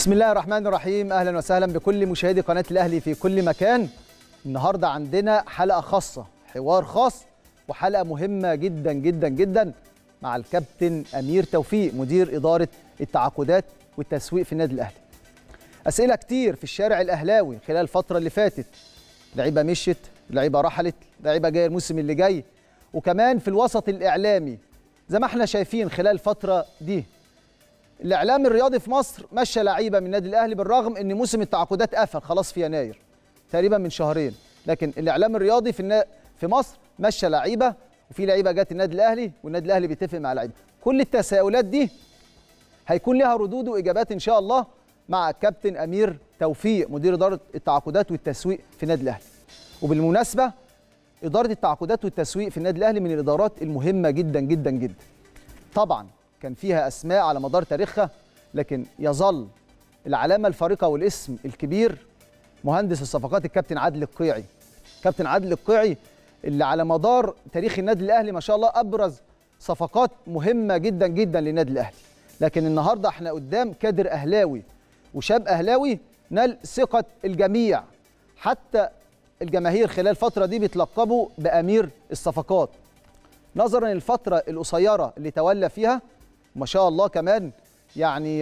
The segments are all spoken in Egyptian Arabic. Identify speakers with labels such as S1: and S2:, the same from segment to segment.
S1: بسم الله الرحمن الرحيم اهلا وسهلا بكل مشاهدي قناه الاهلي في كل مكان النهارده عندنا حلقه خاصه حوار خاص وحلقه مهمه جدا جدا جدا مع الكابتن امير توفيق مدير اداره التعاقدات والتسويق في النادي الاهلي اسئله كتير في الشارع الاهلاوي خلال الفتره اللي فاتت لعيبه مشت لعيبه رحلت لعيبه جايه الموسم اللي جاي وكمان في الوسط الاعلامي زي ما احنا شايفين خلال الفتره دي الاعلام الرياضي في مصر مشى لعيبه من النادي الاهلي بالرغم ان موسم التعاقدات قفل خلاص في يناير تقريبا من شهرين لكن الاعلام الرياضي في النا... في مصر مشى لعيبه وفي لعيبه جت النادي الاهلي والنادي الاهلي بيتفق مع لعيبه كل التساؤلات دي هيكون لها ردود واجابات ان شاء الله مع الكابتن امير توفيق مدير اداره التعاقدات والتسويق في النادي الاهلي وبالمناسبه اداره التعاقدات والتسويق في النادي الاهلي من الادارات المهمه جدا جدا جدا طبعا كان فيها اسماء على مدار تاريخها لكن يظل العلامه الفارقه والاسم الكبير مهندس الصفقات الكابتن عادل القيعي كابتن عادل القيعي اللي على مدار تاريخ النادي الاهلي ما شاء الله ابرز صفقات مهمه جدا جدا للنادي الاهلي لكن النهارده احنا قدام كادر اهلاوي وشاب اهلاوي نال ثقه الجميع حتى الجماهير خلال الفتره دي بيتلقبوا بامير الصفقات نظرا للفتره القصيره اللي تولى فيها ما شاء الله كمان يعني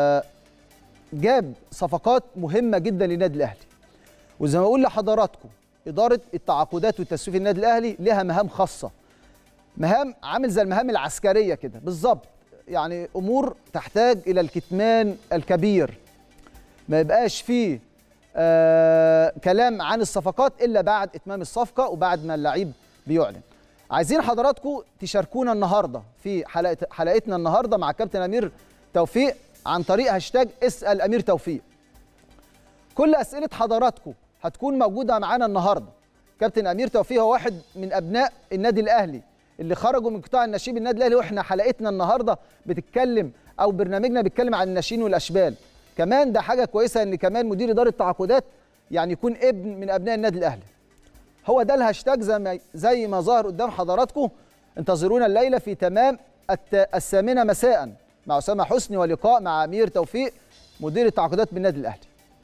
S1: جاب صفقات مهمه جدا للنادي الاهلي وزي ما بقول لحضراتكم اداره التعاقدات والتسويق في النادي الاهلي لها مهام خاصه مهام عامل زي المهام العسكريه كده بالظبط يعني امور تحتاج الى الكتمان الكبير ما يبقاش فيه آه كلام عن الصفقات الا بعد اتمام الصفقه وبعد ما اللعيب بيعلن عايزين حضراتكم تشاركونا النهارده في حلقه حلقتنا النهارده مع كابتن امير توفيق عن طريق هاشتاج اسال امير توفيق كل اسئله حضراتكم هتكون موجوده معانا النهارده كابتن امير توفيق هو واحد من ابناء النادي الاهلي اللي خرجوا من قطاع الناشئين النادي الاهلي واحنا حلقتنا النهارده بتتكلم او برنامجنا بيتكلم عن الناشئين والاشبال كمان ده حاجه كويسه ان كمان مدير اداره التعاقدات يعني يكون ابن من ابناء النادي الاهلي هو ده الهاشتاج زي ما زي ما ظهر قدام حضراتكم انتظرونا الليله في تمام الثامنه مساء مع اسامه حسني ولقاء مع امير توفيق مدير التعاقدات بالنادي الاهلي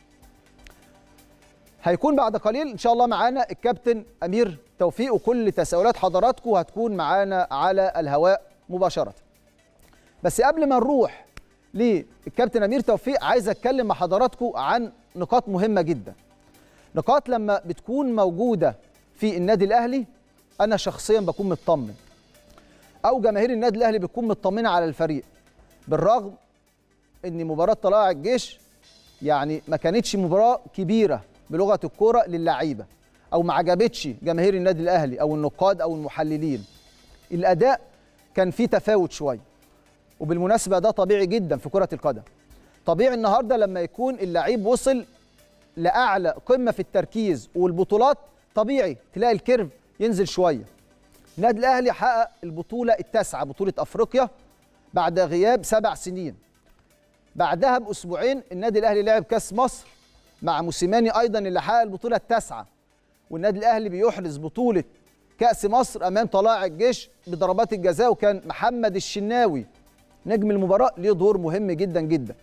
S1: هيكون بعد قليل ان شاء الله معانا الكابتن امير توفيق وكل تساؤلات حضراتكم هتكون معانا على الهواء مباشره بس قبل ما نروح للكابتن امير توفيق عايز اتكلم مع حضراتكم عن نقاط مهمه جدا نقاط لما بتكون موجوده في النادي الاهلي انا شخصيا بكون مطمن او جماهير النادي الاهلي بتكون مطمنه على الفريق بالرغم ان مباراه طلائع الجيش يعني ما كانتش مباراه كبيره بلغه الكوره للعيبه او ما عجبتش جماهير النادي الاهلي او النقاد او المحللين الاداء كان فيه تفاوت شويه وبالمناسبه ده طبيعي جدا في كره القدم طبيعي النهارده لما يكون اللعيب وصل لاعلى قمه في التركيز والبطولات طبيعي تلاقي الكيرف ينزل شويه النادي الاهلي حقق البطوله التاسعه بطوله افريقيا بعد غياب سبع سنين بعدها باسبوعين النادي الاهلي لعب كاس مصر مع موسيماني ايضا اللي حقق البطوله التاسعه والنادي الاهلي بيحرز بطوله كاس مصر امام طلائع الجيش بضربات الجزاء وكان محمد الشناوي نجم المباراه ليه دور مهم جدا جدا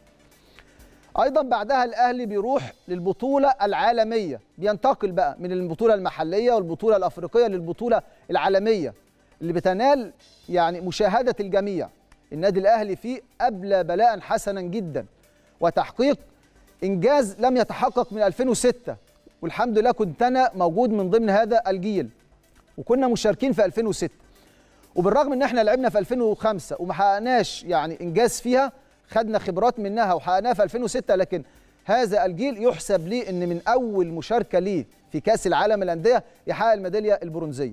S1: ايضا بعدها الاهلي بيروح للبطوله العالميه بينتقل بقى من البطوله المحليه والبطوله الافريقيه للبطوله العالميه اللي بتنال يعني مشاهده الجميع النادي الاهلي فيه ابلى بلاء حسنا جدا وتحقيق انجاز لم يتحقق من 2006 والحمد لله كنت انا موجود من ضمن هذا الجيل وكنا مشاركين في 2006 وبالرغم ان احنا لعبنا في 2005 وما حققناش يعني انجاز فيها خدنا خبرات منها وحققناها في 2006 لكن هذا الجيل يحسب لي ان من اول مشاركه ليه في كاس العالم للانديه يحقق الميداليه البرونزيه.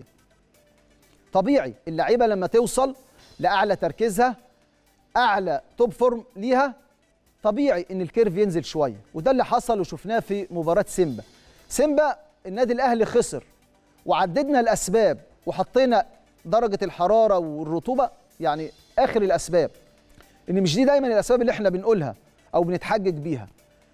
S1: طبيعي اللعيبه لما توصل لاعلى تركيزها اعلى توب فورم ليها طبيعي ان الكيرف ينزل شويه وده اللي حصل وشفناه في مباراه سيمبا. سيمبا النادي الاهلي خسر وعددنا الاسباب وحطينا درجه الحراره والرطوبه يعني اخر الاسباب. ان مش دي دايما الاسباب اللي احنا بنقولها او بنتحجج بيها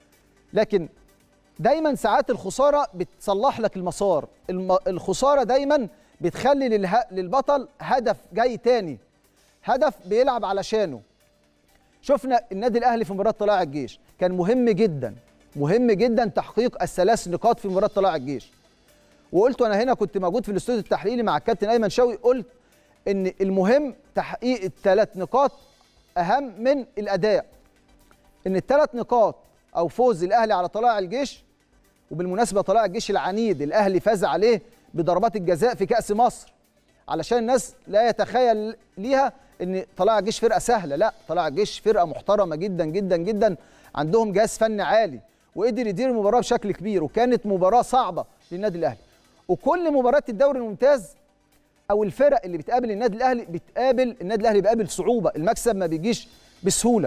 S1: لكن دايما ساعات الخساره بتصلح لك المسار الم... الخساره دايما بتخلي لله... للبطل هدف جاي تاني هدف بيلعب علشانه شفنا النادي الاهلي في مباراه طلائع الجيش كان مهم جدا مهم جدا تحقيق الثلاث نقاط في مباراه طلائع الجيش وقلت وانا هنا كنت موجود في الاستوديو التحليلي مع الكابتن ايمن شوقي قلت ان المهم تحقيق الثلاث نقاط اهم من الاداء ان الثلاث نقاط او فوز الاهلي على طلائع الجيش وبالمناسبه طلائع الجيش العنيد الاهلي فاز عليه بضربات الجزاء في كاس مصر علشان الناس لا يتخيل ليها ان طلائع الجيش فرقه سهله لا طلائع الجيش فرقه محترمه جدا جدا جدا عندهم جهاز فني عالي وقدر يدير المباراه بشكل كبير وكانت مباراه صعبه للنادي الاهلي وكل مباراه الدوري الممتاز او الفرق اللي بتقابل النادي الاهلي بتقابل النادي الاهلي بيقابل صعوبه المكسب ما بيجيش بسهوله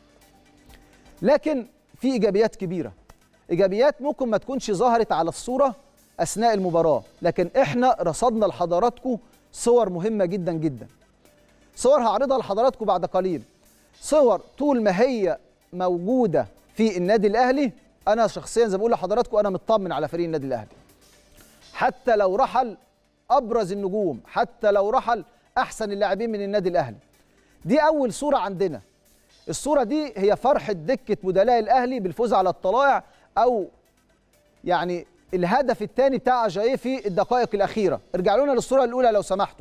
S1: لكن في ايجابيات كبيره ايجابيات ممكن ما تكونش ظهرت على الصوره اثناء المباراه لكن احنا رصدنا لحضراتكم صور مهمه جدا جدا صور هعرضها لحضراتكم بعد قليل صور طول ما هي موجوده في النادي الاهلي انا شخصيا زي ما بقول لحضراتكم انا مطمن على فريق النادي الاهلي حتى لو رحل ابرز النجوم حتى لو رحل احسن اللاعبين من النادي الاهلي دي اول صوره عندنا الصوره دي هي فرحه دكه بدلاء الاهلي بالفوز على الطلائع او يعني الهدف الثاني بتاع اجاييه في الدقائق الاخيره ارجعوا لنا للصوره الاولى لو سمحتوا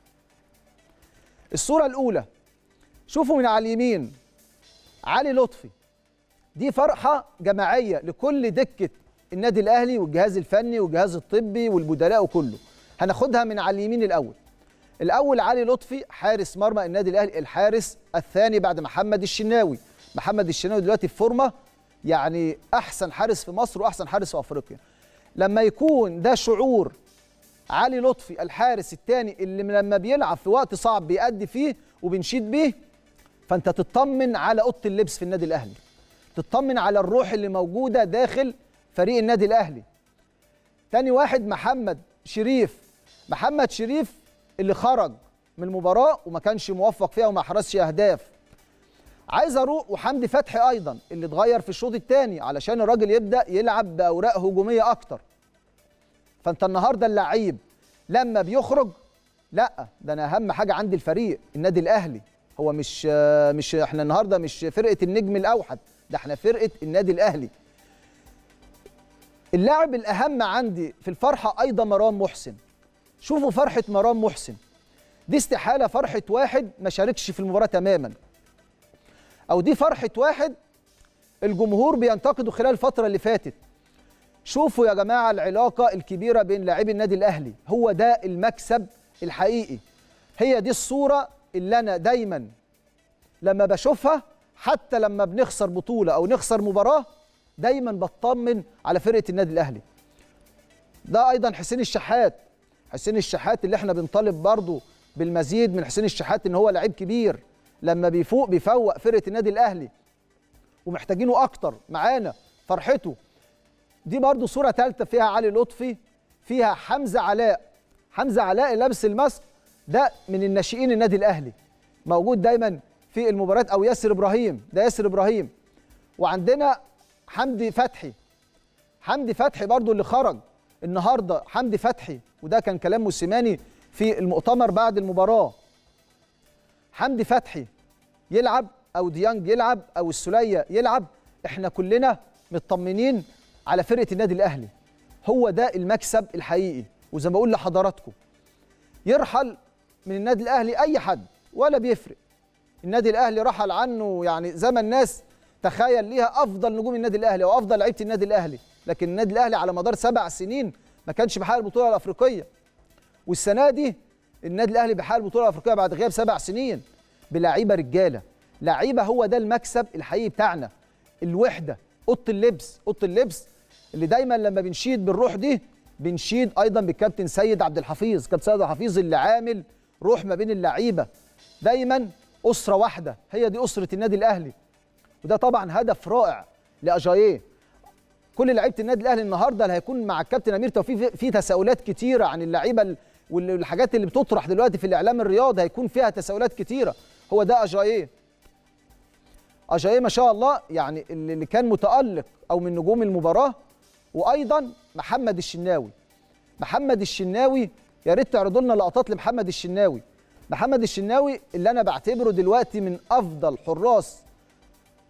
S1: الصوره الاولى شوفوا من على اليمين علي لطفي دي فرحه جماعيه لكل دكه النادي الاهلي والجهاز الفني والجهاز الطبي والبدلاء وكله هناخدها من على اليمين الاول الاول علي لطفي حارس مرمى النادي الاهلي الحارس الثاني بعد محمد الشناوي محمد الشناوي دلوقتي في فورمه يعني احسن حارس في مصر واحسن حارس في افريقيا لما يكون ده شعور علي لطفي الحارس الثاني اللي لما بيلعب في وقت صعب بيأدي فيه وبنشيد بيه فانت تطمن على اوضه اللبس في النادي الاهلي تطمن على الروح اللي موجوده داخل فريق النادي الاهلي تاني واحد محمد شريف محمد شريف اللي خرج من المباراه وما كانش موفق فيها وما حرزش اهداف عايز اروح وحمدي فتحي ايضا اللي اتغير في الشوط الثاني علشان الراجل يبدا يلعب باوراق هجوميه اكتر فانت النهارده اللعيب لما بيخرج لا ده انا اهم حاجه عندي الفريق النادي الاهلي هو مش مش احنا النهارده مش فرقه النجم الاوحد ده احنا فرقه النادي الاهلي اللاعب الاهم عندي في الفرحه ايضا مروان محسن شوفوا فرحه مروان محسن دي استحاله فرحه واحد ما شاركش في المباراه تماما او دي فرحه واحد الجمهور بينتقده خلال الفتره اللي فاتت شوفوا يا جماعه العلاقه الكبيره بين لاعبي النادي الاهلي هو ده المكسب الحقيقي هي دي الصوره اللي انا دايما لما بشوفها حتى لما بنخسر بطوله او نخسر مباراه دايما بطمن على فرقه النادي الاهلي ده ايضا حسين الشحات حسين الشحات اللي احنا بنطالب برضه بالمزيد من حسين الشحات ان هو لعيب كبير لما بيفوق بيفوق فرقه النادي الاهلي ومحتاجينه اكتر معانا فرحته دي برضو صوره ثالثه فيها علي لطفي فيها حمزه علاء حمزه علاء لابس الماسك ده من الناشئين النادي الاهلي موجود دايما في المباريات او ياسر ابراهيم ده ياسر ابراهيم وعندنا حمدي فتحي حمدي فتحي برضو اللي خرج النهارده حمدي فتحي وده كان كلام موسيماني في المؤتمر بعد المباراه حمدي فتحي يلعب او ديانج يلعب او السوليه يلعب احنا كلنا مطمنين على فرقه النادي الاهلي هو ده المكسب الحقيقي وزي ما بقول لحضراتكم يرحل من النادي الاهلي اي حد ولا بيفرق النادي الاهلي رحل عنه يعني زي ما الناس تخيل ليها افضل نجوم النادي الاهلي او افضل لعيبه النادي الاهلي لكن النادي الاهلي على مدار سبع سنين ما كانش بيحقق البطوله الافريقيه والسنه دي النادي الاهلي بيحقق البطوله الافريقيه بعد غياب سبع سنين بلعيبه رجاله لعيبه هو ده المكسب الحقيقي بتاعنا الوحده اوضه اللبس اوضه اللبس اللي دايما لما بنشيد بالروح دي بنشيد ايضا بالكابتن سيد عبد الحفيظ كابتن سيد عبد الحفيظ اللي عامل روح ما بين اللعيبه دايما اسره واحده هي دي اسره النادي الاهلي وده طبعا هدف رائع لاجاييه كل لعيبه النادي الاهلي النهارده اللي هيكون مع الكابتن امير توفيق في تساؤلات كتيره عن اللعيبه والحاجات اللي بتطرح دلوقتي في الاعلام الرياضي هيكون فيها تساؤلات كتيره هو ده اجاييه اجاييه ما شاء الله يعني اللي كان متالق او من نجوم المباراه وايضا محمد الشناوي محمد الشناوي يا ريت تعرضوا لنا لقطات لمحمد الشناوي محمد الشناوي اللي انا بعتبره دلوقتي من افضل حراس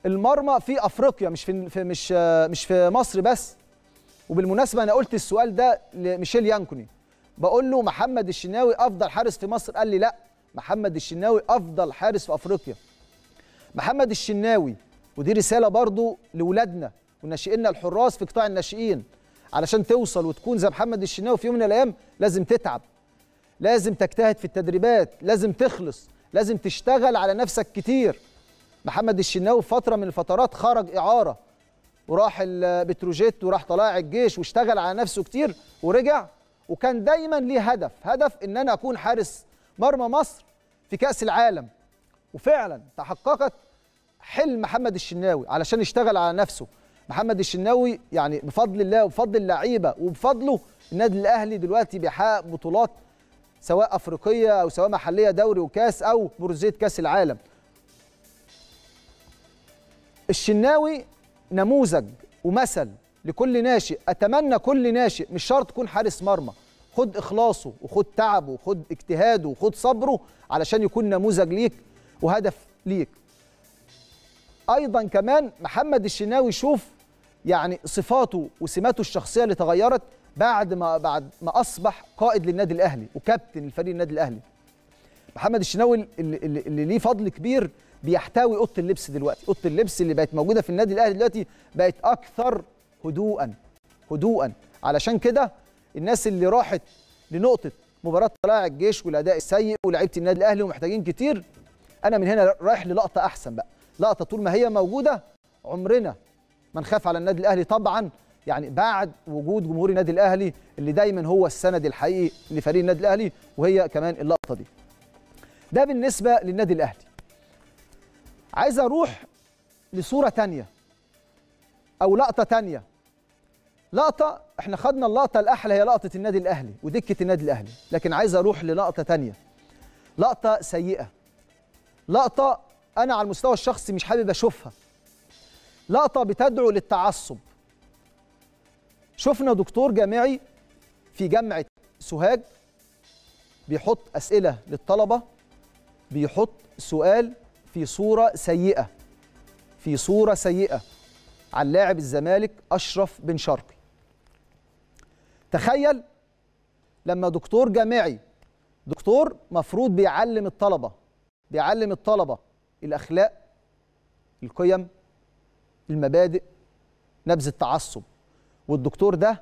S1: المرمى في افريقيا مش في في- مش آه، مش في مصر بس وبالمناسبه انا قلت السؤال ده لميشيل يانكوني بقول له محمد الشناوي افضل حارس في مصر قال لي لا محمد الشناوي افضل حارس في افريقيا محمد الشناوي ودي رساله برضو لاولادنا وناشئينا الحراس في قطاع الناشئين علشان توصل وتكون زي محمد الشناوي في يوم من الايام لازم تتعب لازم تجتهد في التدريبات لازم تخلص لازم تشتغل على نفسك كتير محمد الشناوي في فتره من الفترات خرج اعاره وراح البتروجيت وراح طلائع الجيش واشتغل على نفسه كتير ورجع وكان دايما ليه هدف هدف ان انا اكون حارس مرمى مصر في كاس العالم وفعلا تحققت حلم محمد الشناوي علشان يشتغل على نفسه محمد الشناوي يعني بفضل الله وبفضل اللعيبه وبفضله النادي الاهلي دلوقتي بيحقق بطولات سواء افريقيه او سواء محليه دوري وكاس او برزيه كاس العالم الشناوي نموذج ومثل لكل ناشئ اتمنى كل ناشئ مش شرط تكون حارس مرمى خد اخلاصه وخد تعبه وخد اجتهاده وخد صبره علشان يكون نموذج ليك وهدف ليك ايضا كمان محمد الشناوي شوف يعني صفاته وسماته الشخصيه اللي تغيرت بعد ما بعد ما اصبح قائد للنادي الاهلي وكابتن لفريق النادي الاهلي محمد الشناوي اللي, اللي, اللي ليه فضل كبير بيحتوي اوضه اللبس دلوقتي اوضه اللبس اللي بقت موجوده في النادي الاهلي دلوقتي بقت اكثر هدوءا هدوءا علشان كده الناس اللي راحت لنقطه مباراه طلائع الجيش والاداء السيء ولاعيبه النادي الاهلي ومحتاجين كتير انا من هنا رايح للقطه احسن بقى لقطه طول ما هي موجوده عمرنا ما نخاف على النادي الاهلي طبعا يعني بعد وجود جمهور النادي الاهلي اللي دايما هو السند الحقيقي لفريق النادي الاهلي وهي كمان اللقطه دي ده بالنسبه للنادي الاهلي عايز اروح لصوره تانية او لقطه تانية لقطه احنا خدنا اللقطه الاحلى هي لقطه النادي الاهلي ودكه النادي الاهلي لكن عايز اروح للقطه تانية لقطه سيئه لقطه انا على المستوى الشخصي مش حابب اشوفها لقطه بتدعو للتعصب شفنا دكتور جامعي في جامعه سوهاج بيحط اسئله للطلبه بيحط سؤال في صوره سيئه في صوره سيئه عن لاعب الزمالك اشرف بن شرقي تخيل لما دكتور جامعي دكتور مفروض بيعلم الطلبه بيعلم الطلبه الاخلاق القيم المبادئ نبذ التعصب والدكتور ده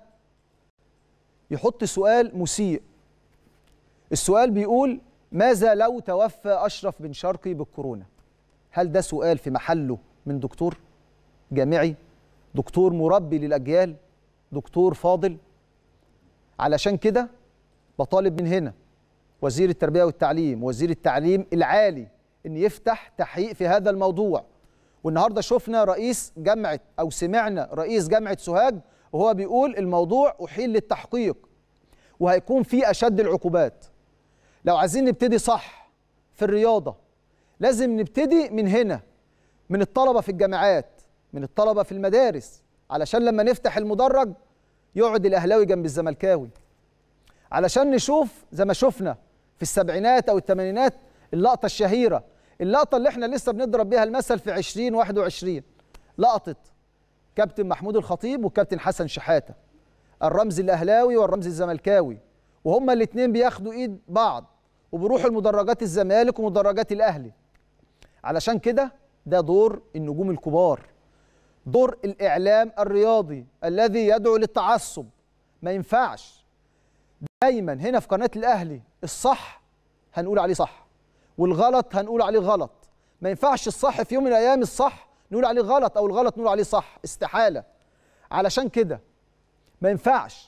S1: يحط سؤال مسيء السؤال بيقول ماذا لو توفى اشرف بن شرقي بالكورونا هل ده سؤال في محله من دكتور جامعي دكتور مربي للاجيال دكتور فاضل علشان كده بطالب من هنا وزير التربيه والتعليم وزير التعليم العالي ان يفتح تحقيق في هذا الموضوع والنهارده شفنا رئيس جامعه او سمعنا رئيس جامعه سوهاج وهو بيقول الموضوع احيل للتحقيق وهيكون في اشد العقوبات لو عايزين نبتدي صح في الرياضه لازم نبتدي من هنا من الطلبه في الجامعات من الطلبه في المدارس علشان لما نفتح المدرج يقعد الاهلاوي جنب الزملكاوي علشان نشوف زي ما شفنا في السبعينات او الثمانينات اللقطه الشهيره اللقطه اللي احنا لسه بنضرب بيها المثل في 2021 لقطه كابتن محمود الخطيب وكابتن حسن شحاته الرمز الاهلاوي والرمز الزملكاوي وهما الاثنين بياخدوا ايد بعض وبيروحوا لمدرجات الزمالك ومدرجات الاهلي علشان كده ده دور النجوم الكبار دور الاعلام الرياضي الذي يدعو للتعصب ما ينفعش دايما هنا في قناه الاهلي الصح هنقول عليه صح والغلط هنقول عليه غلط ما ينفعش الصح في يوم من الايام الصح نقول عليه غلط او الغلط نقول عليه صح استحاله علشان كده ما ينفعش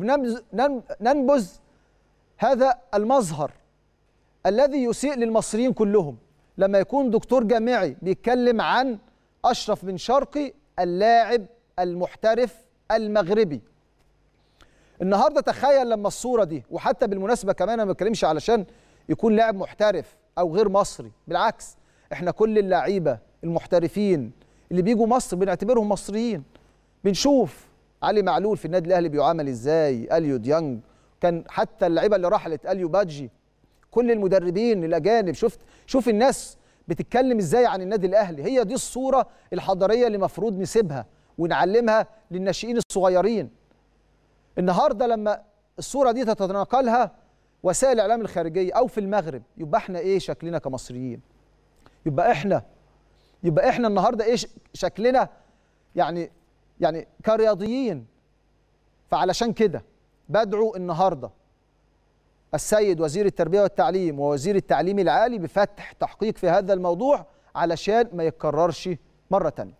S1: وبننبذ هذا المظهر الذي يسيء للمصريين كلهم لما يكون دكتور جامعي بيتكلم عن اشرف بن شرقي اللاعب المحترف المغربي النهارده تخيل لما الصوره دي وحتى بالمناسبه كمان انا ما بتكلمش علشان يكون لاعب محترف او غير مصري بالعكس احنا كل اللعيبه المحترفين اللي بيجوا مصر بنعتبرهم مصريين بنشوف علي معلول في النادي الاهلي بيعامل ازاي اليو ديانج كان حتى اللعيبه اللي رحلت اليو بادجي كل المدربين الاجانب شفت شوف الناس بتتكلم ازاي عن النادي الاهلي هي دي الصوره الحضاريه اللي المفروض نسيبها ونعلمها للناشئين الصغيرين النهارده لما الصوره دي تتناقلها وسائل الاعلام الخارجيه او في المغرب يبقى احنا ايه شكلنا كمصريين يبقى احنا يبقى احنا النهارده ايه شكلنا يعني يعني كرياضيين فعلشان كده بدعو النهارده السيد وزير التربيه والتعليم ووزير التعليم العالي بفتح تحقيق في هذا الموضوع علشان ما يتكررش مره تانية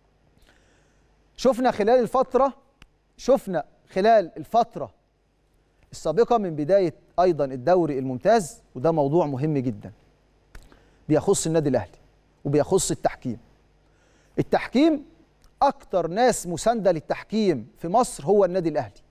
S1: شفنا خلال الفتره شفنا خلال الفتره السابقه من بدايه ايضا الدوري الممتاز وده موضوع مهم جدا بيخص النادي الاهلي وبيخص التحكيم التحكيم اكتر ناس مسانده للتحكيم في مصر هو النادي الاهلي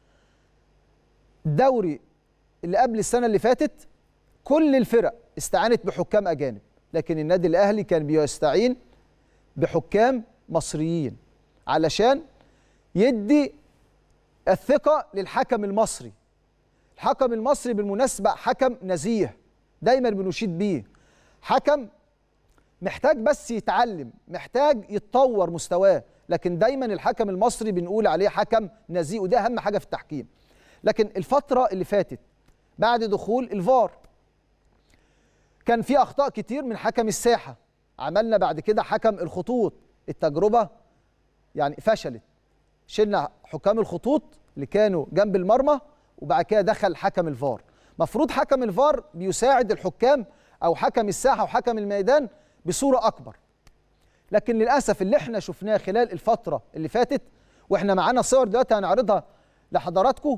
S1: الدوري اللي قبل السنه اللي فاتت كل الفرق استعانت بحكام اجانب لكن النادي الاهلي كان بيستعين بحكام مصريين علشان يدي الثقه للحكم المصري الحكم المصري بالمناسبه حكم نزيه دايما بنشيد بيه حكم محتاج بس يتعلم محتاج يتطور مستواه لكن دايما الحكم المصري بنقول عليه حكم نزيه وده اهم حاجه في التحكيم لكن الفتره اللي فاتت بعد دخول الفار كان في اخطاء كتير من حكم الساحه عملنا بعد كده حكم الخطوط التجربه يعني فشلت شلنا حكام الخطوط اللي كانوا جنب المرمى وبعد كده دخل حكم الفار مفروض حكم الفار بيساعد الحكام او حكم الساحه وحكم الميدان بصوره اكبر لكن للاسف اللي احنا شفناه خلال الفتره اللي فاتت واحنا معانا صور دلوقتي هنعرضها لحضراتكم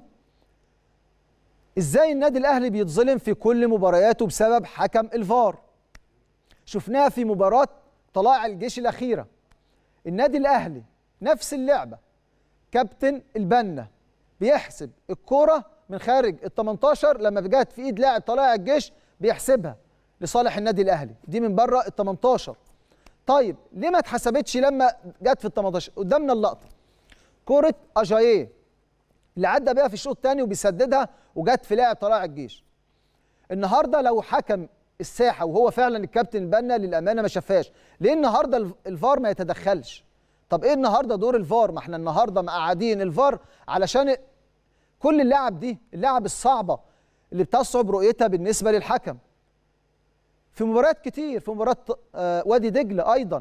S1: ازاي النادي الاهلي بيتظلم في كل مبارياته بسبب حكم الفار شفناها في مباراه طلائع الجيش الاخيره النادي الاهلي نفس اللعبه كابتن البنا بيحسب الكوره من خارج ال 18 لما جت في ايد لاعب طلائع الجيش بيحسبها لصالح النادي الاهلي دي من بره ال 18 طيب ليه ما اتحسبتش لما جت في ال 18 قدامنا اللقطه كوره اجاييه اللي عدى بيها في الشوط الثاني وبيسددها وجت في لاعب طلائع الجيش النهارده لو حكم الساحه وهو فعلا الكابتن البنا للامانه ما شافهاش ليه النهارده الفار ما يتدخلش طب ايه النهارده دور الفار ما احنا النهارده مقعدين الفار علشان كل اللعب دي اللعب الصعبه اللي بتصعب رؤيتها بالنسبه للحكم في مباريات كتير في مباراه وادي دجله ايضا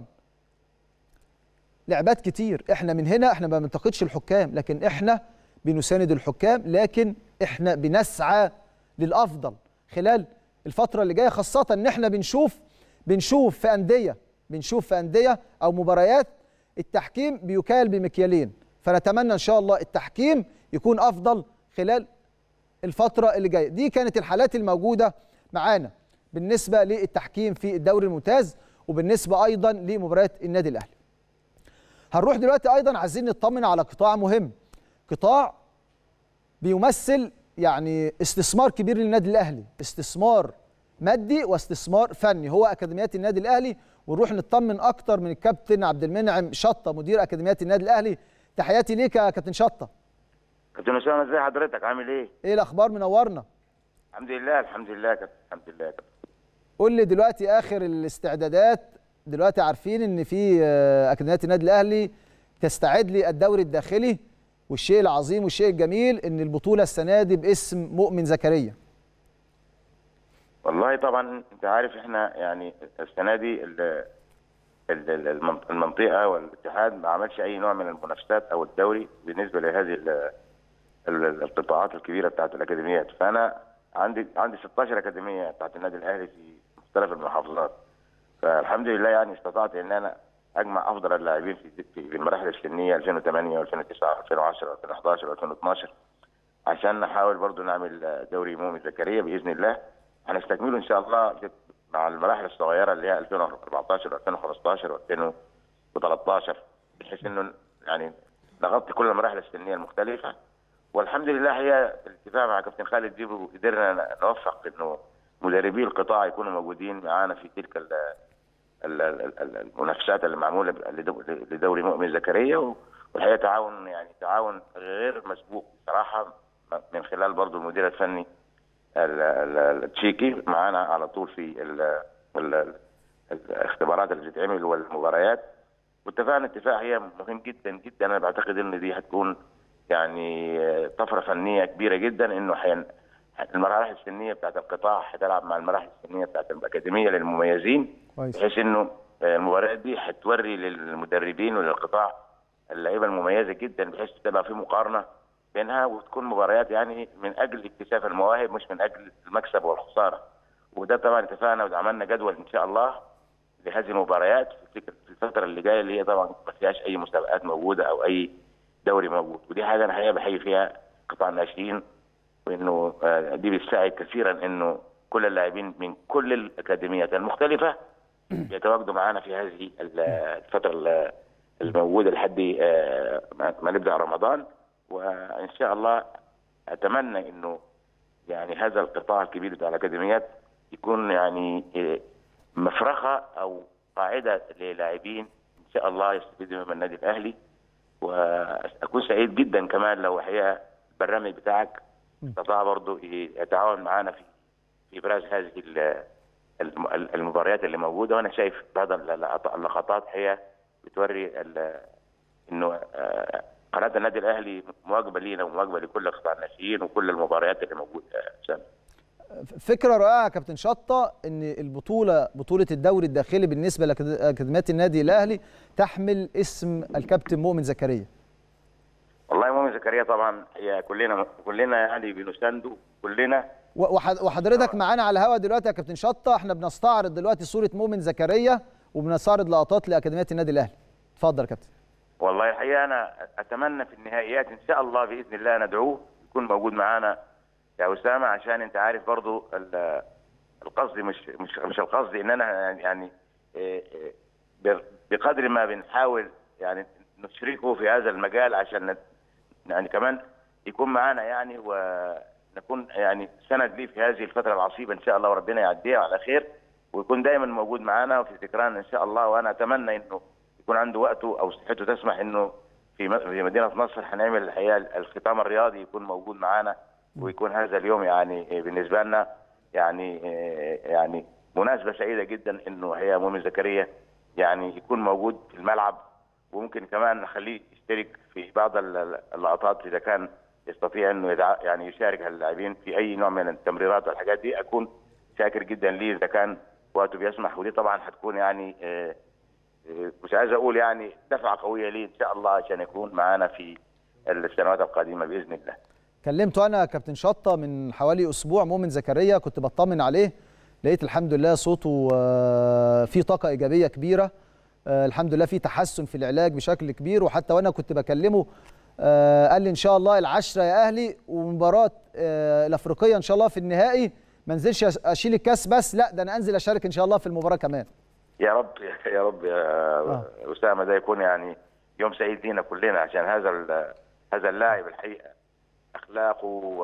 S1: لعبات كتير احنا من هنا احنا ما بننتقدش الحكام لكن احنا بنساند الحكام لكن احنا بنسعى للافضل خلال الفتره اللي جايه خاصه ان احنا بنشوف بنشوف في انديه بنشوف في انديه او مباريات التحكيم بيكال بمكيالين فنتمنى ان شاء الله التحكيم يكون افضل خلال الفتره اللي جايه دي كانت الحالات الموجوده معانا بالنسبه للتحكيم في الدوري الممتاز وبالنسبه ايضا لمباريات النادي الاهلي هنروح دلوقتي ايضا عايزين نطمن على قطاع مهم قطاع بيمثل يعني استثمار كبير للنادي الاهلي استثمار مادي واستثمار فني هو اكاديميات النادي الاهلي ونروح نطمن اكتر من الكابتن عبد المنعم شطه مدير اكاديميات النادي الاهلي تحياتي ليك يا كابتن شطه
S2: كابتن اسامه ازي حضرتك عامل ايه
S1: ايه الاخبار منورنا
S2: الحمد لله الحمد لله كابتن الحمد لله كابتن
S1: قول لي دلوقتي اخر الاستعدادات دلوقتي عارفين ان في اكاديميات النادي الاهلي تستعد للدوري الداخلي والشيء العظيم والشيء الجميل ان البطوله السنه دي باسم مؤمن زكريا
S2: والله طبعا انت عارف احنا يعني السنه دي المنطقه والاتحاد ما عملش اي نوع من المنافسات او الدوري بالنسبه لهذه القطاعات الكبيره بتاعت الاكاديميات فانا عندي عندي 16 اكاديميه بتاعت النادي الاهلي في مختلف المحافظات فالحمد لله يعني استطعت ان انا اجمع افضل اللاعبين في في المراحل السنيه 2008 و2009 و2010 و2011 و2012 عشان نحاول برضو نعمل دوري مومي زكريا باذن الله هنستكمله ان شاء الله مع المراحل الصغيره اللي هي 2014 و2015 و2013 بحيث انه يعني نغطي كل المراحل السنيه المختلفه والحمد لله هي بالاتفاق مع كابتن خالد ديبو قدرنا نوفق انه مدربي القطاع يكونوا موجودين معانا في تلك ال ال ال المنافسات اللي معموله لدوري مؤمن زكريا والحقيقه تعاون يعني تعاون غير مسبوق بصراحه من خلال برضه المدير الفني التشيكي معانا على طول في الاختبارات اللي بتتعمل والمباريات واتفقنا اتفاق هي مهم جدا جدا انا بعتقد ان دي هتكون يعني آه، طفره فنيه كبيره جدا انه حين المراحل السنيه بتاعت القطاع هتلعب مع المراحل السنيه بتاعت الاكاديميه للمميزين
S1: كويس
S2: بحيث انه آه، المباريات دي هتوري للمدربين وللقطاع اللعيبه المميزه جدا بحيث تبقى في مقارنه بينها وتكون مباريات يعني من اجل اكتشاف المواهب مش من اجل المكسب والخساره وده طبعا اتفقنا وعملنا جدول ان شاء الله لهذه المباريات في الفكر- في الفتره اللي جايه اللي هي طبعا ما فيهاش اي مسابقات موجوده او اي دوري موجود ودي حاجه انا الحقيقه بحيي فيها قطاع الناشئين وانه آه، دي بتساعد كثيرا انه كل اللاعبين من كل الاكاديميات المختلفه يتواجدوا معنا في هذه ال- الفتره ال- الموجوده لحد آه، ما ما نبدا رمضان وان شاء الله اتمنى انه يعني هذا القطاع الكبير بتاع الاكاديميات يكون يعني آه، مفرخه او قاعده للاعبين ان شاء الله يستفيدوا من النادي الاهلي واكون سعيد جدا كمان لو هي البرنامج بتاعك استطاع برضه يتعاون معنا في في ابراز هذه ال- الم- المباريات اللي موجوده وانا شايف بعض اللقط- اللقطات هي بتوري ال- انه آه، قناه النادي الاهلي مواجبه لينا ومواجبه لكل قطاع الناشئين وكل المباريات اللي موجوده يا أسامة.
S1: فكره رائعه يا كابتن شطه ان البطوله بطوله الدوري الداخلي بالنسبه لاكاديميات النادي الاهلي تحمل اسم الكابتن مؤمن زكريا
S2: والله مؤمن زكريا طبعا هي كلنا كلنا يعني بنسانده كلنا
S1: و- وح- وحضرتك معانا على الهواء دلوقتي يا كابتن شطه احنا بنستعرض دلوقتي صوره مؤمن زكريا وبنستعرض لقطات لاكاديميه النادي الاهلي اتفضل يا كابتن
S2: والله الحقيقه انا اتمنى في النهائيات ان شاء الله باذن الله ندعوه يكون موجود معانا يا اسامه عشان انت عارف برضو ال- القصد مش مش مش القصد ان انا يعني إيه، إيه، ب- بقدر ما بنحاول يعني نشركه في هذا المجال عشان ن- يعني كمان يكون معانا يعني ونكون يعني سند ليه في هذه الفتره العصيبه ان شاء الله وربنا يعديها على خير ويكون دايما موجود معانا وفي ذكرانا ان شاء الله وانا اتمنى انه يكون عنده وقته او صحته تسمح انه في م- في مدينه نصر هنعمل الحقيقه الختام الرياضي يكون موجود معانا ويكون هذا اليوم يعني بالنسبه لنا يعني يعني مناسبه سعيده جدا انه هي مؤمن زكريا يعني يكون موجود في الملعب وممكن كمان نخليه يشترك في بعض ال- اللقطات اذا كان يستطيع انه يدع... يعني يشارك اللاعبين في اي نوع من التمريرات والحاجات دي اكون شاكر جدا ليه اذا كان وقته بيسمح ودي طبعا هتكون يعني آه، آه، مش عايز اقول يعني دفعه قويه ليه ان شاء الله عشان يكون معانا في السنوات القادمه باذن الله.
S1: كلمته انا كابتن شطه من حوالي اسبوع مؤمن زكريا كنت بطمن عليه لقيت الحمد لله صوته آه، فيه طاقه ايجابيه كبيره آه، الحمد لله فيه تحسن في العلاج بشكل كبير وحتى وانا كنت بكلمه آه، قال لي ان شاء الله العشره يا اهلي ومباراه آه، الافريقيه ان شاء الله في النهائي ما انزلش أش- اشيل الكاس بس لا ده انا انزل اشارك ان شاء الله في المباراه كمان
S2: يا رب يا رب يا اسامه ده يكون يعني يوم سعيد لينا كلنا عشان هذا ال- هذا اللاعب الحقيقه اخلاقه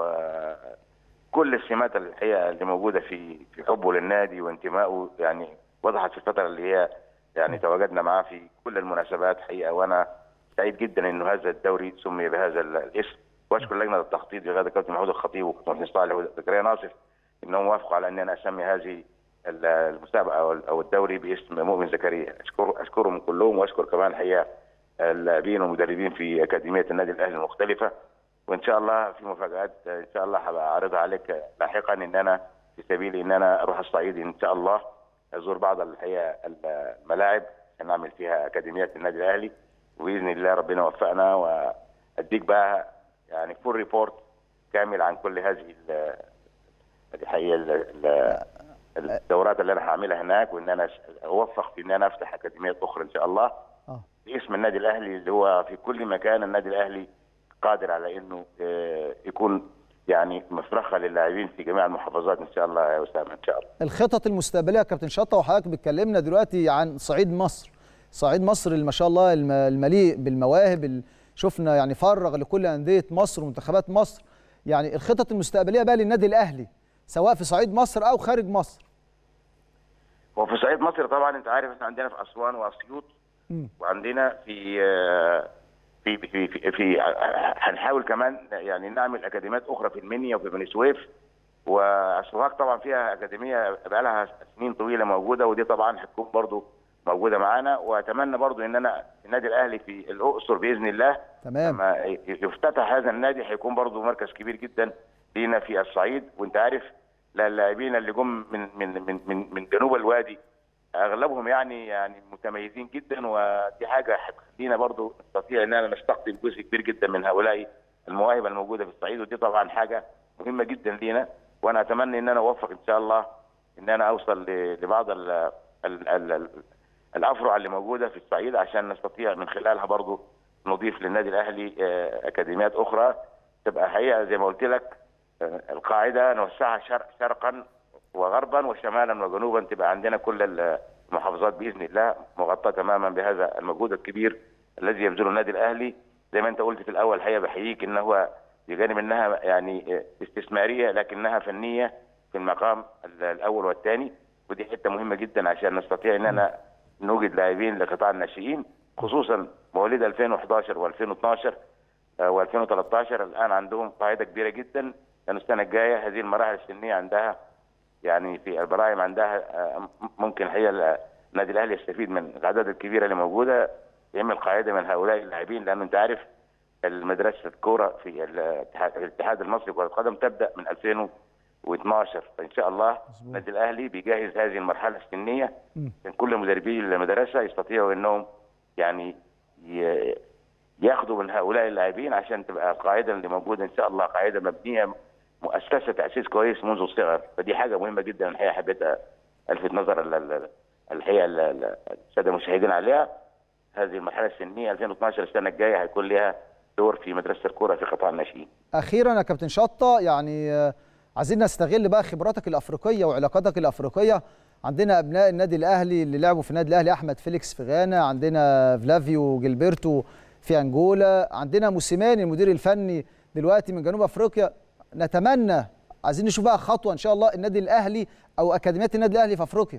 S2: وكل السمات الحقيقه اللي موجوده في في حبه للنادي وانتمائه يعني وضحت في الفتره اللي هي يعني تواجدنا معاه في كل المناسبات حقيقه وانا سعيد جدا انه هذا الدوري سمي بهذا ال- الاسم واشكر لجنه التخطيط بقياده الكابتن محمود الخطيب وكابتن محسن صالح وزكريا ناصف انهم وافقوا على ان انا اسمي هذه ال- المسابقه او ال- او الدوري باسم مؤمن زكريا اشكر اشكرهم كلهم واشكر كمان الحقيقه اللاعبين والمدربين في اكاديميه النادي الاهلي المختلفه وان شاء الله في مفاجات ان شاء الله هبقى اعرضها عليك لاحقا ان انا في سبيل ان انا اروح الصعيد ان شاء الله ازور بعض الحقيقه الملاعب عشان نعمل فيها اكاديميات النادي الاهلي وباذن الله ربنا يوفقنا واديك بقى يعني فول ريبورت كامل عن كل هذه ال- الحقيقه ال- ال- الدورات اللي انا هعملها هناك وان انا اوفق في ان انا افتح اكاديميات اخرى ان شاء الله
S1: اه
S2: باسم النادي الاهلي اللي هو في كل مكان النادي الاهلي قادر على انه آه، يكون يعني مفرخه للاعبين في جميع المحافظات ان شاء الله يا اسامه ان شاء الله
S1: الخطط المستقبليه يا كابتن شطه وحضرتك بتكلمنا دلوقتي عن صعيد مصر صعيد مصر اللي ما شاء الله الم- المليء بالمواهب ال- شفنا يعني فرغ لكل انديه مصر ومنتخبات مصر يعني الخطط المستقبليه بقى للنادي الاهلي سواء في صعيد مصر او خارج مصر
S2: وفي صعيد مصر طبعا انت عارف احنا عندنا في اسوان واسيوط
S1: مم.
S2: وعندنا في آه، في في في, في هنحاول كمان يعني نعمل اكاديميات اخرى في المنيا وفي بني سويف وسوهاج طبعا فيها اكاديميه بقى لها سنين طويله موجوده ودي طبعا هتكون برضو موجوده معانا واتمنى برضو ان انا النادي الاهلي في الاقصر باذن الله
S1: تمام
S2: لما يفتتح هذا النادي هيكون برضو مركز كبير جدا لينا في الصعيد وانت عارف اللاعبين اللي جم من من من من, من جنوب الوادي اغلبهم يعني يعني متميزين جدا ودي حاجه هتخلينا برضو نستطيع اننا نستقطب جزء كبير جدا من هؤلاء المواهب الموجوده في الصعيد ودي طبعا حاجه مهمه جدا لينا وانا اتمنى ان انا اوفق ان شاء الله ان انا اوصل ل- لبعض ال ال ال ال الافرع اللي موجوده في الصعيد عشان نستطيع من خلالها برضو نضيف للنادي الاهلي آه، اكاديميات اخرى تبقى حقيقه زي ما قلت لك آه، القاعده نوسعها شرق شرقا وغربا وشمالا وجنوبا تبقى عندنا كل المحافظات باذن الله مغطاه تماما بهذا المجهود الكبير الذي يبذله النادي الاهلي زي ما انت قلت في الاول الحقيقه بحييك ان هو بجانب انها يعني استثماريه لكنها فنيه في المقام ال- الاول والثاني ودي حته مهمه جدا عشان نستطيع اننا نوجد لاعبين لقطاع الناشئين خصوصا مواليد 2011 و2012 و2013 الان عندهم قاعده كبيره جدا لان السنه الجايه هذه المراحل السنيه عندها يعني في البراعم عندها آه، ممكن هي النادي الاهلي يستفيد من الاعداد الكبيره اللي موجوده يعمل قاعده من هؤلاء اللاعبين لان انت عارف المدرسه الكوره في الاتحاد الاتحاد المصري لكره القدم تبدا من 2012 فان شاء الله النادي الاهلي بيجهز هذه المرحله السنيه كان كل مدربي المدرسه يستطيعوا انهم يعني ي- ياخدوا من هؤلاء اللاعبين عشان تبقى القاعده اللي موجوده ان شاء الله قاعده مبنيه مؤسسه تاسيس كويس منذ الصغر فدي حاجه مهمه جدا الحقيقه حبيت الفت نظر ال- ال- الحقيقه ال- ال- الساده المشاهدين عليها هذه المرحله السنيه 2012 السنه الجايه هيكون لها دور في مدرسه الكوره في قطاع الناشئين
S1: اخيرا يا كابتن شطه يعني آه، عايزين نستغل بقى خبراتك الافريقيه وعلاقاتك الافريقيه عندنا ابناء النادي الاهلي اللي لعبوا في النادي الاهلي احمد فيليكس في غانا عندنا فلافيو جilberto في انجولا عندنا موسيماني المدير الفني دلوقتي من جنوب افريقيا نتمنى عايزين نشوف بقى خطوه ان شاء الله النادي الاهلي او اكاديميات النادي الاهلي في افريقيا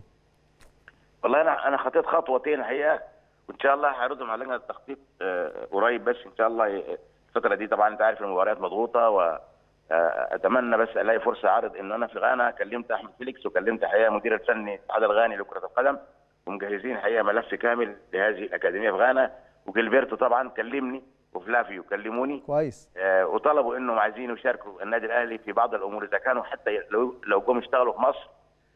S2: والله انا انا خطيت خطوتين الحقيقه وان شاء الله هعرضهم على لجنه التخطيط آه، قريب بس ان شاء الله ي- الفتره دي طبعا انت عارف المباريات مضغوطه و آه، اتمنى بس الاقي فرصه اعرض ان انا في غانا كلمت احمد فيليكس وكلمت الحقيقه مدير الفني الاتحاد الغاني لكره القدم ومجهزين الحقيقه ملف كامل لهذه الاكاديميه في غانا وجilberto طبعا كلمني وفلافيو كلموني
S1: كويس
S2: آه، وطلبوا انهم عايزين يشاركوا النادي الاهلي في بعض الامور اذا كانوا حتى لو لو جم اشتغلوا في مصر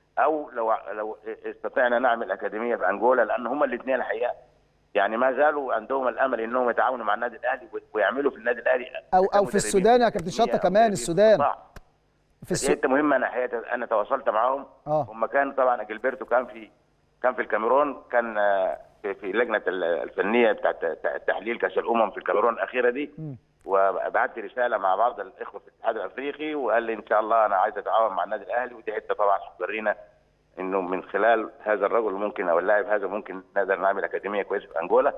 S2: او لو لو استطعنا نعمل اكاديميه في انجولا لان هم الاثنين الحقيقه يعني ما زالوا عندهم الامل انهم يتعاونوا مع النادي الاهلي ويعملوا في النادي الاهلي
S1: أو- أو في
S2: كمدربين
S1: السودان يا كابتن شطة
S2: أكاديمية أو
S1: كمان،
S2: مدربين
S1: السودان.
S2: قطاع.
S1: في
S2: دي
S1: السو...
S2: حته مهمه انا حقيقه انا تواصلت معاهم
S1: اه
S2: هم كان طبعا جilberto كان في كان في الكاميرون كان آه، في, في لجنه ال- الفنيه بتاعت تحليل كاس الامم في الكاميرون الاخيره دي
S1: مم.
S2: وبعت لي رساله مع بعض الاخوه في الاتحاد الافريقي وقال لي ان شاء الله انا عايز اتعاون مع النادي الاهلي ودي حته طبعا هتورينا انه من خلال هذا الرجل ممكن او اللاعب هذا ممكن نقدر نعمل اكاديميه كويسه في انجولا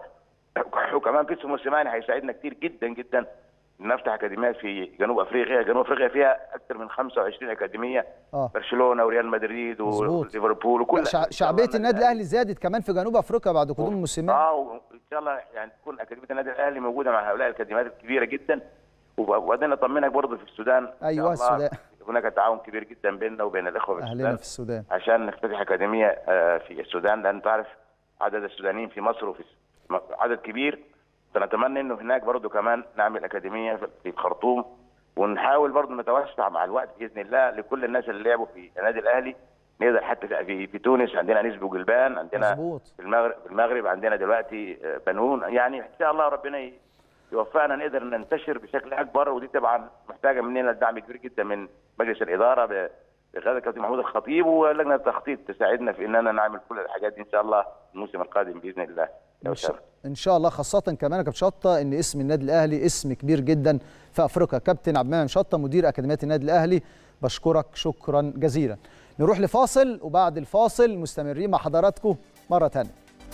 S2: وكمان بيتسو موسيماني هيساعدنا كتير جدا جدا ان نفتح اكاديميات في جنوب افريقيا، جنوب افريقيا فيها اكثر من 25 اكاديميه
S1: اه
S2: برشلونه وريال مدريد
S1: مظبوط.
S2: وليفربول وكل
S1: شع... شعبيه النادي الاهلي زادت كمان في جنوب افريقيا بعد قدوم موسيماني
S2: اه وان شاء الله يعني تكون اكاديميه النادي الاهلي موجوده مع هؤلاء الاكاديميات الكبيره جدا وبعدين اطمنك برضه في السودان إن شاء
S1: أيوة،
S2: الله
S1: السودان.
S2: هناك تعاون كبير جدا بيننا وبين الاخوه في
S1: اهلنا
S2: السودان
S1: في السودان
S2: عشان نفتتح اكاديميه آه، في السودان لان تعرف عدد السودانيين في مصر وفي م- عدد كبير فنتمنى انه هناك برضه كمان نعمل اكاديميه في- في الخرطوم ونحاول برضه نتوسع مع الوقت باذن الله لكل الناس اللي لعبوا في النادي الاهلي نقدر حتى في, في تونس عندنا نسبه وجلبان عندنا
S1: مظبوط
S2: في المغرب في المغرب عندنا دلوقتي آه، بنون يعني ان شاء الله ربنا ي- يوفقنا نقدر ننتشر بشكل اكبر ودي طبعا محتاجه مننا دعم كبير جدا من مجلس الاداره ب- بقياده الكابتن محمود الخطيب ولجنه التخطيط تساعدنا في اننا نعمل كل الحاجات دي ان شاء الله الموسم القادم باذن الله يا
S1: إن شاء,
S2: أسامة.
S1: ان شاء الله خاصه كمان يا كابتن شطه ان اسم النادي الاهلي اسم كبير جدا في افريقيا كابتن عبد المنعم شطه مدير اكاديميه النادي الاهلي بشكرك شكرا جزيلا نروح لفاصل وبعد الفاصل مستمرين مع حضراتكم مره ثانيه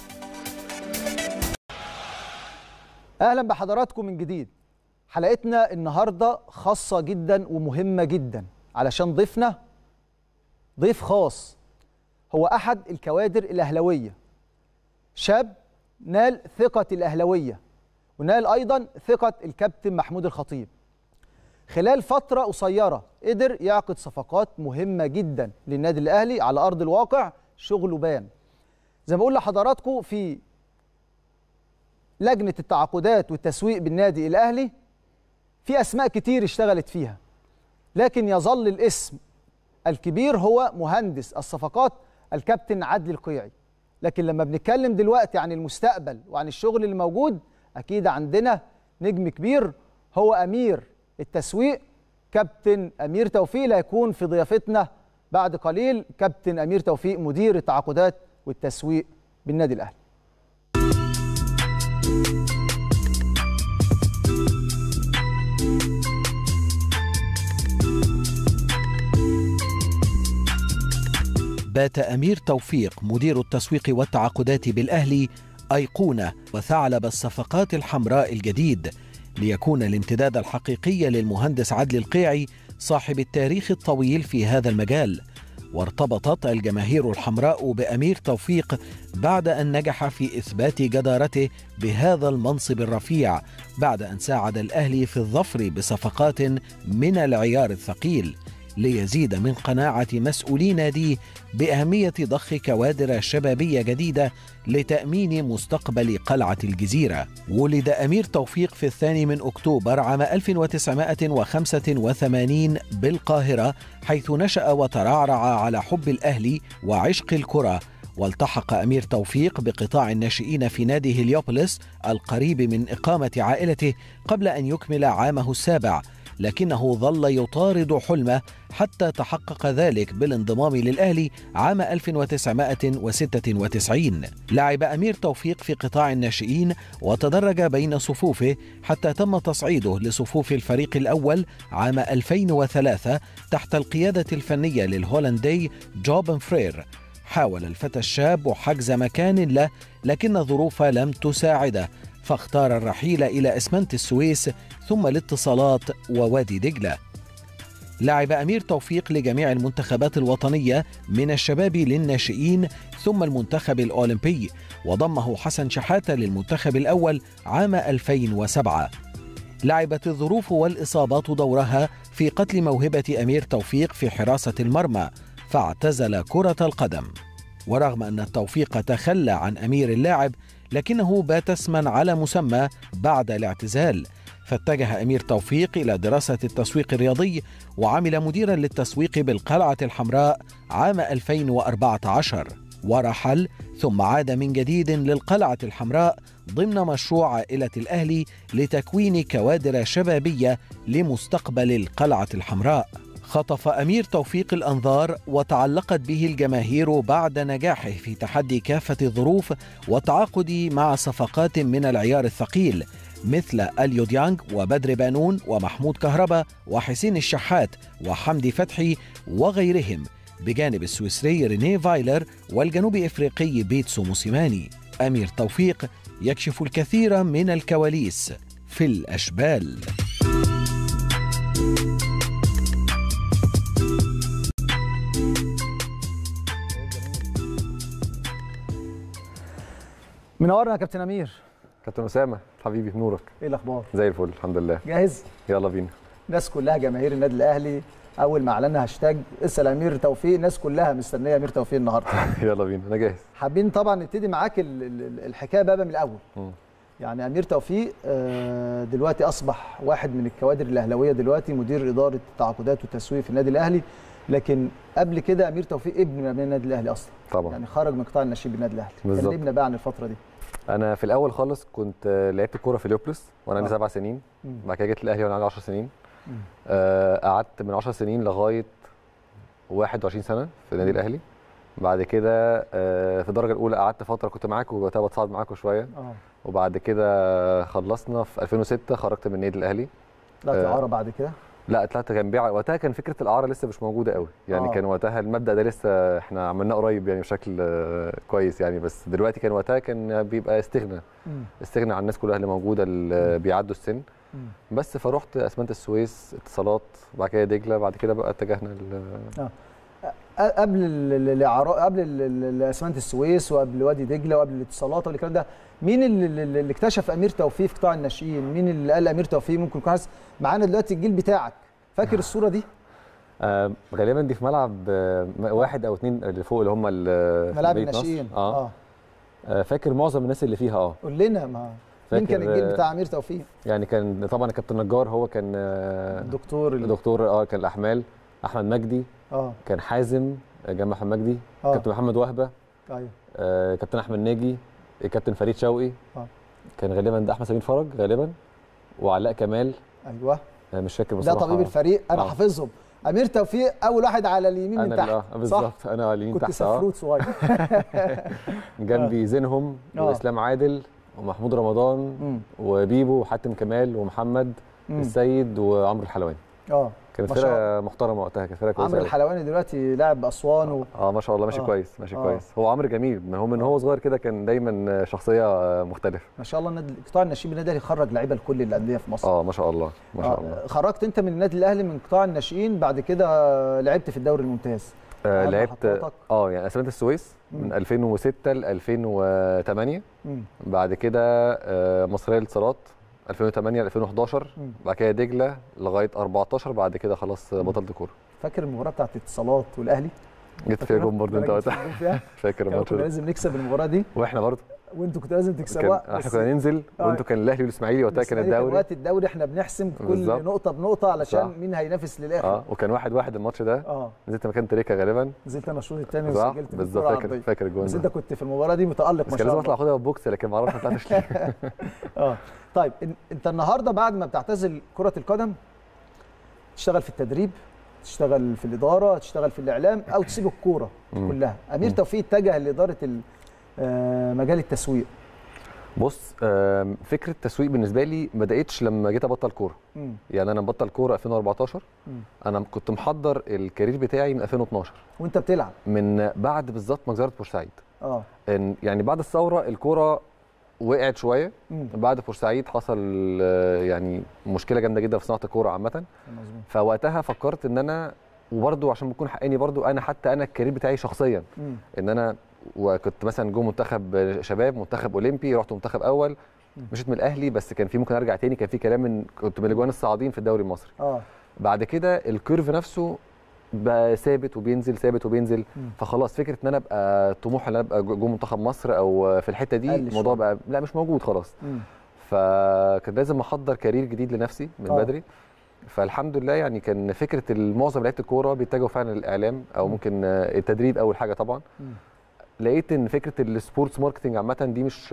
S1: اهلا بحضراتكم من جديد حلقتنا النهارده خاصه جدا ومهمه جدا علشان ضيفنا ضيف خاص هو احد الكوادر الاهلاويه شاب نال ثقة الأهلوية ونال أيضا ثقة الكابتن محمود الخطيب خلال فتره قصيره قدر يعقد صفقات مهمه جدا للنادي الاهلي على ارض الواقع شغله بان زي ما بقول لحضراتكم في لجنه التعاقدات والتسويق بالنادي الاهلي في اسماء كتير اشتغلت فيها لكن يظل الاسم الكبير هو مهندس الصفقات الكابتن عدلي القيعي لكن لما بنتكلم دلوقتي عن المستقبل وعن الشغل اللي موجود اكيد عندنا نجم كبير هو امير التسويق كابتن امير توفيق اللي هيكون في ضيافتنا بعد قليل كابتن امير توفيق مدير التعاقدات والتسويق بالنادي الاهلي
S3: بات أمير توفيق مدير التسويق والتعاقدات بالأهلي أيقونة وثعلب الصفقات الحمراء الجديد ليكون الامتداد الحقيقي للمهندس عدلي القيعي صاحب التاريخ الطويل في هذا المجال وارتبطت الجماهير الحمراء بأمير توفيق بعد أن نجح في إثبات جدارته بهذا المنصب الرفيع بعد أن ساعد الأهلي في الظفر بصفقات من العيار الثقيل ليزيد من قناعة مسؤولي ناديه بأهمية ضخ كوادر شبابية جديدة لتأمين مستقبل قلعة الجزيرة. ولد أمير توفيق في الثاني من أكتوبر عام 1985 بالقاهرة حيث نشأ وترعرع على حب الأهلي وعشق الكرة والتحق أمير توفيق بقطاع الناشئين في نادي هليوبوليس القريب من إقامة عائلته قبل أن يكمل عامه السابع لكنه ظل يطارد حلمه حتى تحقق ذلك بالانضمام للأهلي عام 1996 لعب أمير توفيق في قطاع الناشئين وتدرج بين صفوفه حتى تم تصعيده لصفوف الفريق الأول عام 2003 تحت القيادة الفنية للهولندي جوبن فرير حاول الفتى الشاب حجز مكان له لكن الظروف لم تساعده فاختار الرحيل إلى إسمنت السويس ثم الاتصالات ووادي دجلة لعب أمير توفيق لجميع المنتخبات الوطنية من الشباب للناشئين ثم المنتخب الأولمبي وضمه حسن شحاتة للمنتخب الأول عام 2007 لعبت الظروف والإصابات دورها في قتل موهبة أمير توفيق في حراسة المرمى فاعتزل كرة القدم ورغم أن التوفيق تخلى عن أمير اللاعب لكنه بات اسما على مسمى بعد الاعتزال فاتجه امير توفيق الى دراسه التسويق الرياضي وعمل مديرا للتسويق بالقلعه الحمراء عام 2014 ورحل ثم عاد من جديد للقلعه الحمراء ضمن مشروع عائله الاهلي لتكوين كوادر شبابيه لمستقبل القلعه الحمراء خطف امير توفيق الانظار وتعلقت به الجماهير بعد نجاحه في تحدي كافه الظروف والتعاقد مع صفقات من العيار الثقيل مثل اليو ديانج وبدر بانون ومحمود كهربا وحسين الشحات وحمدي فتحي وغيرهم بجانب السويسري رينيه فايلر والجنوب افريقي بيتسو موسيماني امير توفيق يكشف الكثير من الكواليس في الاشبال
S1: منورنا يا كابتن امير
S4: كابتن اسامه حبيبي بنورك
S1: ايه الاخبار
S4: زي الفل الحمد لله
S1: جاهز
S4: يلا بينا
S1: الناس كلها جماهير النادي الاهلي اول ما اعلنا هاشتاج اسال امير توفيق الناس كلها مستنيه امير توفيق النهارده
S4: يلا بينا انا جاهز
S1: حابين طبعا نبتدي معاك ال- ال- الحكايه بقى من الاول
S4: مم.
S1: يعني امير توفيق آه، دلوقتي اصبح واحد من الكوادر الاهلاويه دلوقتي مدير اداره التعاقدات والتسويق في النادي الاهلي لكن قبل كده امير توفيق ابن من ابناء النادي الاهلي اصلا
S4: طبعا
S1: يعني خرج من قطاع الناشئين بالنادي الاهلي
S4: بالظبط.
S1: كلمنا بقى عن الفتره دي
S4: انا في الاول خالص كنت آه، لعبت كوره في اليوبلس وانا عندي
S1: آه.
S4: سبع سنين
S1: مم.
S4: بعد كده جيت الاهلي وانا عندي 10 سنين
S1: مم.
S4: آه، قعدت من 10 سنين لغايه 21 سنه في النادي الاهلي بعد كده آه، في الدرجه الاولى قعدت فتره كنت معاكم وقتها بتصعد معاكم شويه
S1: اه
S4: وبعد كده خلصنا في 2006 خرجت من النادي الاهلي
S1: طلعت
S4: آه.
S1: اعاره بعد كده
S4: لا طلعت كان بيع وقتها كان فكره الاعاره لسه مش موجوده قوي يعني
S1: آه.
S4: آه. كان وقتها المبدا ده لسه احنا عملناه قريب يعني بشكل آه، كويس يعني بس دلوقتي كان وقتها كان بيبقى استغنى
S1: مم.
S4: استغنى عن الناس كلها اللي موجوده اللي بيعدوا السن
S1: مم.
S4: بس فروحت اسمنت السويس اتصالات بعد كده دجله بعد كده بقى اتجهنا ل
S1: قبل ال- ال- الاعراء قبل ال- ال- اسمنت السويس وقبل وادي دجله وقبل الاتصالات وقبل الكلام ده مين اللي, اللي اللي اكتشف امير توفيق في قطاع الناشئين مين اللي قال امير توفيق ممكن يكون حاسس معانا دلوقتي الجيل بتاعك فاكر الصوره دي
S4: آه غالبا دي في ملعب آه واحد او اثنين اللي فوق اللي هم ال-
S1: ملاعب
S4: في مدينة نصر.
S1: الناشئين
S4: اه,
S1: اه
S4: آه فاكر معظم الناس اللي فيها اه
S1: قول لنا ما مين
S4: فاكر
S1: كان الجيل
S4: آه،
S1: بتاع امير توفيق
S4: يعني كان طبعا الكابتن نجار هو كان آه
S1: الدكتور ال-
S4: دكتور اه كان الاحمال احمد مجدي
S1: اه
S4: كان حازم آه، جنب احمد مجدي
S1: اه
S4: كابتن محمد وهبه
S1: ايوه
S4: آه كابتن احمد ناجي كابتن فريد شوقي
S1: آه.
S4: كان غالبا ده احمد سمير فرج غالبا وعلاء كمال
S1: ايوه
S4: آه مش فاكر
S1: ده
S4: بصراحه
S1: طبيب الفريق انا
S4: آه.
S1: حافظهم امير توفيق اول واحد على اليمين من
S4: انا
S1: تحت
S4: اللي- اه
S1: صح
S4: بالظبط انا على اليمين
S1: كنت
S4: تحت اه
S1: سفروت صغير
S4: جنبي زينهم
S1: آه.
S4: واسلام عادل ومحمود رمضان
S1: مم.
S4: وبيبو وحاتم كمال ومحمد
S1: مم.
S4: السيد وعمرو الحلواني
S1: اه
S4: كانت
S1: ما شاء
S4: فرقه محترمه وقتها كانت فرقه كويسه
S1: عمرو
S4: أوي.
S1: الحلواني دلوقتي لاعب باسوان و...
S4: اه ما شاء الله ماشي
S1: آه.
S4: كويس ماشي
S1: آه.
S4: كويس هو عمرو جميل ما هو من هو صغير كده كان دايما شخصيه مختلفه
S1: ما شاء الله النادي قطاع الناشئين بالنادي الاهلي خرج لعيبه لكل الانديه في مصر
S4: اه ما شاء الله ما شاء
S1: آه،
S4: الله
S1: خرجت انت من النادي الاهلي من قطاع الناشئين بعد كده لعبت في الدوري الممتاز
S4: آه
S1: أهم
S4: لعبت
S1: محطاتك؟
S4: اه يعني اسمنت السويس
S1: مم.
S4: من 2006 ل 2008
S1: مم.
S4: بعد كده آه مصريه للاتصالات 2008 ل 2011
S1: مم.
S4: بعد كده دجله لغايه 14 بعد كده خلاص بطلت كوره
S1: فاكر المباراه بتاعت الاتصالات والاهلي
S4: جبت فيها جون برضه انت
S1: جبت
S4: وقتها
S1: فيها جون فيها؟
S4: فاكر الماتش
S1: كنا
S4: ده
S1: لازم نكسب المباراه دي
S4: واحنا برضه
S1: وانتوا كنتوا لازم
S4: كان
S1: تكسبوها
S4: احنا
S1: بس
S4: كنا ننزل
S1: آه.
S4: وانتوا كان الاهلي والاسماعيلي وقتها كان
S1: الإسماعيلي
S4: الدوري
S1: وقت الدوري احنا بنحسم كل
S4: بالظبط.
S1: نقطه بنقطه علشان
S4: صح.
S1: مين هينافس للاخر
S4: اه وكان واحد واحد الماتش ده
S1: اه
S4: نزلت مكان تريكا غالبا
S1: نزلت انا الشوط الثاني
S4: صح
S1: وسجلت في
S4: بالظبط
S1: الكرة
S4: فاكر
S1: العرضية.
S4: فاكر الجون
S1: بس
S4: ده
S1: انت كنت في المباراه دي متالق
S4: بس
S1: ما
S4: كان
S1: شاء
S4: لازم اطلع
S1: الله
S4: اخدها بوكس لكن ما اعرفش ما طلعتش ليه
S1: اه طيب إن- انت النهارده بعد ما بتعتزل كره القدم تشتغل في التدريب تشتغل في الاداره تشتغل في الاعلام او تسيب الكوره
S4: مم.
S1: كلها امير
S4: مم.
S1: توفيق اتجه لاداره ال- آه، مجال التسويق
S4: بص آم، فكره التسويق بالنسبه لي ما بداتش لما جيت ابطل كوره
S1: مم.
S4: يعني انا مبطل كوره 2014
S1: مم.
S4: انا كنت محضر الكارير بتاعي من 2012
S1: وانت بتلعب
S4: من بعد بالظبط مجزره بورسعيد
S1: اه
S4: إن يعني بعد الثوره الكوره وقعت شويه
S1: مم.
S4: بعد بورسعيد حصل آه، يعني مشكله جامده جدا في صناعه الكوره عامه
S1: مظبوط
S4: فوقتها فكرت ان انا وبرده عشان بكون حقاني برده انا حتى انا الكارير بتاعي شخصيا
S1: مم.
S4: ان انا وكنت مثلا جو منتخب شباب منتخب اولمبي رحت منتخب اول
S1: مم.
S4: مشيت من الاهلي بس كان في ممكن ارجع تاني كان في كلام من كنت من الاجوان الصاعدين في الدوري المصري
S1: اه
S4: بعد كده الكيرف نفسه بقى ثابت وبينزل ثابت وبينزل
S1: مم.
S4: فخلاص فكره ان انا ابقى طموح ان انا ابقى جو منتخب مصر او في الحته دي
S1: قل
S4: الموضوع
S1: شوية.
S4: بقى لا مش موجود خلاص
S1: مم.
S4: فكان لازم احضر كارير جديد لنفسي من
S1: آه.
S4: بدري فالحمد لله يعني كان فكره معظم لعيبه الكوره بيتجهوا فعلا للاعلام او
S1: مم.
S4: ممكن آه، التدريب اول حاجه طبعا
S1: مم.
S4: لقيت ان فكره السبورتس ماركتنج عامه دي مش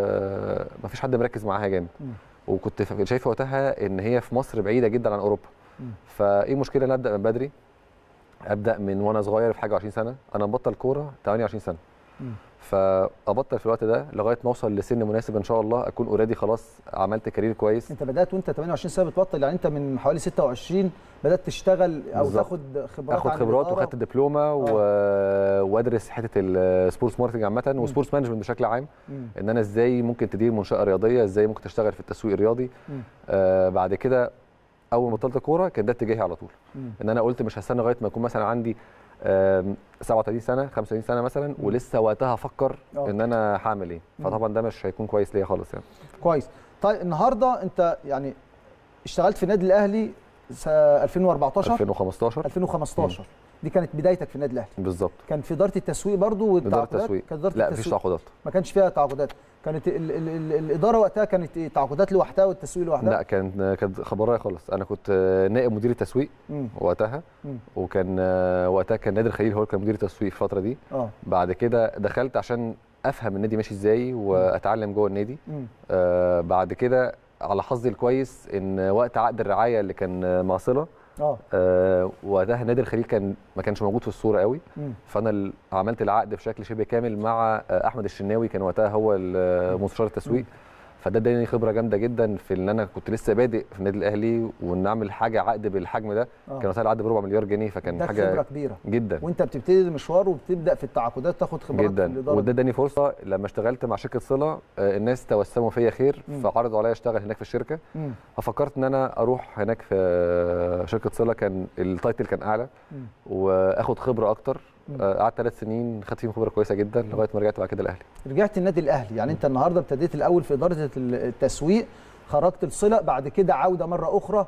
S4: ما فيش حد مركز معاها جامد
S1: مم.
S4: وكنت ف- شايف وقتها ان هي في مصر بعيده جدا عن اوروبا
S1: مم.
S4: فايه المشكله ان ابدا من بدري ابدا من وانا صغير في حاجه 20 سنه انا مبطل كوره 28 سنه
S1: مم.
S4: فابطل في الوقت ده لغايه ما اوصل لسن مناسب ان شاء الله اكون اوريدي خلاص عملت كارير كويس
S1: انت بدات وانت 28 سنه بتبطل يعني انت من حوالي 26 بدات تشتغل او
S4: بالظبط.
S1: تاخد خبرات
S4: اخد
S1: عن
S4: خبرات
S1: الإدارة.
S4: وخدت دبلومه و... وادرس حته السبورتس ماركتنج عامه وسبورتس مانجمنت بشكل عام
S1: مم.
S4: ان انا ازاي ممكن تدير منشاه رياضيه ازاي ممكن تشتغل في التسويق الرياضي
S1: مم.
S4: آه بعد كده اول ما بطلت كوره كان ده اتجاهي على طول
S1: مم.
S4: ان انا قلت مش هستنى لغايه ما اكون مثلا عندي آم، 37 سنه 35 سنه مثلا
S1: مم.
S4: ولسه وقتها افكر
S1: آه.
S4: ان انا هعمل ايه
S1: مم.
S4: فطبعا ده مش هيكون كويس ليا خالص يعني
S1: كويس طيب النهارده انت يعني اشتغلت في النادي الاهلي س- 2014
S4: 2015
S1: 2015 دي كانت بدايتك في النادي الاهلي
S4: بالظبط
S1: كان في اداره التسويق برضو والتعاقدات
S4: التسويق.
S1: كانت اداره
S4: لا مفيش
S1: التسويق
S4: تعاقدات
S1: ما كانش فيها تعاقدات كانت ال ال ال الاداره وقتها كانت ايه تعاقدات لوحدها والتسويق لوحدها
S4: لا كان كانت خبرايه خالص انا كنت آه، نائب مدير التسويق
S1: مم.
S4: وقتها
S1: مم.
S4: وكان آه، وقتها كان نادر خليل هو اللي كان مدير التسويق في الفتره دي
S1: اه
S4: بعد كده دخلت عشان افهم النادي ماشي ازاي واتعلم جوه النادي
S1: مم.
S4: آه بعد كده على حظي الكويس ان وقت عقد الرعايه اللي كان آه، مع صله
S1: اه
S4: آه وقتها نادر خليل كان ما كانش موجود في الصوره قوي
S1: مم.
S4: فانا ال- عملت العقد بشكل شبه كامل مع آه، احمد الشناوي كان وقتها هو ال- آه، مستشار التسويق فده اداني خبره جامده جدا في ان انا كنت لسه بادئ في النادي الاهلي وان اعمل حاجه عقد بالحجم ده
S1: اه
S4: كان وقتها العقد بربع مليار جنيه فكان
S1: ده
S4: حاجه
S1: خبره كبيره
S4: جدا
S1: وانت بتبتدي المشوار وبتبدا في التعاقدات تاخد خبرات في
S4: جدا
S1: الاداره
S4: وده اداني فرصه لما اشتغلت مع شركه صله آه، الناس توسموا فيا خير
S1: مم.
S4: فعرضوا عليا اشتغل هناك في الشركه
S1: مم.
S4: ففكرت ان انا اروح هناك في آه، شركه صله كان التايتل كان اعلى
S1: مم.
S4: واخد خبره اكتر
S1: مم.
S4: آه، قعدت ثلاث سنين خدت فيهم خبره كويسه جدا لغايه ما رجعت بعد كده الاهلي
S1: رجعت النادي الاهلي يعني انت النهارده ابتديت الاول في اداره التسويق خرجت الصله بعد كده عوده مره اخرى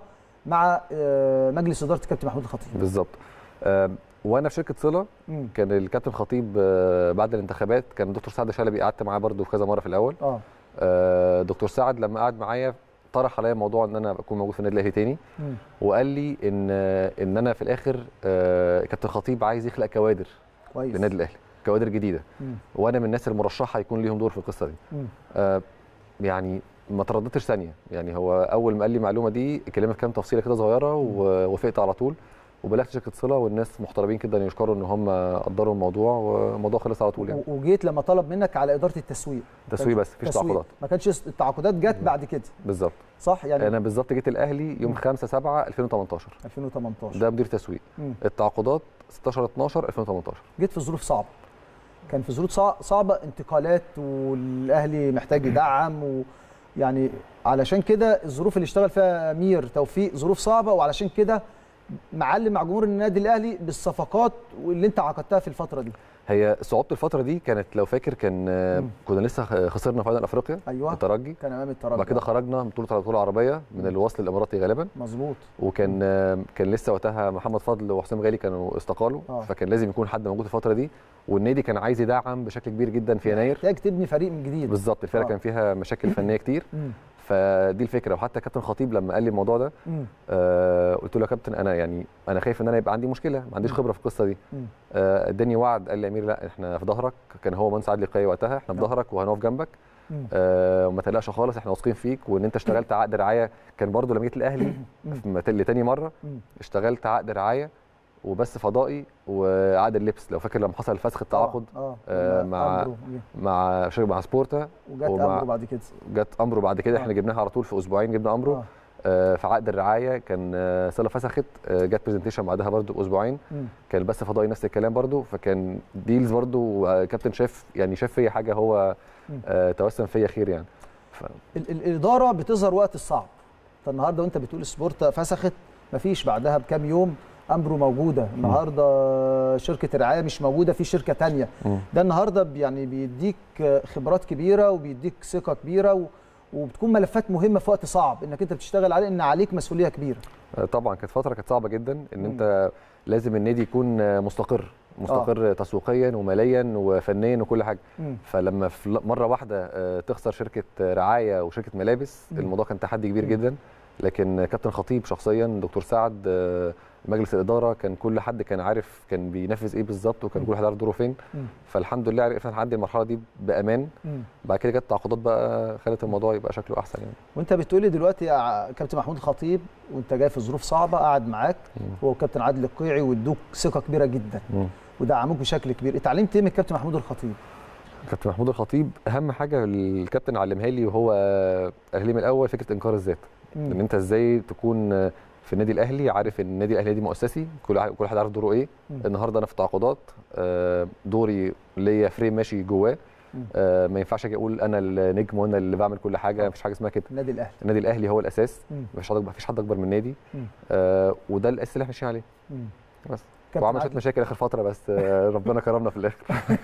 S1: مع آه، مجلس اداره الكابتن محمود الخطيب
S4: بالظبط آه، وانا في شركه صله
S1: مم.
S4: كان الكابتن خطيب آه، بعد الانتخابات كان دكتور سعد شلبي قعدت معاه برده في كذا مره في الاول
S1: اه
S4: آه، دكتور سعد لما قعد معايا طرح عليا موضوع ان انا اكون موجود في النادي الاهلي تاني
S1: مم.
S4: وقال لي ان ان انا في الاخر آه، كابتن خطيب عايز يخلق كوادر
S1: كويس
S4: للنادي الاهلي كوادر جديده
S1: مم.
S4: وانا من الناس المرشحه يكون ليهم دور في القصه دي
S1: مم.
S4: آه، يعني ما ترددتش ثانيه يعني هو اول ما قال لي المعلومه دي كلمه في كام تفصيله كده صغيره ووافقت على طول وبلغت شركه صله والناس محترمين جدا يشكروا ان هم قدروا الموضوع والموضوع خلص على طول يعني
S1: و- وجيت لما طلب منك على اداره التسويق
S4: تسويق بس مفيش
S1: تسويق.
S4: تعاقدات
S1: ما كانش التعاقدات جت بعد كده
S4: بالظبط
S1: صح يعني
S4: انا بالظبط جيت الاهلي يوم 5 7 2018
S1: 2018
S4: ده مدير تسويق
S1: مم.
S4: التعاقدات 16 12 2018
S1: جيت في ظروف صعبه كان في ظروف صع- صعبه انتقالات والاهلي محتاج يدعم ويعني علشان كده الظروف اللي اشتغل فيها امير توفيق ظروف صعبه وعلشان كده معلم مع جمهور النادي الاهلي بالصفقات واللي انت عقدتها في الفتره دي
S4: هي صعوبه الفتره دي كانت لو فاكر كان آه،
S1: مم.
S4: كنا لسه خ- خسرنا فاينل افريقيا
S1: ايوه
S4: الترجي
S1: كان امام الترجي
S4: بعد كده خرجنا من بطوله بطوله عربيه من الوصل الاماراتي غالبا
S1: مظبوط
S4: وكان آه، كان لسه وقتها محمد فضل وحسام غالي كانوا استقالوا
S1: آه.
S4: فكان لازم يكون حد موجود الفتره دي والنادي كان عايز يدعم بشكل كبير جدا في يناير
S1: محتاج تبني فريق من جديد
S4: بالظبط الفرقه
S1: آه.
S4: كان فيها مشاكل فنيه كتير
S1: مم.
S4: فدي الفكره وحتى كابتن خطيب لما قال لي الموضوع ده
S1: مم.
S4: آه قلت له يا كابتن انا يعني انا خايف ان انا يبقى عندي مشكله ما عنديش
S1: مم.
S4: خبره في القصه دي
S1: مم.
S4: آه، اداني وعد قال لي يا امير لا احنا في ظهرك كان هو مهندس عادل قيعي وقتها احنا في
S1: آه.
S4: ظهرك وهنقف جنبك
S1: مم.
S4: آه وما تقلقش خالص احنا واثقين فيك وان انت اشتغلت عقد رعايه كان برضو لما جيت الاهلي في مت- لتاني مره
S1: مم.
S4: اشتغلت عقد رعايه وبس فضائي وعقد اللبس لو فاكر لما حصل فسخ التعاقد
S1: اه,
S4: آه،
S1: آه.
S4: مع-
S1: أمره جه.
S4: مع شركه مع سبورتا
S1: وجت
S4: ومع-
S1: امره بعد كده
S4: جت امره بعد كده
S1: آه.
S4: احنا جبناها على طول في اسبوعين جبنا امره
S1: آه.
S4: آه في عقد الرعايه كان آه سله فسخت آه جت برزنتيشن بعدها برضو باسبوعين
S1: مم.
S4: كان بس فضائي نفس الكلام برضو فكان ديلز برضو آه، كابتن شاف يعني شاف فيا حاجه هو
S1: مم.
S4: آه توسم فيا خير يعني ف...
S1: ال- ال- الاداره بتظهر وقت الصعب انت النهارده وانت بتقول سبورتا فسخت مفيش بعدها بكام يوم امبرو موجوده النهارده شركه الرعايه مش موجوده في شركه تانية
S4: مم.
S1: ده النهارده بي- يعني بيديك خبرات كبيره وبيديك ثقه كبيره و... وبتكون ملفات مهمه في وقت صعب انك انت بتشتغل عليه ان عليك مسؤوليه كبيره
S4: آه، طبعا كانت فتره كانت صعبه جدا ان
S1: مم.
S4: انت لازم النادي يكون آه، مستقر مستقر تسويقيا وماليا وفنيا وكل حاجه
S1: مم.
S4: فلما في ل- مره واحده آه، تخسر شركه آه، رعايه وشركه ملابس
S1: مم.
S4: الموضوع كان تحدي كبير
S1: مم.
S4: جدا لكن كابتن خطيب شخصيا دكتور سعد آه، مجلس الاداره كان كل حد كان عارف كان بينفذ ايه بالظبط وكان كل واحد عارف دوره فين
S1: مم.
S4: فالحمد لله عرفنا نعدي المرحله دي بامان
S1: مم.
S4: بعد كده جت تعاقدات بقى خلت الموضوع يبقى شكله احسن يعني
S1: وانت بتقولي دلوقتي يا ع- كابتن محمود الخطيب وانت جاي في ظروف صعبه قاعد معاك
S4: مم.
S1: هو كابتن عادل القيعي وادوك ثقه كبيره جدا ودعموك بشكل كبير اتعلمت ايه من الكابتن محمود الخطيب
S4: كابتن محمود الخطيب اهم حاجه الكابتن علمها لي وهو قال لي من الاول فكره انكار الذات
S1: مم.
S4: ان انت ازاي تكون في النادي الاهلي عارف ان النادي الاهلي دي مؤسسي كل ع- كل واحد عارف دوره ايه
S1: مم.
S4: النهارده انا في تعاقدات آه، دوري ليا فريم ماشي جواه
S1: مم.
S4: آه، ما ينفعش اجي اقول انا النجم وانا اللي بعمل كل حاجه مفيش حاجه اسمها كده
S1: النادي الاهلي
S4: النادي الاهلي هو الاساس
S1: مم.
S4: مفيش حد مفيش حد اكبر من النادي
S1: مم.
S4: آه، وده الاساس اللي احنا ماشيين عليه
S1: مم.
S4: بس
S1: كابتن
S4: وعمل شويه
S1: عادل.
S4: مشاكل اخر فتره بس آه، ربنا كرمنا في الاخر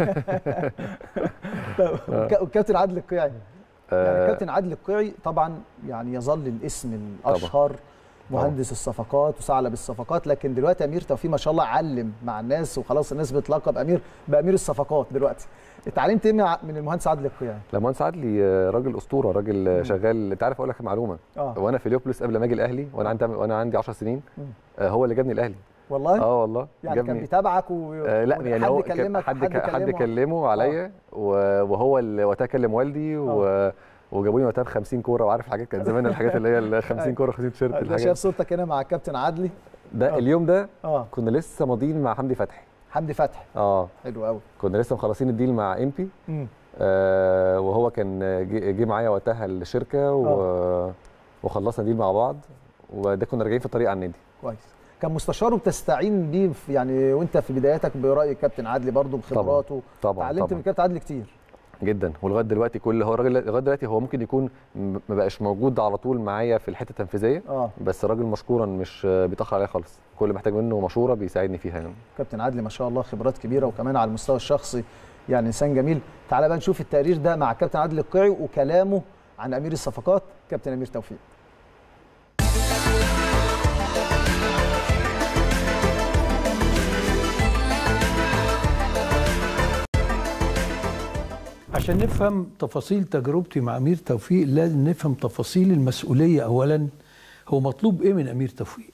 S1: وك- والكابتن عادل القيعي يعني
S4: آه،
S1: الكابتن عادل القيعي طبعا يعني يظل الاسم الاشهر مهندس الصفقات وثعلب الصفقات لكن دلوقتي امير توفيق ما شاء الله علم مع الناس وخلاص الناس بتلقب امير بامير الصفقات دلوقتي اتعلمت ايه مع- من المهندس عادل القيعي
S4: لا مهندس عدلي آه، راجل اسطوره راجل آه،
S1: مم.
S4: شغال انت عارف اقول لك معلومه
S1: اه
S4: وانا في اليوبلس قبل ما اجي الاهلي وانا عندي وانا عندي 10 سنين
S1: مم.
S4: آه، هو اللي جابني الاهلي
S1: والله
S4: اه والله
S1: يعني كان
S4: جابني
S1: بيتابعك و...
S4: آه لا يعني هو
S1: حد
S4: كان-
S1: كلمك
S4: حد ك- حد
S1: كلمه
S4: كلمه عليا و- وهو اللي وقتها كلم والدي و- وجابوني وقتها ب 50 كوره وعارف حاجات كانت زمان الحاجات اللي هي ال 50 كوره 50 تيشيرت
S1: ده شايف
S4: الحاجات
S1: صورتك هنا مع الكابتن عدلي
S4: ده
S1: آه.
S4: اليوم ده
S1: اه
S4: كنا لسه ماضيين مع حمدي فتحي
S1: حمدي فتحي
S4: اه
S1: حلو قوي
S4: كنا لسه مخلصين الديل مع امبي آه وهو كان جه جه معايا وقتها الشركه و... وخلصنا ديل مع بعض وده كنا راجعين في الطريق على النادي
S1: كويس كان مستشار وبتستعين بيه في يعني وانت في بداياتك براي الكابتن عدلي برضه بخبراته
S4: طبعا
S1: اتعلمت من
S4: طبعا
S1: الكابتن عدلي كتير
S4: جدا ولغايه دلوقتي كل هو الراجل لغايه دلوقتي هو ممكن يكون م- ما بقاش موجود على طول معايا في الحته التنفيذيه
S1: اه
S4: بس راجل مشكورا مش بيتاخر عليا خالص كل اللي محتاج منه مشوره بيساعدني فيها يعني
S1: كابتن عدلي ما شاء الله خبرات كبيره وكمان على المستوى الشخصي يعني انسان جميل تعال بقى نشوف التقرير ده مع الكابتن عادل القيعي وكلامه عن امير الصفقات كابتن امير توفيق
S5: عشان نفهم تفاصيل تجربتي مع امير توفيق لازم نفهم تفاصيل المسؤوليه اولا هو مطلوب ايه من امير توفيق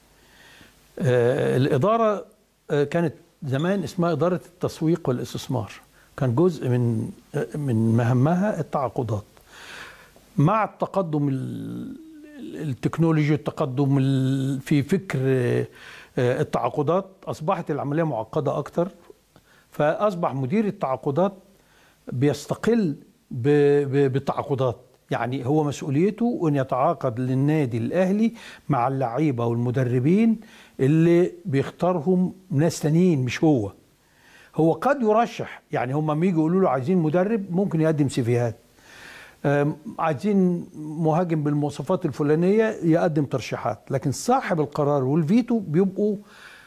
S5: آه الاداره آه كانت زمان اسمها اداره التسويق والاستثمار كان جزء من آه من مهمها التعاقدات مع التقدم ال- التكنولوجي التقدم ال- في فكر آه، آه، التعاقدات اصبحت العمليه معقده اكتر فاصبح مدير التعاقدات بيستقل ب- ب- بالتعاقدات يعني هو مسؤوليته ان يتعاقد للنادي الاهلي مع اللعيبه والمدربين اللي بيختارهم ناس تانيين مش هو هو قد يرشح يعني هم لما يجوا يقولوا له عايزين مدرب ممكن يقدم سيفيهات أم، عايزين مهاجم بالمواصفات الفلانيه يقدم ترشيحات لكن صاحب القرار والفيتو بيبقوا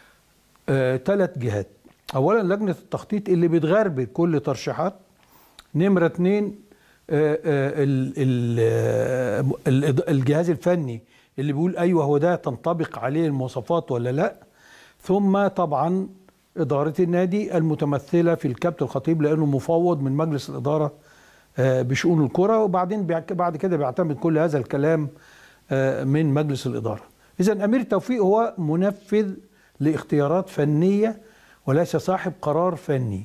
S5: ثلاث جهات اولا لجنه التخطيط اللي بتغربل كل ترشيحات نمره اتنين آه، آه، ال- ال- آه، ال- الجهاز الفني اللي بيقول ايوه هو ده تنطبق عليه المواصفات ولا لا ثم طبعا اداره النادي المتمثله في الكابتن الخطيب لانه مفوض من مجلس الاداره آه، بشؤون الكره وبعدين بيع- بعد كده بيعتمد كل هذا الكلام آه، من مجلس الاداره اذا امير توفيق هو منفذ لاختيارات فنيه وليس صاحب قرار فني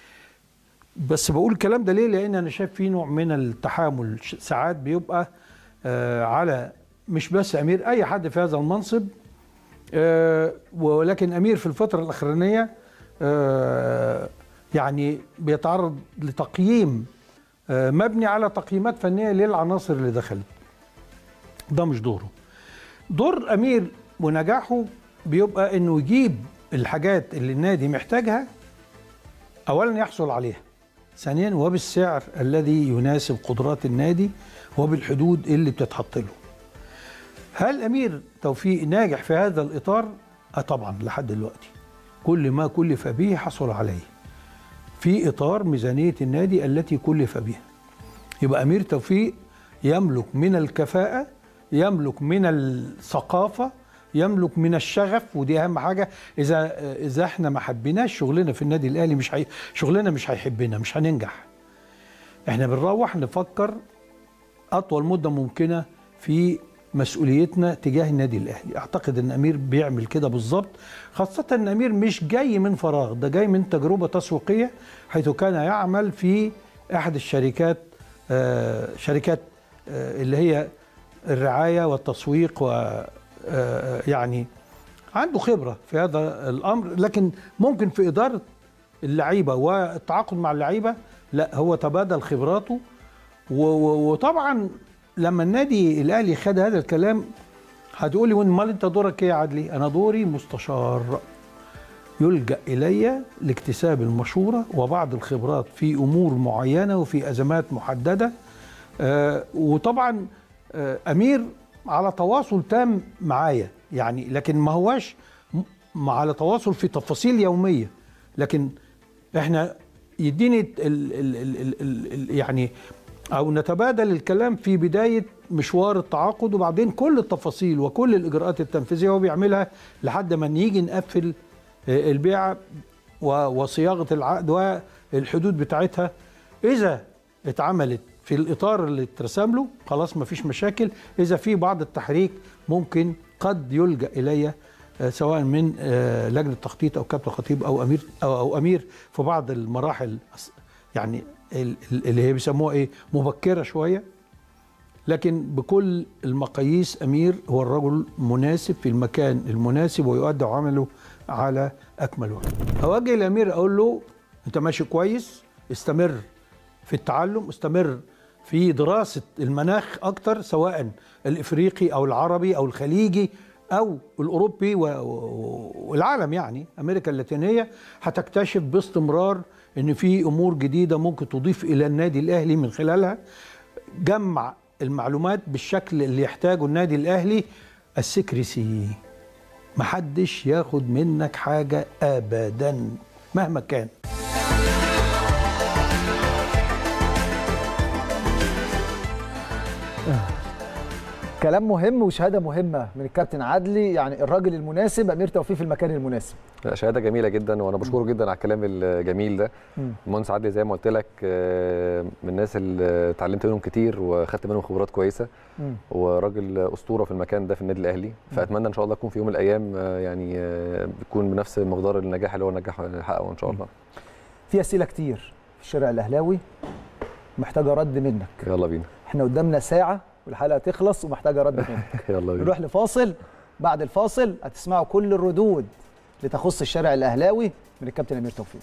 S5: بس بقول الكلام ده ليه لان انا شايف فيه نوع من التحامل ش- ساعات بيبقى آه على مش بس امير اي حد في هذا المنصب آه ولكن امير في الفتره الاخرانيه آه يعني بيتعرض لتقييم آه مبني على تقييمات فنيه للعناصر اللي دخلت ده مش دوره دور امير ونجاحه بيبقى انه يجيب الحاجات اللي النادي محتاجها اولا يحصل عليها ثانيا وبالسعر الذي يناسب قدرات النادي وبالحدود اللي بتتحط له هل امير توفيق ناجح في هذا الاطار اه طبعا لحد دلوقتي كل ما كلف به حصل عليه في اطار ميزانيه النادي التي كلف بها يبقى امير توفيق يملك من الكفاءه يملك من الثقافه يملك من الشغف ودي اهم حاجه اذا اذا احنا ما حبيناش شغلنا في النادي الاهلي مش هي شغلنا مش هيحبنا مش هننجح احنا بنروح نفكر اطول مده ممكنه في مسؤوليتنا تجاه النادي الاهلي اعتقد ان امير بيعمل كده بالظبط خاصه ان امير مش جاي من فراغ ده جاي من تجربه تسويقيه حيث كان يعمل في احد الشركات آه شركات آه اللي هي الرعايه والتسويق و آه يعني عنده خبره في هذا الامر لكن ممكن في اداره اللعيبه والتعاقد مع اللعيبه لا هو تبادل خبراته و- و- وطبعا لما النادي الاهلي خد هذا الكلام هتقولي امال انت دورك ايه يا عدلي؟ انا دوري مستشار يلجا الي لاكتساب المشوره وبعض الخبرات في امور معينه وفي ازمات محدده آه وطبعا آه امير على تواصل تام معايا يعني لكن ما هواش م- على تواصل في تفاصيل يوميه لكن احنا يديني ال ال ال ال ال ال يعني او نتبادل الكلام في بدايه مشوار التعاقد وبعدين كل التفاصيل وكل الاجراءات التنفيذيه هو بيعملها لحد ما نيجي نقفل آه، البيعه و- وصياغه العقد والحدود بتاعتها اذا اتعملت في الاطار اللي اترسم له خلاص مفيش مشاكل اذا في بعض التحريك ممكن قد يلجا الي آه، سواء من آه، لجنه تخطيط او كابتن خطيب او امير او, أو امير في بعض المراحل الس- يعني ال- ال- اللي هي بيسموها ايه مبكره شويه لكن بكل المقاييس امير هو الرجل مناسب في المكان المناسب ويؤدي عمله على اكمل وجه. اوجه الامير اقول له انت ماشي كويس استمر في التعلم استمر في دراسه المناخ اكتر سواء الافريقي او العربي او الخليجي او الاوروبي و- و- والعالم يعني امريكا اللاتينيه هتكتشف باستمرار ان في امور جديده ممكن تضيف الى النادي الاهلي من خلالها جمع المعلومات بالشكل اللي يحتاجه النادي الاهلي السكرسي محدش ياخد منك حاجه ابدا مهما كان
S1: كلام مهم وشهاده مهمه من الكابتن عدلي يعني الراجل المناسب امير توفيق في المكان المناسب
S4: لا، شهاده جميله جدا وانا بشكره جدا على الكلام الجميل ده
S1: مم.
S4: المهندس عدلي زي ما قلت لك آه، من الناس اللي اتعلمت منهم كتير واخدت منهم خبرات كويسه
S1: مم.
S4: وراجل اسطوره في المكان ده في النادي الاهلي فاتمنى ان شاء الله يكون في يوم من الايام آه، يعني آه، بيكون بنفس مقدار النجاح اللي هو نجح حققه ان شاء الله
S1: في اسئله كتير في الشارع الاهلاوي محتاجه رد منك
S4: يلا بينا
S1: احنا قدامنا ساعه والحلقه تخلص ومحتاجه رد منك
S4: يلا بينا
S1: نروح لفاصل بعد الفاصل هتسمعوا كل الردود اللي تخص الشارع الاهلاوي من الكابتن امير توفيق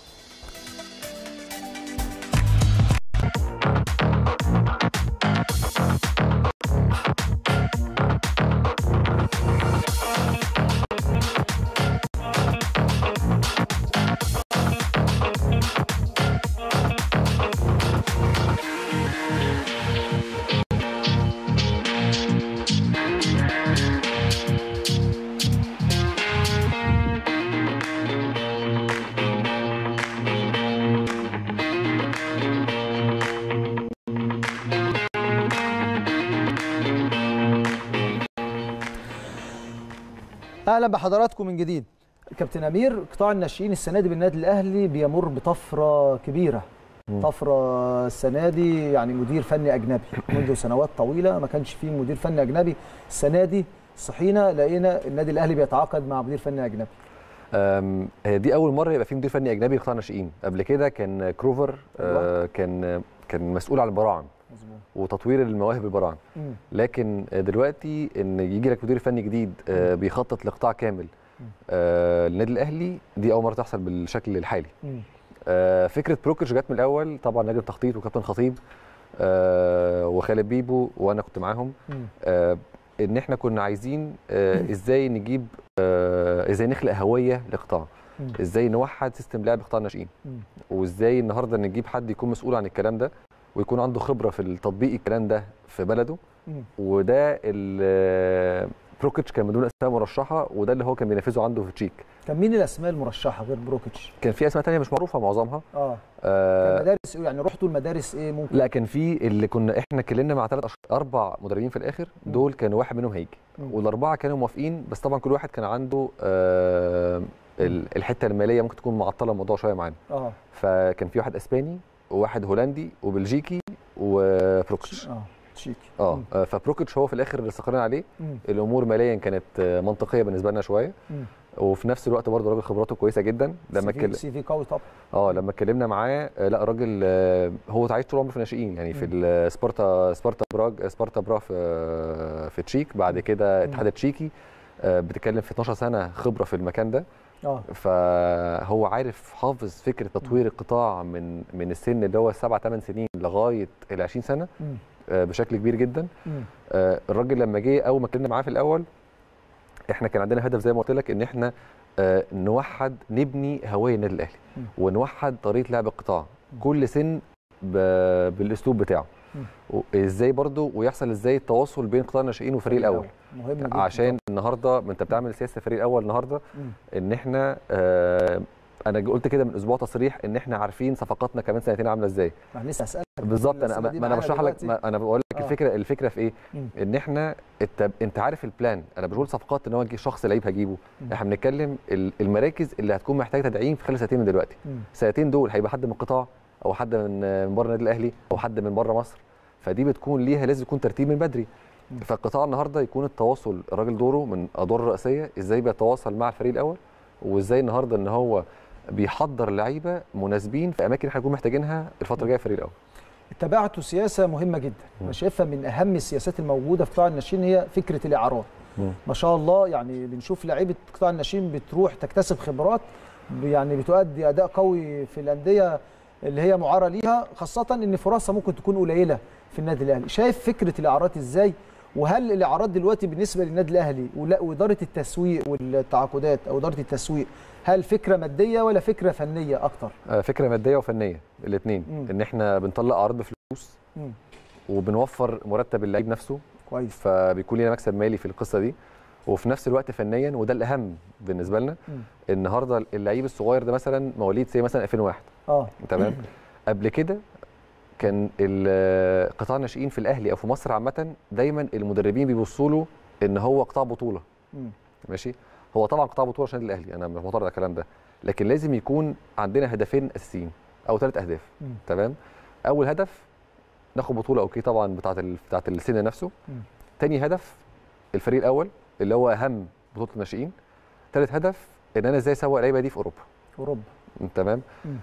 S1: اهلا بحضراتكم من جديد كابتن امير قطاع الناشئين السنه دي بالنادي الاهلي بيمر بطفره كبيره طفره السنه دي يعني مدير فني اجنبي منذ سنوات طويله ما كانش فيه مدير فني اجنبي السنه دي صحينا لقينا النادي الاهلي بيتعاقد مع مدير فني اجنبي
S4: أم، هي دي اول مره يبقى في مدير فني اجنبي لقطاع الناشئين قبل كده كان كروفر آه، كان كان مسؤول عن البراعم
S1: مظبوط
S4: وتطوير المواهب البراعم لكن دلوقتي ان يجي لك مدير فني جديد آه، بيخطط لقطاع كامل آه، للنادي الاهلي دي اول مره تحصل بالشكل الحالي آه، فكره بروكرج جت من الاول طبعا نادي التخطيط وكابتن خطيب آه، وخالد بيبو وانا كنت معاهم آه، ان احنا كنا عايزين آه، ازاي نجيب آه، ازاي نخلق هويه لقطاع
S1: مم.
S4: ازاي نوحد سيستم لعب قطاع الناشئين
S1: مم.
S4: وازاي النهارده نجيب حد يكون مسؤول عن الكلام ده ويكون عنده خبره في التطبيق الكلام ده في بلده
S1: مم.
S4: وده ال- بروكيتش كان من دون اسماء مرشحه وده اللي هو كان بينفذه عنده في تشيك
S1: كان مين الاسماء المرشحه غير بروكيتش
S4: كان في اسماء تانية مش معروفه معظمها
S1: اه كان
S4: آه
S1: مدارس إيه؟ يعني رحتوا المدارس ايه ممكن
S4: لا كان في اللي كنا احنا اتكلمنا مع ثلاث اربع مدربين في الاخر
S1: مم.
S4: دول كانوا واحد منهم هيجي
S1: مم.
S4: والاربعه كانوا موافقين بس طبعا كل واحد كان عنده آه ال- الحته الماليه ممكن تكون معطله الموضوع شويه معانا
S1: اه
S4: فكان في واحد اسباني وواحد هولندي وبلجيكي وبروكيتش
S1: اه تشيكي
S4: اه
S1: مم.
S4: آه، فبروكيتش هو في الاخر اللي استقرينا عليه
S1: مم.
S4: الامور ماليا كانت آه، منطقيه بالنسبه لنا شويه
S1: مم.
S4: وفي نفس الوقت برضه راجل خبراته كويسه جدا لما
S1: سي في-
S4: اتكلم
S1: سي في قوي طبعا
S4: اه لما اتكلمنا معاه آه، لا راجل آه، هو عايش طول عمره في الناشئين يعني في
S1: مم.
S4: ال- سبارتا سبارتا براغ سبارتا برا في آه، في تشيك بعد كده اتحاد التشيكي آه، بتتكلم في 12 سنه خبره في المكان ده
S1: اه
S4: فهو عارف حافظ فكره تطوير القطاع من من السن اللي هو 7 8 سنين لغايه ال 20 سنه
S1: مم.
S4: آه، بشكل كبير جدا
S1: مم.
S4: آه، الراجل لما جه اول ما اتكلمنا معاه في الاول احنا كان عندنا هدف زي ما قلت لك ان احنا آه، نوحد نبني هويه النادي الاهلي
S1: مم.
S4: ونوحد طريقه لعب القطاع كل سن ب- بالاسلوب بتاعه
S1: مم.
S4: و- ازاي برضو ويحصل ازاي التواصل بين قطاع الناشئين والفريق الاول
S1: مهم جدا
S4: عشان النهارده ما انت بتعمل سياسه الفريق الاول النهارده
S1: مم.
S4: ان احنا آه، انا قلت كده من اسبوع تصريح ان احنا عارفين صفقاتنا كمان سنتين عامله ازاي
S1: ما لسه اسالك
S4: بالظبط انا
S1: الأسئلة دي
S4: ما انا
S1: معانا
S4: بشرح لك
S1: دلوقتي.
S4: ما انا بقول لك
S1: آه.
S4: الفكره الفكره في ايه
S1: مم.
S4: ان احنا انت انت عارف البلان انا مش بقول صفقات ان هو يجي شخص لعيب هجيبه
S1: مم.
S4: احنا بنتكلم ال- المراكز اللي هتكون محتاجه تدعيم في خلال سنتين من دلوقتي
S1: مم.
S4: سنتين دول هيبقى حد من القطاع او حد من من بره النادي الاهلي او حد من بره مصر فدي بتكون ليها لازم يكون ترتيب من بدري
S1: مم.
S4: فالقطاع النهارده يكون التواصل الراجل دوره من ادواره الرئيسيه ازاي بيتواصل مع الفريق الاول وازاي النهارده ان هو بيحضر لعيبه مناسبين في اماكن احنا هنكون محتاجينها الفتره الجايه في الفريق الاول
S1: اتبعتوا سياسه مهمه جدا انا شايفها من اهم السياسات الموجوده في قطاع الناشئين هي فكره الاعارات
S4: مم.
S1: ما شاء الله يعني بنشوف لعيبه قطاع الناشئين بتروح تكتسب خبرات ب- يعني بتؤدي اداء قوي في الانديه اللي هي معاره ليها خاصه ان فرصها ممكن تكون قليله في النادي الاهلي شايف فكره الاعارات ازاي وهل الاعارات دلوقتي بالنسبه للنادي الاهلي ولا- واداره التسويق والتعاقدات او اداره التسويق هل فكره ماديه ولا فكره فنيه اكتر
S4: آه، فكره ماديه وفنيه الاثنين
S1: مم.
S4: ان احنا بنطلع عرض بفلوس
S1: مم.
S4: وبنوفر مرتب اللعيب نفسه
S1: كويس
S4: فبيكون لنا مكسب مالي في القصه دي وفي نفس الوقت فنيا وده الاهم بالنسبه لنا
S1: مم.
S4: النهارده اللعيب الصغير ده مثلا مواليد زي مثلا 2001
S1: اه
S4: تمام قبل كده كان ال- قطاع الناشئين في الاهلي او في مصر عامه دايما المدربين بيبصوا له ان هو قطاع بطوله
S1: مم.
S4: ماشي هو طبعا قطاع بطوله عشان الاهلي انا مش معترض على الكلام ده لكن لازم يكون عندنا هدفين اساسيين او ثلاث اهداف
S1: مم.
S4: تمام اول هدف ناخد بطوله اوكي طبعا بتاعه ال... بتاعه السن نفسه
S1: مم.
S4: تاني هدف الفريق الاول اللي هو اهم بطوله الناشئين ثالث هدف ان انا ازاي اسوق اللعيبه دي في اوروبا
S1: اوروبا
S4: تمام
S1: مم.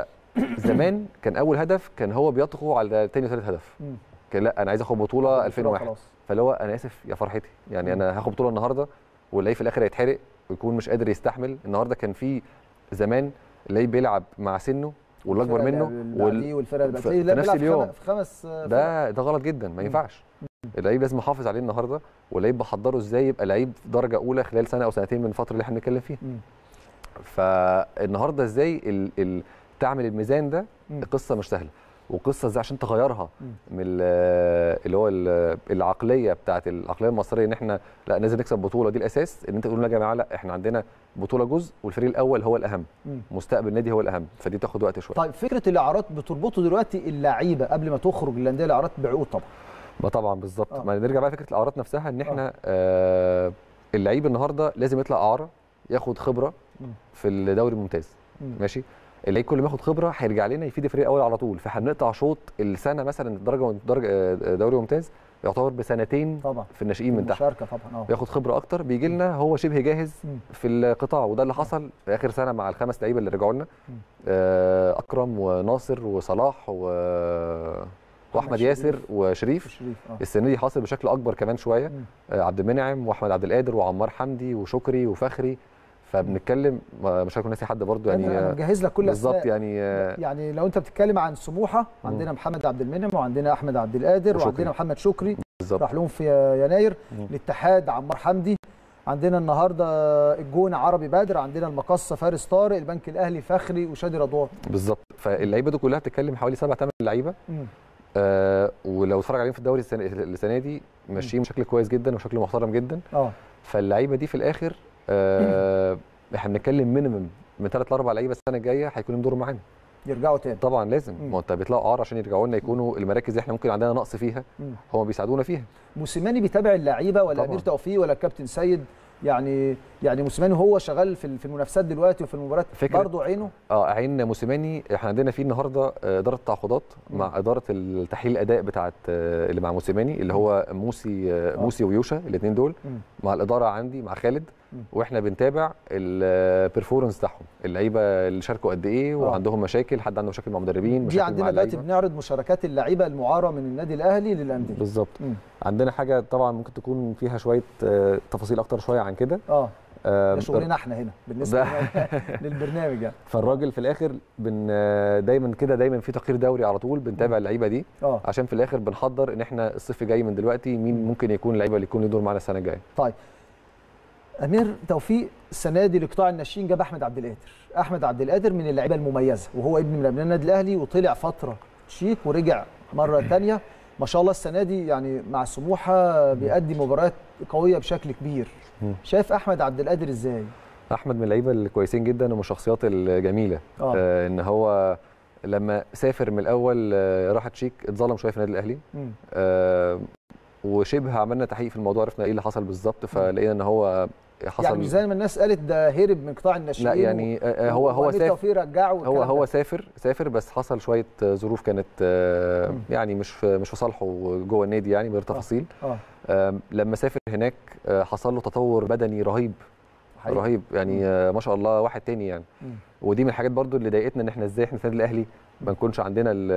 S4: فزمان كان اول هدف كان هو بيطغو على تاني وثالث هدف
S1: مم.
S4: كان لا انا عايز اخد بطوله 2001
S1: خلاص
S4: فاللي هو انا اسف يا فرحتي يعني انا هاخد بطوله النهارده واللعيب في الاخر هيتحرق ويكون مش قادر يستحمل النهارده كان في زمان اللعيب بيلعب مع سنه والاكبر
S1: الفرقة
S4: منه
S1: اللي
S4: وال...
S1: بعديه والفرقه اللي
S4: ف-
S1: بعديه
S4: في
S1: لا
S4: نفس
S1: بيلعب في
S4: اليوم.
S1: خم- في خمس آه، فرق.
S4: ده ده غلط جدا ما ينفعش اللعيب لازم احافظ عليه النهارده واللعيب بحضره ازاي يبقى لعيب درجه اولى خلال سنه او سنتين من الفتره اللي احنا بنتكلم فيها
S1: مم.
S4: فالنهارده ازاي ال... ال... تعمل الميزان ده
S1: مم.
S4: قصه مش سهله وقصه ازاي عشان تغيرها
S1: مم.
S4: من ال- اللي هو ال- العقليه بتاعت العقليه المصريه ان احنا لا لازم نكسب بطوله دي الاساس ان انت تقول لنا يا جماعه لا احنا عندنا بطوله جزء والفريق الاول هو الاهم
S1: مم.
S4: مستقبل النادي هو الاهم فدي بتاخد وقت شويه
S1: طيب فكره الاعارات بتربطوا دلوقتي اللعيبه قبل ما تخرج للانديه الاعارات بعقود طبعا
S4: ما طبعا بالظبط
S1: آه.
S4: ما نرجع بقى فكره الاعارات نفسها ان احنا آه اللعيب النهارده لازم يطلع اعاره ياخد خبره
S1: مم.
S4: في الدوري الممتاز
S1: مم.
S4: ماشي اللعيب كل ما ياخد خبره هيرجع لنا يفيد الفريق الاول على طول فهنقطع شوط السنه مثلا درجه درجه آه، دوري ممتاز يعتبر بسنتين
S1: طبعا
S4: في الناشئين من تحت
S1: المشاركه طبعا اه
S4: بياخد خبره اكتر بيجي لنا هو شبه جاهز
S1: مم.
S4: في القطاع وده اللي حصل في اخر سنه مع الخمس لعيبه اللي رجعوا لنا
S1: مم.
S4: آه، اكرم وناصر وصلاح و... واحمد
S1: شريف.
S4: ياسر وشريف
S1: شريف اه
S4: السنه دي حاصل بشكل اكبر كمان شويه
S1: مم.
S4: آه، عبد المنعم واحمد عبد القادر وعمار حمدي وشكري وفخري فبنتكلم ما- مش هكون ناسي حد برضو يعني
S1: انا
S4: آه،
S1: مجهز لك كل
S4: بالظبط
S1: أسماء.
S4: يعني آه،
S1: يعني لو انت بتتكلم عن سموحه عندنا محمد عبد المنعم وعندنا احمد عبد القادر
S4: وشكري.
S1: وعندنا محمد شكري
S4: بالظبط
S1: راح لهم في يناير
S4: مم.
S1: الاتحاد عمار حمدي عندنا النهارده الجون عربي بدر عندنا المقصه فارس طارق البنك الاهلي فخري وشادي رضوان
S4: بالظبط فاللعيبه دي كلها بتتكلم حوالي سبع ثمان لعيبه
S1: مم.
S4: آه ولو اتفرج عليهم في الدوري السنه, السنة دي ماشيين بشكل كويس جدا وشكل محترم جدا
S1: اه
S4: فاللعيبه دي في الاخر آه احنا بنتكلم مينيمم من ثلاث لاربع لعيبه السنه الجايه هيكون لهم دور معانا
S1: يرجعوا تاني
S4: طبعا لازم
S1: مم.
S4: ما انت بيطلعوا عار عشان يرجعوا لنا يكونوا المراكز اللي احنا ممكن عندنا نقص فيها
S1: مم.
S4: هم بيساعدونا فيها
S1: موسيماني بيتابع اللعيبه ولا
S4: طبعاً.
S1: امير توفيق ولا الكابتن سيد يعني يعني موسيماني هو شغال في في المنافسات دلوقتي وفي المباريات
S4: فكرة-
S1: برضه عينه
S4: اه عين موسيماني احنا عندنا فيه النهارده آه، اداره التعاقدات
S1: مم.
S4: مع اداره التحليل الاداء بتاعت آه، اللي مع موسيماني اللي هو موسي آه،
S1: آه.
S4: موسي ويوشا الاثنين دول
S1: مم.
S4: مع الاداره عندي مع خالد
S1: مم.
S4: واحنا بنتابع البرفورمانس بتاعهم اللعيبه اللي شاركوا قد ايه وعندهم مشاكل حد عنده مشاكل مع مدربين
S1: دي
S4: مشاكل
S1: عندنا
S4: مع
S1: دلوقتي
S4: اللعيبه
S1: بنعرض مشاركات اللعيبه المعاره من النادي الاهلي للانديه
S4: بالظبط
S1: مم.
S4: عندنا حاجه طبعا ممكن تكون فيها شويه آه، تفاصيل اكتر شويه عن كده
S1: اه
S4: آه،
S1: ده شغلنا احنا هنا بالنسبه
S4: ده-
S1: للبرنامج يعني
S4: فالراجل في الاخر بن آه، دايما كده دايما في تقرير دوري على طول بنتابع اللعيبه دي
S1: اه
S4: عشان في الاخر بنحضر ان احنا الصيف جاي من دلوقتي مين ممكن يكون اللعيبه اللي يكون له دور معانا السنه الجايه
S1: طيب امير توفيق السنه دي لقطاع الناشئين جاب احمد عبد القادر احمد عبد القادر من اللعيبه المميزه وهو ابن من ابناء النادي الاهلي وطلع فتره تشيك ورجع مره ثانيه ما شاء الله السنه دي يعني مع سموحه بيأدي مباريات قويه بشكل كبير
S4: مم.
S1: شايف احمد عبد القادر ازاي
S4: احمد من اللعيبه الكويسين جدا ومن الشخصيات الجميله
S1: اه
S4: آه ان هو لما سافر من الاول آه راح تشيك اتظلم شويه في النادي الاهلي
S1: مم.
S4: آه وشبه عملنا تحقيق في الموضوع عرفنا ايه اللي حصل بالظبط فلقينا ان هو حصل
S1: يعني مش زي ما الناس قالت ده هرب من قطاع الناشئين
S4: لا يعني آه آه، هو هو
S1: وأمير
S4: سافر
S1: توفيق رجعه
S4: هو
S1: والكلام
S4: هو
S1: ده.
S4: سافر سافر بس حصل شويه آه، ظروف كانت آه
S1: مم.
S4: يعني مش في مش في صالحه جوه النادي يعني من غير تفاصيل
S1: اه
S4: آم، لما سافر هناك آه، حصل له تطور بدني رهيب
S1: حقيقي.
S4: رهيب يعني آه، ما شاء الله واحد تاني يعني
S1: مم.
S4: ودي من الحاجات برضو اللي ضايقتنا ان احنا ازاي احنا في النادي الاهلي ما نكونش عندنا ال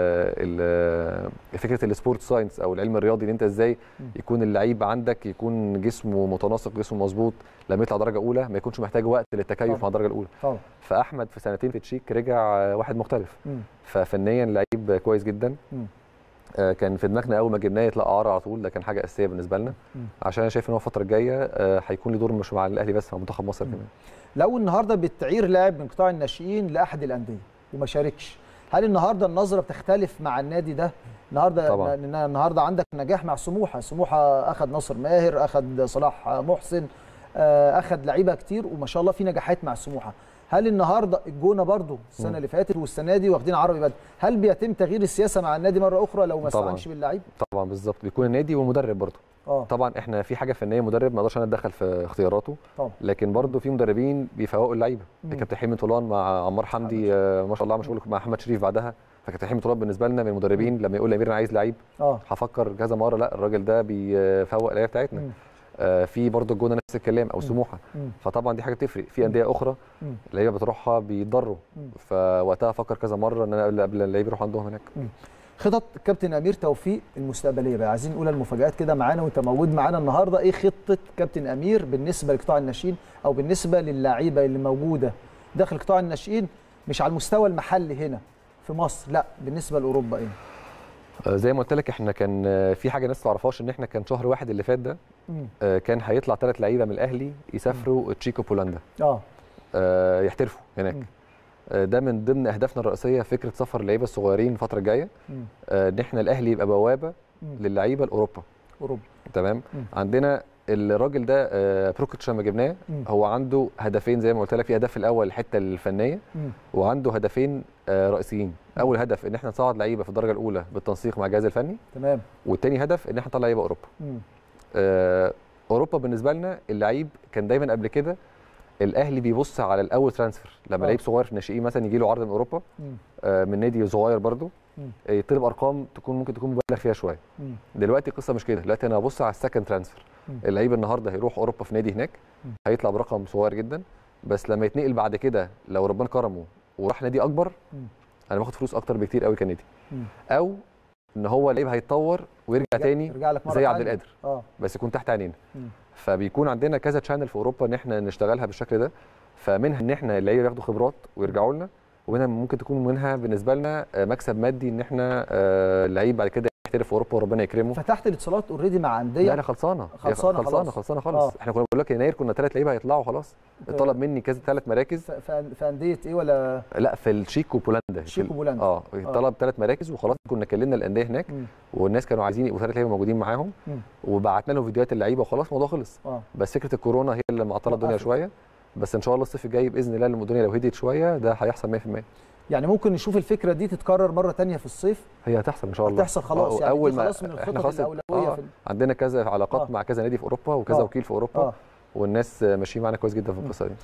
S4: ال فكره السبورت ساينس او العلم الرياضي ان انت ازاي
S1: مم.
S4: يكون اللعيب عندك يكون جسمه متناسق جسمه مظبوط لما يطلع درجه اولى ما يكونش محتاج وقت للتكيف
S1: طبعا.
S4: مع الدرجه الاولى
S1: طبعا
S4: فاحمد في سنتين في تشيك رجع آه، واحد مختلف
S1: مم.
S4: ففنيا لعيب كويس جدا
S1: مم.
S4: آه، كان في دماغنا اول ما جبناه يطلع اعاره على طول ده كان حاجه اساسيه بالنسبه لنا
S1: مم.
S4: عشان انا شايف ان هو الفتره الجايه آه، هيكون له دور مش مع الاهلي بس مع منتخب مصر
S1: مم.
S4: كمان
S1: لو النهارده بتعير لاعب من قطاع الناشئين لاحد الانديه وما شاركش هل النهارده النظره بتختلف مع النادي ده النهارده
S4: طبعاً.
S1: ن- النهارده عندك نجاح مع سموحه سموحه اخذ ناصر ماهر اخذ صلاح محسن آه، اخذ لعيبه كتير وما شاء الله في نجاحات مع سموحه هل النهارده الجونه برضو السنه اللي فاتت والسنه دي واخدين عربي بدر هل بيتم تغيير السياسه مع النادي مره اخرى لو ما
S4: طبعاً.
S1: استعنش باللعيب
S4: طبعا بالظبط بيكون النادي والمدرب برضه
S1: اه
S4: طبعا احنا في حاجه فنيه مدرب ما اقدرش انا اتدخل في اختياراته
S1: طبعا
S4: لكن برضه في مدربين بيفوقوا اللعيبه
S1: مم.
S4: كابتن حلمي طولان مع عمار حمدي آه، ما شاء الله مشغول مع احمد شريف بعدها فكابتن حلمي طولان بالنسبه لنا من المدربين لما يقول لامير انا عايز لعيب
S1: اه
S4: هفكر كذا مره لا الراجل ده بيفوق اللعيبه بتاعتنا
S1: مم.
S4: آه، في برضه الجونه نفس الكلام او
S1: مم.
S4: سموحه
S1: مم.
S4: فطبعا دي حاجه بتفرق في انديه اخرى
S1: مم.
S4: اللعيبه بتروحها بيضروا
S1: مم.
S4: فوقتها افكر كذا مره ان انا قبل قبل اللعيبه يروحوا عندهم هناك
S1: خطط كابتن امير توفيق المستقبليه بقى عايزين نقول المفاجات كده معانا وانت موجود معانا النهارده ايه خطه كابتن امير بالنسبه لقطاع الناشئين او بالنسبه للاعيبه اللي موجوده داخل قطاع الناشئين مش على المستوى المحلي هنا في مصر لا بالنسبه لاوروبا ايه
S4: آه، زي ما قلت لك احنا كان آه، في حاجه الناس ما تعرفهاش ان احنا كان شهر واحد اللي فات ده
S1: مم.
S4: آه، كان هيطلع ثلاث لعيبه من الاهلي يسافروا تشيكو بولندا
S1: اه
S4: آه، يحترفوا هناك
S1: مم.
S4: آه، ده من ضمن اهدافنا الرئيسيه فكره سفر اللعيبه الصغيرين الفتره الجايه
S1: مم.
S4: آه، ان احنا الاهلي يبقى بوابه
S1: مم.
S4: للعيبه لاوروبا
S1: اوروبا
S4: تمام
S1: مم.
S4: عندنا الراجل ده آه، بروكيتش لما جبناه
S1: مم.
S4: هو عنده هدفين زي ما قلت لك في هدف الاول الحته الفنيه
S1: مم.
S4: وعنده هدفين آه، رئيسيين اول هدف ان احنا نصعد لعيبه في الدرجه الاولى بالتنسيق مع الجهاز الفني
S1: تمام
S4: والتاني هدف ان احنا نطلع لعيبه اوروبا
S1: مم.
S4: آه، اوروبا بالنسبه لنا اللعيب كان دايما قبل كده الاهلي بيبص على الاول ترانسفير لما
S1: آه.
S4: لعيب صغير في الناشئين مثلا يجي له عرض من اوروبا
S1: مم.
S4: آه، من نادي صغير برضه
S1: مم.
S4: آه، يطلب ارقام تكون ممكن تكون مبالغ فيها شويه
S1: مم.
S4: دلوقتي القصه مش كده دلوقتي انا هبص على السكند ترانسفير
S1: مم.
S4: اللعيب النهارده هيروح اوروبا في نادي هناك
S1: مم.
S4: هيطلع برقم صغير جدا بس لما يتنقل بعد كده لو ربنا كرمه وراح نادي اكبر
S1: مم.
S4: انا باخد فلوس اكتر بكتير قوي كنادي
S1: مم.
S4: او ان هو اللعيب هيتطور ويرجع تاني
S1: يرجع لك مره
S4: زي عبد
S1: تانية.
S4: القادر
S1: اه
S4: بس يكون تحت عينينا
S1: مم.
S4: فبيكون عندنا كذا تشانل في اوروبا ان احنا نشتغلها بالشكل ده فمنها ان احنا اللعيبه ياخدوا خبرات ويرجعوا لنا ومنها ممكن تكون منها بالنسبه لنا آه، مكسب مادي ان احنا آه، اللعيب بعد كده يحترف في اوروبا وربنا يكرمه
S1: فتحت الاتصالات اوريدي مع انديه
S4: لا لا خلصانه هي
S1: خلصانة
S4: خلصانه
S1: خلاص.
S4: خلصانه خالص
S1: آه.
S4: احنا كنا بنقول لك يناير كنا ثلاث لعيبه هيطلعوا خلاص اتطلب مني كذا ثلاث مراكز
S1: ف- ف- في انديه ايه ولا
S4: لا في الشيك وبولندا في
S1: شيك
S4: ال-
S1: وبولندا.
S4: اه طلب ثلاث مراكز وخلاص كنا كلمنا الانديه هناك
S1: مم.
S4: والناس كانوا عايزين يبقوا ثلاث لعيبه موجودين معاهم
S1: مم.
S4: وبعتنا لهم فيديوهات اللعيبه وخلاص الموضوع خلص
S1: اه
S4: بس فكره الكورونا هي اللي معطله الدنيا
S1: وقفت.
S4: شويه بس ان شاء الله الصيف الجاي باذن الله لما الدنيا لو هديت شويه ده هيحصل 100%
S1: يعني ممكن نشوف الفكره دي تتكرر مره تانية في الصيف
S4: هي هتحصل ان شاء الله
S1: هتحصل خلاص
S4: آه،
S1: يعني
S4: اول
S1: دي
S4: ما
S1: خلاص من
S4: احنا
S1: الخطط
S4: خلاص
S1: الاولويه
S4: آه
S1: في ال-
S4: عندنا كذا علاقات
S1: آه.
S4: مع كذا نادي في اوروبا وكذا
S1: آه.
S4: وكيل في اوروبا
S1: اه
S4: والناس ماشيين معانا كويس جدا في القصه دي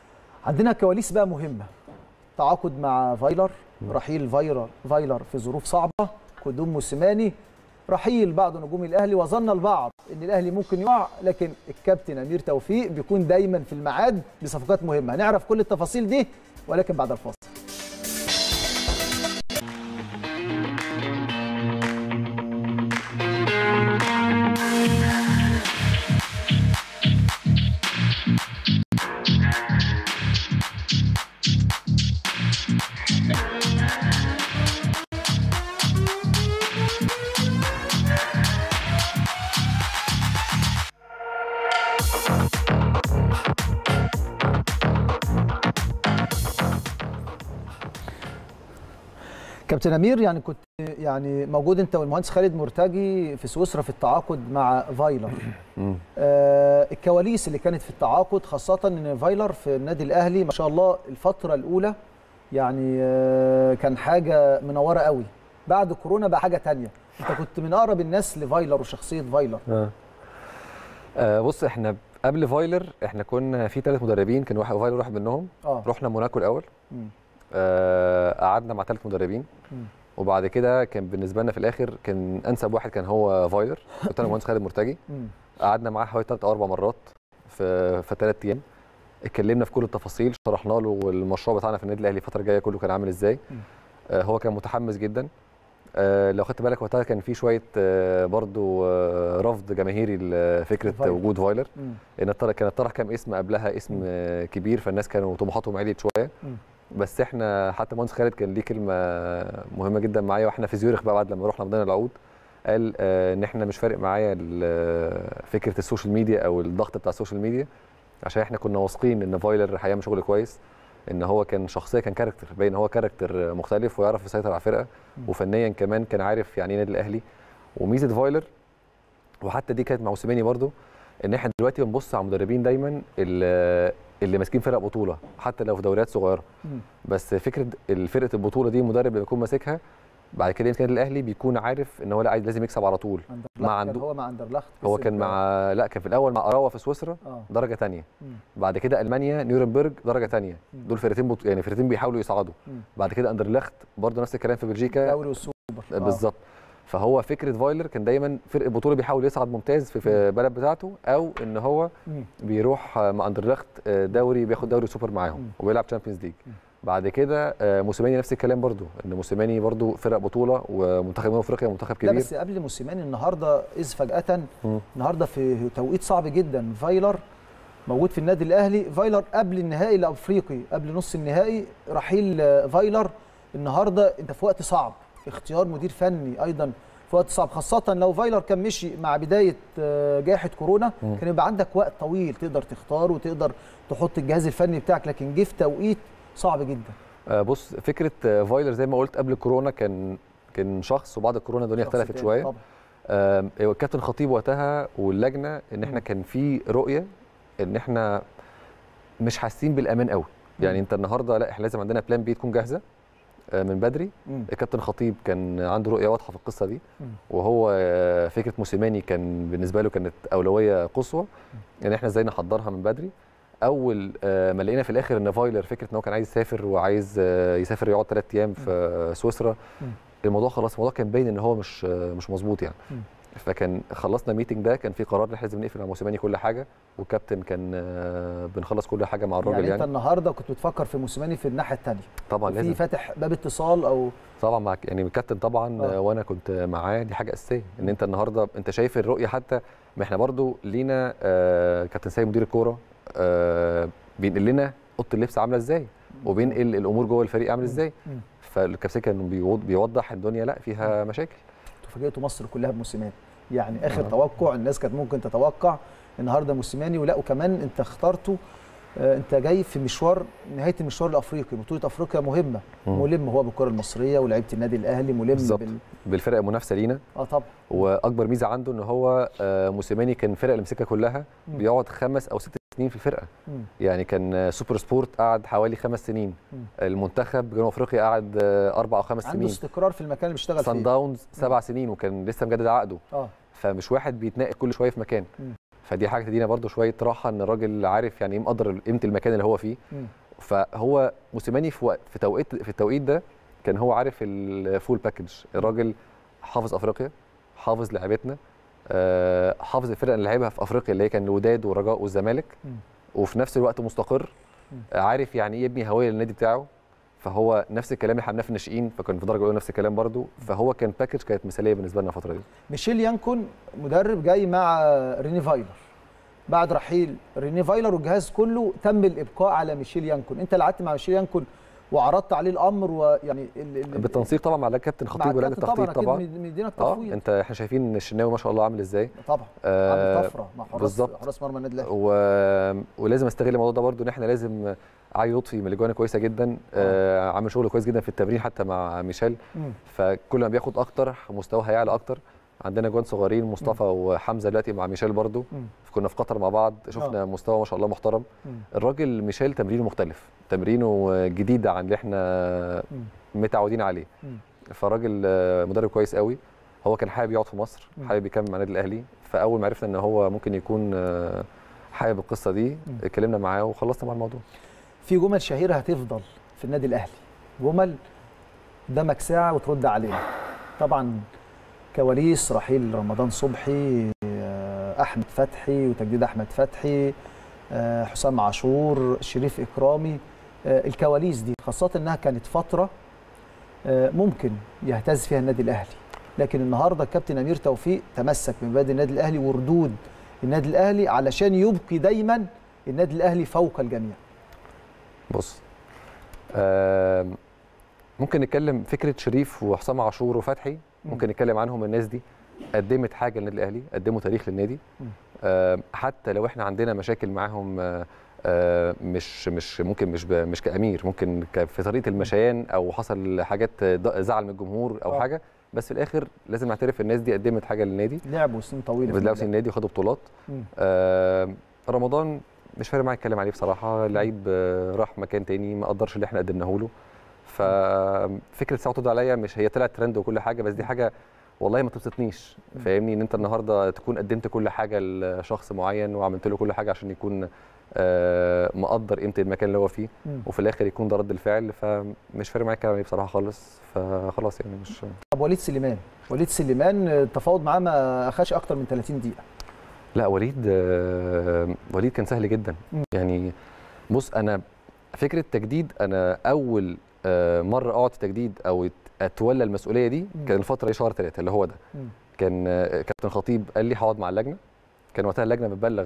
S1: عندنا كواليس بقى مهمه تعاقد مع فايلر رحيل فايلر فايلر في ظروف صعبه قدوم موسيماني رحيل بعض نجوم الاهلي وظن البعض ان الاهلي ممكن يقع لكن الكابتن امير توفيق بيكون دايما في الميعاد بصفقات مهمه هنعرف كل التفاصيل دي ولكن بعد الفاصل كابتن امير يعني كنت يعني موجود انت والمهندس خالد مرتجي في سويسرا في التعاقد مع فايلر
S4: مم.
S1: آه الكواليس اللي كانت في التعاقد خاصه ان فايلر في النادي الاهلي ما شاء الله الفتره الاولى يعني آه كان حاجه منوره قوي بعد كورونا بقى حاجه تانية انت كنت من اقرب الناس لفايلر وشخصيه فايلر
S4: آه. آه بص احنا قبل فايلر احنا كنا في ثلاث مدربين كان واحد فايلر واحد منهم
S1: اه
S4: رحنا موناكو الاول
S1: مم.
S4: آه قعدنا مع ثلاث مدربين
S1: مم.
S4: وبعد كده كان بالنسبه لنا في الاخر كان انسب واحد كان هو فايلر كنت انا المهندس خالد مرتجي
S1: مم.
S4: قعدنا معاه حوالي ثلاث او اربع مرات في في ثلاث ايام اتكلمنا في كل التفاصيل شرحنا له المشروع بتاعنا في النادي الاهلي الفتره الجايه كله كان عامل ازاي
S1: مم.
S4: آه هو كان متحمس جدا آه لو خدت بالك وقتها كان في شويه آه برضو آه رفض جماهيري لفكره
S1: فايلر.
S4: وجود فايلر
S1: مم.
S4: لان الطرح كان الطرح كام اسم قبلها اسم آه كبير فالناس كانوا طموحاتهم عليت شويه
S1: مم.
S4: بس احنا حتى مهندس خالد كان ليه كلمه مهمه جدا معايا واحنا في زيورخ بقى بعد لما رحنا مضينا العقود قال آه ان احنا مش فارق معايا ال- فكره السوشيال ميديا او الضغط بتاع السوشيال ميديا عشان احنا كنا واثقين ان فايلر هيعمل شغل كويس ان هو كان شخصيه كان كاركتر باين هو كاركتر مختلف ويعرف يسيطر على الفرقه وفنيا كمان كان عارف يعني ايه نادي الاهلي وميزه فايلر وحتى دي كانت مع موسيماني برضو ان احنا دلوقتي بنبص على مدربين دايما ال- اللي ماسكين فرق بطوله حتى لو في دوريات صغيره
S1: مم.
S4: بس فكره فرقه البطوله دي مدرب لما يكون ماسكها بعد كده يمكن النادي الاهلي بيكون عارف ان هو لا عايز لازم يكسب على طول
S1: أندرلخت
S4: مع
S1: كان
S4: عنده-
S1: هو مع اندرلخت
S4: هو
S1: كسب-
S4: كان مع لا كان في الاول مع اراوا في سويسرا
S1: اه
S4: درجه تانية
S1: مم.
S4: بعد كده المانيا نيورنبرج درجه تانية
S1: مم.
S4: دول فرقتين بط... يعني فرقتين بيحاولوا يصعدوا
S1: مم.
S4: بعد كده اندرلخت برضه نفس الكلام في بلجيكا
S1: الدوري والسوبر آه.
S4: بالظبط فهو فكره فايلر كان دايما فرقه بطوله بيحاول يصعد ممتاز في, في البلد بتاعته او ان هو
S1: مم.
S4: بيروح مع اندرلخت دوري بياخد دوري سوبر معاهم
S1: مم.
S4: وبيلعب تشامبيونز ليج بعد كده آه، موسيماني نفس الكلام برضو ان موسيماني برضو فرق بطوله ومنتخب جنوب افريقيا منتخب
S1: لا
S4: كبير
S1: بس قبل موسيماني النهارده اذ فجاه
S4: مم.
S1: النهارده في توقيت صعب جدا فايلر موجود في النادي الاهلي فايلر قبل النهائي الافريقي قبل نص النهائي رحيل آه، فايلر النهارده انت في وقت صعب اختيار مدير فني ايضا في وقت صعب خاصة لو فايلر كان مشي مع بداية آه، جائحة كورونا
S4: مم.
S1: كان يبقى عندك وقت طويل تقدر تختار وتقدر تحط الجهاز الفني بتاعك لكن جه في توقيت صعب جدا
S4: آه، بص فكره آه، فايلر زي ما قلت قبل الكورونا كان كان شخص وبعد الكورونا الدنيا
S1: شخص
S4: اختلفت
S1: تاني
S4: شويه
S1: طبعا
S4: آم، هو الكابتن خطيب وقتها واللجنه ان احنا
S1: مم.
S4: كان في رؤيه ان احنا مش حاسين بالامان قوي يعني انت النهارده لا احنا لازم عندنا بلان بي تكون جاهزه آه، من بدري
S1: مم.
S4: الكابتن خطيب كان عنده رؤيه واضحه في القصه دي
S1: مم.
S4: وهو آه، فكره موسيماني كان بالنسبه له كانت اولويه قصوى ان احنا ازاي نحضرها من بدري اول آه، ما لقينا في الاخر ان فايلر فكره ان هو كان عايز يسافر وعايز آه، يسافر يقعد ثلاث ايام في آه، سويسرا
S1: مم.
S4: الموضوع خلاص الموضوع كان باين ان هو مش آه، مش مظبوط يعني
S1: مم.
S4: فكان خلصنا الميتنج ده كان في قرار ان احنا لازم نقفل مع موسيماني كل حاجه والكابتن كان آه، بنخلص كل حاجه مع الراجل
S1: يعني,
S4: يعني,
S1: انت النهارده كنت بتفكر في موسيماني في الناحيه الثانيه
S4: طبعا
S1: في
S4: لازم
S1: فاتح باب اتصال او
S4: طبعا مع يعني الكابتن طبعا
S1: آه.
S4: آه. وانا كنت معاه دي حاجه اساسيه ان انت النهارده انت شايف الرؤيه حتى ما احنا برضو لينا آه كابتن سيد مدير الكوره آه بينقل لنا اوضه اللبس عامله ازاي وبينقل الامور جوه الفريق عامله ازاي
S1: مم.
S4: فالكابتن كان بيوض- بيوضح الدنيا لا فيها مشاكل
S1: انتوا فاجئتوا مصر كلها بموسيماني يعني اخر
S4: آه.
S1: توقع الناس كانت ممكن تتوقع النهارده موسيماني ولا وكمان انت اخترته آه، انت جاي في مشوار نهايه المشوار الافريقي بطوله افريقيا مهمه
S4: مم.
S1: ملم هو بالكره المصريه ولعيبه النادي الاهلي ملم
S4: بالظبط.
S1: بال...
S4: بالفرق المنافسه لينا
S1: اه طبعا
S4: واكبر ميزه عنده ان هو آه موسيماني كان الفرق اللي مسكها كلها
S1: مم.
S4: بيقعد خمس او ست سنين في الفرقه
S1: مم.
S4: يعني كان آه، سوبر سبورت قعد حوالي خمس سنين
S1: مم.
S4: المنتخب جنوب افريقيا قعد آه، اربع او خمس
S1: عنده
S4: سنين
S1: استقرار في المكان اللي بيشتغل
S4: سان
S1: فيه
S4: داونز سبع سنين وكان لسه مجدد عقده
S1: اه
S4: فمش واحد بيتنقل كل شويه في مكان
S1: مم.
S4: فدي حاجه تدينا برضو شويه راحه ان الراجل عارف يعني ايه مقدر قيمه المكان اللي هو فيه
S1: مم.
S4: فهو موسيماني في وقت في توقيت في التوقيت ده كان هو عارف الفول باكج الراجل حافظ افريقيا حافظ لعيبتنا آه، حافظ الفرق اللي لعبها في افريقيا اللي هي كان الوداد والرجاء والزمالك
S1: مم.
S4: وفي نفس الوقت مستقر
S1: مم.
S4: آه، عارف يعني ايه يبني هويه للنادي بتاعه فهو نفس الكلام اللي احنا عملناه في الناشئين فكان في درجه اولى نفس الكلام برضو فهو كان باكج كانت مثاليه بالنسبه لنا الفتره دي
S1: ميشيل يانكون مدرب جاي مع ريني فايلر بعد رحيل ريني فايلر والجهاز كله تم الابقاء على ميشيل يانكون انت اللي قعدت مع ميشيل يانكون وعرضت عليه الامر ويعني ال- ال-
S4: بالتنسيق طبعا مع الكابتن
S1: مع
S4: خطيب ولجنه
S1: الكابتن
S4: التخطيط
S1: طبعا
S4: طبعا
S1: اكيد مدينا
S4: اه
S1: التفويض
S4: انت احنا شايفين ان الشناوي ما شاء الله عامل ازاي
S1: طبعا
S4: آه،
S1: عامل طفره مع حراس
S4: بالظبط.
S1: حراس مرمى النادي الاهلي
S4: و... ولازم استغل الموضوع ده برضو ان احنا لازم علي لطفي من الاجوان كويسه جدا آه عامل شغل كويس جدا في التمرين حتى مع ميشيل
S1: مم.
S4: فكل ما بياخد اكتر مستواه هيعلى اكتر عندنا جوان صغيرين مصطفى وحمزه دلوقتي مع ميشيل برضو
S1: مم.
S4: كنا في قطر مع بعض شفنا مستوى ما شاء الله محترم
S1: مم.
S4: الراجل ميشيل تمرينه مختلف تمرينه جديد عن اللي احنا
S1: مم.
S4: متعودين عليه
S1: مم.
S4: فالراجل آه، مدرب كويس قوي هو كان حابب يقعد في مصر
S1: مم.
S4: حابب يكمل مع النادي الاهلي فاول ما عرفنا ان هو ممكن يكون آه، حابب القصه دي
S1: مم.
S4: اتكلمنا معاه وخلصنا مع الموضوع
S1: في جمل شهيره هتفضل في النادي الاهلي جمل قدامك ساعه وترد عليها طبعا كواليس رحيل رمضان صبحي آه، احمد فتحي وتجديد احمد فتحي آه، حسام عاشور شريف اكرامي آه، الكواليس دي خاصه انها كانت فتره آه، ممكن يهتز فيها النادي الاهلي لكن النهارده الكابتن امير توفيق تمسك بمبادئ النادي الاهلي وردود النادي الاهلي علشان يبقي دايما النادي الاهلي فوق الجميع
S4: بص آم، ممكن نتكلم فكره شريف وحسام عاشور وفتحي ممكن نتكلم عنهم الناس دي قدمت حاجه للنادي الاهلي قدموا تاريخ للنادي
S1: مم.
S4: آم، حتى لو احنا عندنا مشاكل معاهم آه، آه، مش مش ممكن مش ب- مش كامير ممكن ك- في طريقه المشيان او حصل حاجات ض- زعل من الجمهور او
S1: آه.
S4: حاجه بس في الاخر لازم نعترف الناس دي قدمت حاجه للنادي
S1: لعبوا سنين طويله في
S4: بدلاو
S1: النادي
S4: سن النادي وخدوا بطولات
S1: مم.
S4: آه رمضان مش فارق معايا اتكلم عليه بصراحه لعيب آه، راح مكان تاني ما قدرش اللي احنا قدمناه له ففكره ساعه ترد عليا مش هي طلعت ترند وكل حاجه بس دي حاجه والله ما تبسطنيش فاهمني ان انت النهارده تكون قدمت كل حاجه لشخص معين وعملت له كل حاجه عشان يكون آه، مقدر قيمه المكان اللي هو فيه
S1: مم.
S4: وفي الاخر يكون ده رد الفعل فمش فارق معايا الكلام عليه بصراحه خالص فخلاص يعني مش
S1: طب وليد سليمان وليد سليمان التفاوض معاه ما اخدش اكتر من 30 دقيقه
S4: لا وليد آه، وليد كان سهل جدا
S1: مم.
S4: يعني بص انا فكره تجديد انا اول آه، مره اقعد في تجديد او ات- اتولى المسؤوليه دي
S1: مم.
S4: كان الفتره دي شهر ثلاثه اللي هو ده
S1: مم.
S4: كان آه، كابتن خطيب قال لي هقعد مع اللجنه كان وقتها اللجنه بتبلغ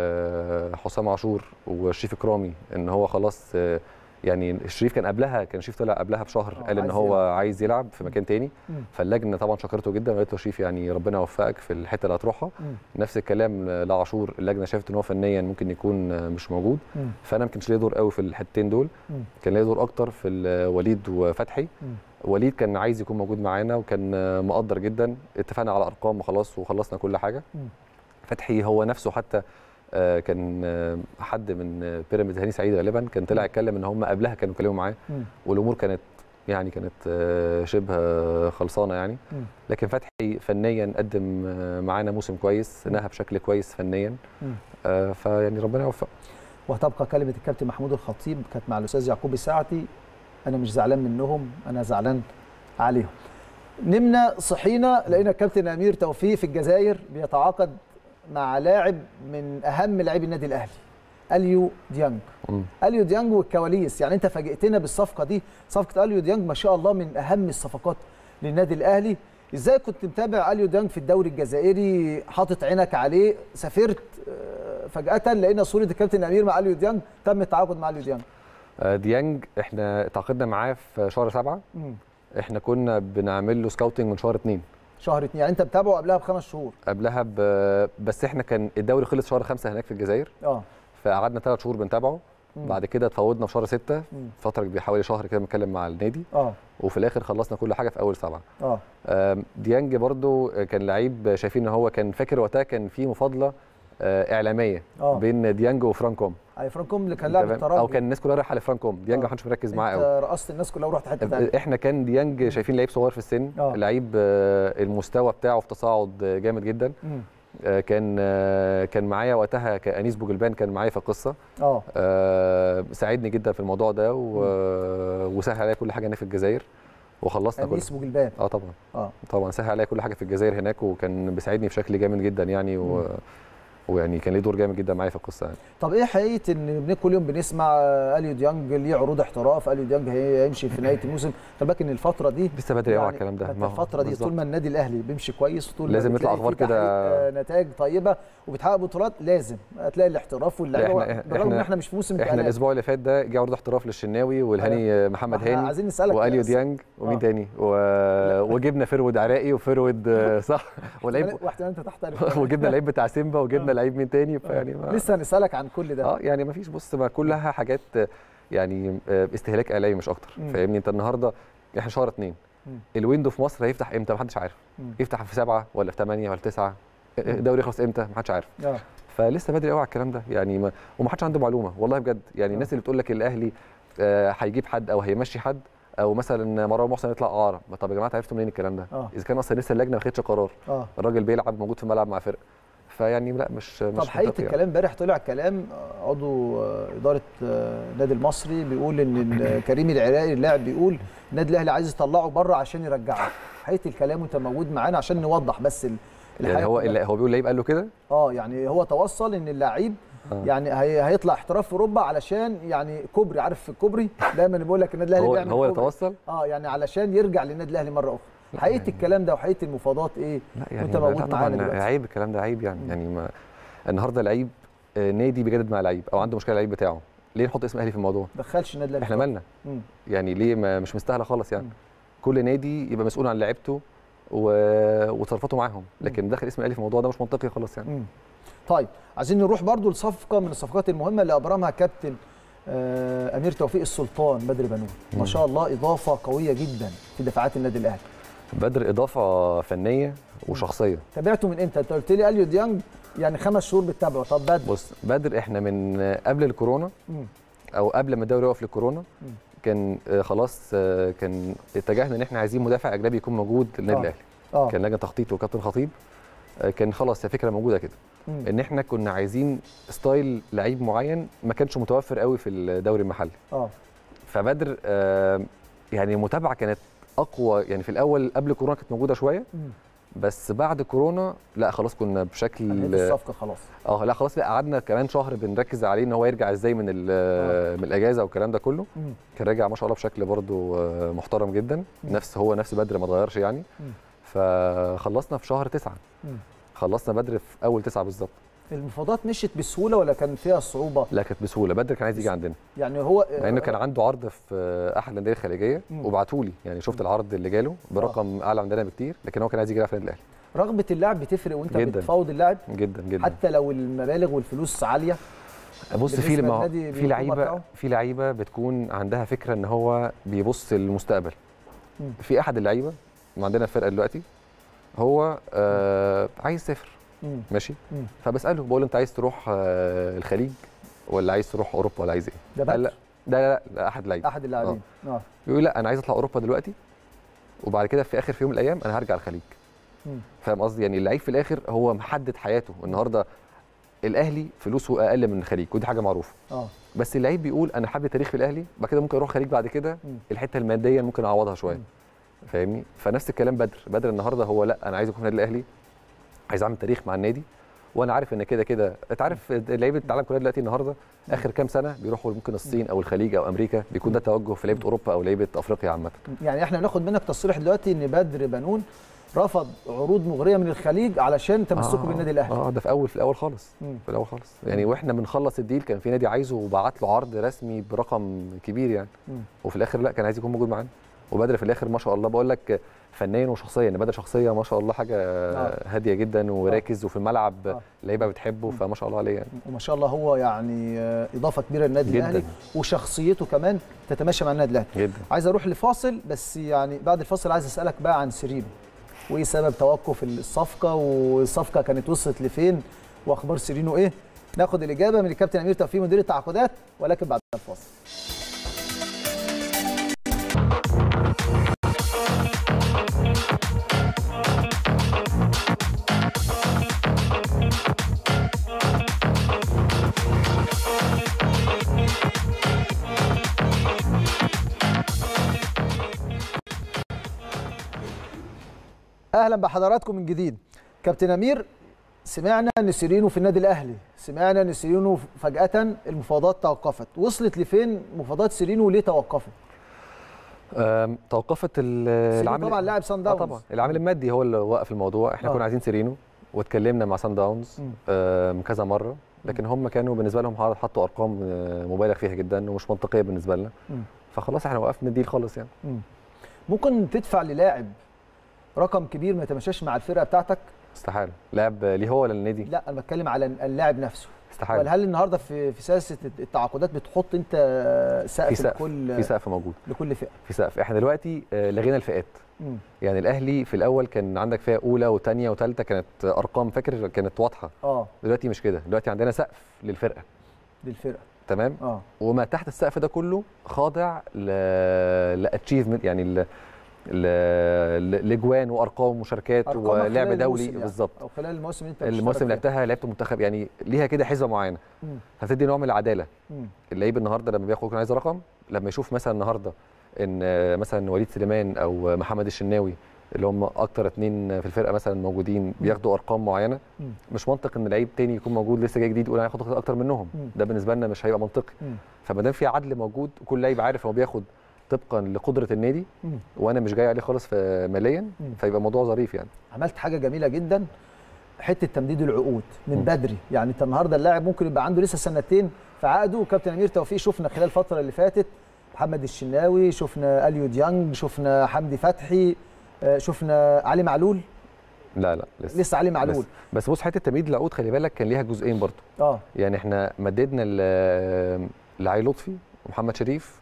S4: آه، حسام عاشور وشريف اكرامي ان هو خلاص آه، يعني شريف كان قبلها كان شريف طلع قبلها بشهر
S1: آه،
S4: قال ان
S1: عايز
S4: هو
S1: يلعب.
S4: عايز يلعب في مكان تاني
S1: مم.
S4: فاللجنه طبعا شكرته جدا وقالت له شريف يعني ربنا يوفقك في الحته اللي هتروحها
S1: مم.
S4: نفس الكلام لعاشور اللجنه شافت ان هو فنيا ممكن يكون مش موجود
S1: مم.
S4: فانا ما كانش ليا دور قوي في الحتتين دول
S1: مم.
S4: كان ليا دور اكتر في ال- وليد وفتحي
S1: مم.
S4: وليد كان عايز يكون موجود معانا وكان مقدر جدا اتفقنا على ارقام وخلاص وخلصنا كل حاجه
S1: مم.
S4: فتحي هو نفسه حتى آه، كان آه، حد من آه، بيراميدز هاني سعيد غالبا كان طلع يتكلم ان هم قبلها كانوا اتكلموا معاه
S1: مم.
S4: والامور كانت يعني كانت آه، شبه خلصانه يعني
S1: مم.
S4: لكن فتحي فنيا قدم آه، معانا موسم كويس نهى بشكل كويس فنيا
S1: مم.
S4: آه، فيعني ربنا يوفقه
S1: وهتبقى كلمه الكابتن محمود الخطيب كانت مع الاستاذ يعقوب الساعتي انا مش زعلان منهم انا زعلان عليهم نمنا صحينا لقينا الكابتن امير توفيق في الجزائر بيتعاقد مع لاعب من اهم لاعبي النادي الاهلي اليو ديانج
S4: مم.
S1: اليو ديانج والكواليس يعني انت فاجئتنا بالصفقه دي صفقه اليو ديانج ما شاء الله من اهم الصفقات للنادي الاهلي ازاي كنت متابع اليو ديانج في الدوري الجزائري حاطط عينك عليه سافرت آه، فجاه لقينا صوره الكابتن امير مع اليو ديانج تم التعاقد مع اليو ديانج
S4: آه، ديانج احنا تعاقدنا معاه في شهر سبعة
S1: مم.
S4: احنا كنا بنعمل له سكاوتنج من شهر اتنين
S1: شهر اتنين يعني انت متابعه قبلها بخمس شهور
S4: قبلها ب... بس احنا كان الدوري خلص شهر خمسة هناك في الجزائر
S1: اه
S4: فقعدنا ثلاث شهور بنتابعه
S1: مم.
S4: بعد كده اتفاوضنا في شهر ستة
S1: مم.
S4: فترة كبيرة حوالي شهر كده بنتكلم مع النادي
S1: اه
S4: وفي الاخر خلصنا كل حاجة في اول سبعة
S1: اه
S4: آم، ديانج برضو كان لعيب شايفين ان هو كان فاكر وقتها كان في مفاضله آه، اعلاميه
S1: آه.
S4: بين ديانج وفرانكوم
S1: اي فرانكوم اللي كان لاعب
S4: تمام؟
S1: الترجي
S4: او كان الناس كلها رايحه لفرانكوم ديانج
S1: آه.
S4: ما حدش مركز معاه قوي
S1: انت رقصت الناس كلها ورحت حته ثانيه
S4: احنا كان ديانج شايفين لعيب صغير في السن
S1: آه.
S4: لعيب آه، المستوى بتاعه في تصاعد جامد جدا
S1: مم.
S4: آه، كان آه، كان معايا وقتها كان انيس بوجلبان كان معايا في القصه
S1: اه
S4: آه، ساعدني جدا في الموضوع ده و- وسهل عليا كل حاجه هنا في الجزائر وخلصنا كل
S1: انيس بوجلبان
S4: اه طبعا
S1: اه
S4: طبعا سهل عليا كل حاجه في الجزائر هناك وكان بيساعدني بشكل جامد جدا يعني و...
S1: مم.
S4: ويعني كان ليه دور جامد جدا معايا في القصه يعني
S1: طب ايه حقيقه ان بن- كل يوم بنسمع آه، اليو ديانج ليه عروض احتراف اليو ديانج هي- هيمشي في نهايه الموسم خلي بالك ان الفتره دي
S4: لسه بدري قوي على
S1: يعني
S4: الكلام ده
S1: ما انت
S4: ما هو
S1: الفتره دي
S4: بالظبط.
S1: طول ما النادي الاهلي بيمشي كويس طول ما
S4: لازم يطلع
S1: بتلاقي
S4: أخبار
S1: فيه
S4: كده.
S1: تحقيق، آه، نتائج طيبه وبتحقق بطولات لازم هتلاقي الاحتراف واللعيبه
S4: إحنا-
S1: بالرغم ان
S4: إحنا-
S1: احنا مش في موسم
S4: احنا
S1: انتقالات.
S4: الاسبوع اللي فات ده جه عرض احتراف للشناوي والهاني محمد
S1: احنا
S4: هاني
S1: عايزين نسالك
S4: واليو
S1: بس.
S4: ديانج ومين
S1: آه.
S4: تاني و... وجبنا فرود عراقي وفرود آه، صح ولعيب
S1: واحتمال انت تحترف
S4: وجبنا لعيب بتاع سيمبا وجبنا لعيب مين تاني فيعني ما...
S1: لسه هنسالك عن كل ده
S4: اه يعني ما فيش بص ما كلها حاجات آه، يعني آه، استهلاك اعلامي مش اكتر
S1: مم.
S4: فاهمني انت النهارده احنا شهر اتنين
S1: مم.
S4: الويندو في مصر هيفتح امتى محدش عارف
S1: مم.
S4: يفتح في سبعه ولا في ثمانيه ولا في تسعه الدوري يخلص امتى محدش عارف
S1: اه
S4: فلسه بدري قوي على الكلام ده يعني ما ومحدش عنده معلومه والله بجد يعني
S1: آه.
S4: الناس اللي بتقول لك الاهلي آه، هيجيب حد او هيمشي حد او مثلا مروان محسن يطلع اعاره ما طب يا جماعه عرفتوا منين الكلام ده
S1: آه.
S4: اذا كان اصلا لسه اللجنه ما خدتش قرار
S1: اه
S4: الراجل بيلعب موجود في الملعب مع فرقه فيعني لا مش مش
S1: طب حقيقه
S4: منطقي يعني.
S1: الكلام امبارح طلع كلام آه، عضو آه، اداره آه، النادي المصري بيقول ان ال- كريم العراقي اللاعب بيقول النادي الاهلي عايز يطلعه بره عشان يرجعه حقيقه الكلام وانت موجود معانا عشان نوضح بس ال-
S4: يعني
S1: الحقيقة
S4: هو
S1: كلها.
S4: اللي هو بيقول لعيب قال له كده
S1: اه يعني هو توصل ان اللعيب
S4: آه.
S1: يعني هي هيطلع احتراف في اوروبا علشان يعني كوبري عارف في الكوبري دايما بيقول لك النادي الاهلي
S4: هو
S1: بيعمل
S4: هو اللي
S1: كوبري.
S4: توصل
S1: اه يعني علشان يرجع للنادي الاهلي مره اخرى حقيقه الكلام ده وحقيقه المفاوضات ايه
S4: لا يعني
S1: وانت
S4: لا
S1: موجود
S4: طبعا
S1: معانا دلوقتي
S4: عيب الكلام ده عيب يعني
S1: مم.
S4: يعني ما النهارده لعيب آه، نادي بيجدد مع لعيب او عنده مشكله لعيب بتاعه ليه نحط اسم اهلي في الموضوع
S1: دخلش النادي الاهلي
S4: احنا مالنا
S1: مم.
S4: يعني ليه ما مش مستاهله خالص يعني
S1: مم.
S4: كل نادي يبقى مسؤول عن لعيبته و... وتصرفاته معاهم لكن دخل اسم الاهلي في الموضوع ده مش منطقي خالص يعني
S1: مم. طيب عايزين نروح برضو لصفقه من الصفقات المهمه اللي ابرمها كابتن آه امير توفيق السلطان بدر بنون ما
S4: مم.
S1: شاء الله اضافه قويه جدا في دفاعات النادي الاهلي
S4: بدر اضافه فنيه وشخصيه
S1: تابعته من امتى انت قلت لي اليو ديانج يعني خمس شهور بتتابعه طب بدر
S4: بص بدر احنا من آه، قبل الكورونا
S1: مم.
S4: او قبل ما الدوري يقف للكورونا
S1: مم.
S4: كان آه، خلاص آه، كان اتجهنا ان احنا عايزين مدافع اجنبي يكون موجود للنادي
S1: آه.
S4: الاهلي
S1: اه
S4: كان لجنه تخطيط وكابتن خطيب آه، كان خلاص هي فكره موجوده كده
S1: مم.
S4: ان احنا كنا عايزين ستايل لعيب معين ما كانش متوفر قوي في الدوري المحلي
S1: اه
S4: فبدر آه، يعني المتابعه كانت اقوى يعني في الاول قبل كورونا كانت موجوده شويه
S1: مم.
S4: بس بعد كورونا لا خلاص كنا بشكل
S1: انهيت الصفقه خلاص
S4: اه لا خلاص لا قعدنا كمان شهر بنركز عليه ان هو يرجع ازاي من ال- من الاجازه والكلام ده كله
S1: مم.
S4: كان راجع ما شاء الله بشكل برضو آه، محترم جدا
S1: مم.
S4: نفس هو نفس بدر ما اتغيرش يعني
S1: مم.
S4: فخلصنا في شهر تسعة
S1: مم.
S4: خلصنا بدر في اول تسعة بالظبط
S1: المفاوضات مشيت بسهوله ولا كان فيها صعوبه
S4: لا كانت بسهوله بدر كان عايز يجي عندنا
S1: يعني هو
S4: مع انه كان عنده عرض في احد الانديه الخليجيه
S1: مم.
S4: وبعتوا لي يعني شفت العرض اللي جاله برقم اعلى عندنا بكتير لكن هو كان عايز يجي يلعب في النادي الاهلي
S1: رغبه اللاعب بتفرق وانت
S4: جداً.
S1: بتفاوض اللاعب
S4: جدا جدا
S1: حتى لو المبالغ والفلوس عاليه
S4: بص في
S1: بالنسبة
S4: لما
S1: للنادي
S4: في
S1: بالحكومة
S4: لعيبه
S1: بتاعه؟
S4: في لعيبه بتكون عندها فكره ان هو بيبص للمستقبل
S1: مم.
S4: في احد اللعيبه عندنا الفرقه دلوقتي هو آه عايز يسافر
S1: مم.
S4: ماشي
S1: مم.
S4: فبساله بقول له انت عايز تروح آه الخليج ولا عايز تروح اوروبا ولا عايز ايه؟
S1: ده
S4: قال
S1: بدر
S4: لا ده لا, لا احد اللعيبه
S1: احد اللاعبين اه
S4: بيقول لا انا عايز اطلع اوروبا دلوقتي وبعد كده في اخر في يوم من الايام انا هرجع الخليج
S1: مم.
S4: فاهم قصدي يعني اللعيب في الاخر هو محدد حياته النهارده الاهلي فلوسه اقل من الخليج ودي حاجه معروفه
S1: اه
S4: بس اللعيب بيقول انا حابب تاريخ في الاهلي بعد كده ممكن اروح خليج بعد كده
S1: مم.
S4: الحته الماديه ممكن اعوضها شويه
S1: مم.
S4: فاهمني فنفس الكلام بدر بدر النهارده هو لا انا عايز اكون في النادي الاهلي عايز اعمل تاريخ مع النادي وانا عارف ان كده كده انت عارف لعيبه العالم كلها دلوقتي النهارده اخر كام سنه بيروحوا ممكن الصين او الخليج او امريكا بيكون ده توجه في لعيبه اوروبا او لعيبه افريقيا عامه
S1: يعني احنا ناخد منك تصريح دلوقتي ان بدر بنون رفض عروض مغريه من الخليج علشان تمسكه
S4: آه،
S1: بالنادي الاهلي
S4: اه ده في اول في الاول خالص
S1: مم.
S4: في الاول خالص يعني واحنا بنخلص الديل كان في نادي عايزه وبعت له عرض رسمي برقم كبير يعني
S1: مم.
S4: وفي الاخر لا كان عايز يكون موجود معانا وبدر في الاخر ما شاء الله بقول لك فنيا وشخصيا ان بدر شخصيه ما شاء الله حاجه
S1: آه.
S4: هاديه جدا وراكز وفي الملعب
S1: آه.
S4: اللعيبه بتحبه فما شاء الله عليه يعني
S1: وما شاء الله هو يعني آه، اضافه كبيره للنادي
S4: جداً.
S1: الاهلي وشخصيته كمان تتماشى مع النادي الاهلي
S4: جدا
S1: عايز اروح لفاصل بس يعني بعد الفاصل عايز اسالك بقى عن سيرينو وايه سبب توقف الصفقه والصفقه كانت وصلت لفين واخبار سيرينو ايه ناخد الاجابه من الكابتن امير توفيق مدير التعاقدات ولكن بعد الفاصل اهلا بحضراتكم من جديد كابتن امير سمعنا ان سيرينو في النادي الاهلي سمعنا ان سيرينو فجاه المفاوضات توقفت وصلت لفين مفاوضات سيرينو وليه توقفت
S4: أم، توقفت ال-
S1: سيرينو
S4: العامل
S1: طبعا لاعب سان
S4: آه
S1: داونز
S4: طبعا العامل المادي هو اللي وقف الموضوع احنا
S1: آه.
S4: كنا عايزين سيرينو واتكلمنا مع سان داونز
S1: مم.
S4: أم، كذا مره لكن هم كانوا بالنسبه لهم حطوا ارقام آه، مبالغ فيها جدا ومش منطقيه بالنسبه لنا
S1: مم.
S4: فخلاص احنا وقفنا الديل خالص يعني
S1: مم. ممكن تدفع للاعب رقم كبير ما يتماشاش مع الفرقه بتاعتك
S4: استحاله لاعب ليه هو ولا النادي
S1: لا انا بتكلم على اللاعب نفسه
S4: استحاله
S1: ولا هل النهارده في في سياسه التعاقدات بتحط انت
S4: في
S1: سقف
S4: سقف
S1: لكل
S4: في سقف موجود
S1: لكل فئه
S4: في سقف احنا دلوقتي آه، لغينا الفئات
S1: مم.
S4: يعني الاهلي في الاول كان عندك فئه اولى وثانيه وثالثه كانت ارقام فاكر كانت واضحه
S1: اه
S4: دلوقتي مش كده دلوقتي عندنا سقف للفرقه
S1: للفرقه
S4: تمام
S1: اه
S4: وما تحت السقف ده كله خاضع ل لاتشيفمنت يعني ل ل- لاجوان وارقام ومشاركات
S1: أرقامك
S4: ولعب
S1: خلال
S4: دولي
S1: الموسم يعني.
S4: بالظبط
S1: او خلال الموسم اللي انت بتشترك
S4: الموسم اللي
S1: فيه.
S4: لعبتها لعبت منتخب يعني ليها كده حسبه معينه
S1: مم.
S4: فتدي نوع من العداله
S1: مم.
S4: اللعيب النهارده لما بياخد يكون عايز رقم لما يشوف مثلا النهارده ان آه، مثلا وليد سليمان او محمد الشناوي اللي هم اكتر اتنين في الفرقه مثلا موجودين بياخدوا ارقام معينه
S1: مم.
S4: مش منطق ان لعيب تاني يكون موجود لسه جاي جديد يقول انا هاخد اكتر منهم
S1: مم.
S4: ده بالنسبه لنا مش هيبقى منطقي
S1: مم.
S4: فما دام في عدل موجود وكل لعيب عارف هو بياخد طبقا لقدره النادي
S1: مم.
S4: وانا مش جاي عليه خالص في ماليا
S1: مم.
S4: فيبقى الموضوع ظريف يعني
S1: عملت حاجه جميله جدا حته تمديد العقود من
S4: مم.
S1: بدري يعني انت النهارده اللاعب ممكن يبقى عنده لسه سنتين في عقده وكابتن امير توفيق شفنا خلال الفتره اللي فاتت محمد الشناوي شفنا اليو ديانج شفنا حمدي فتحي آه، شفنا علي معلول
S4: لا لا لسه
S1: لسه علي معلول
S4: بس, بس بص حته تمديد العقود خلي بالك كان ليها جزئين برضه
S1: اه
S4: يعني احنا مددنا ل- لعلي لطفي ومحمد شريف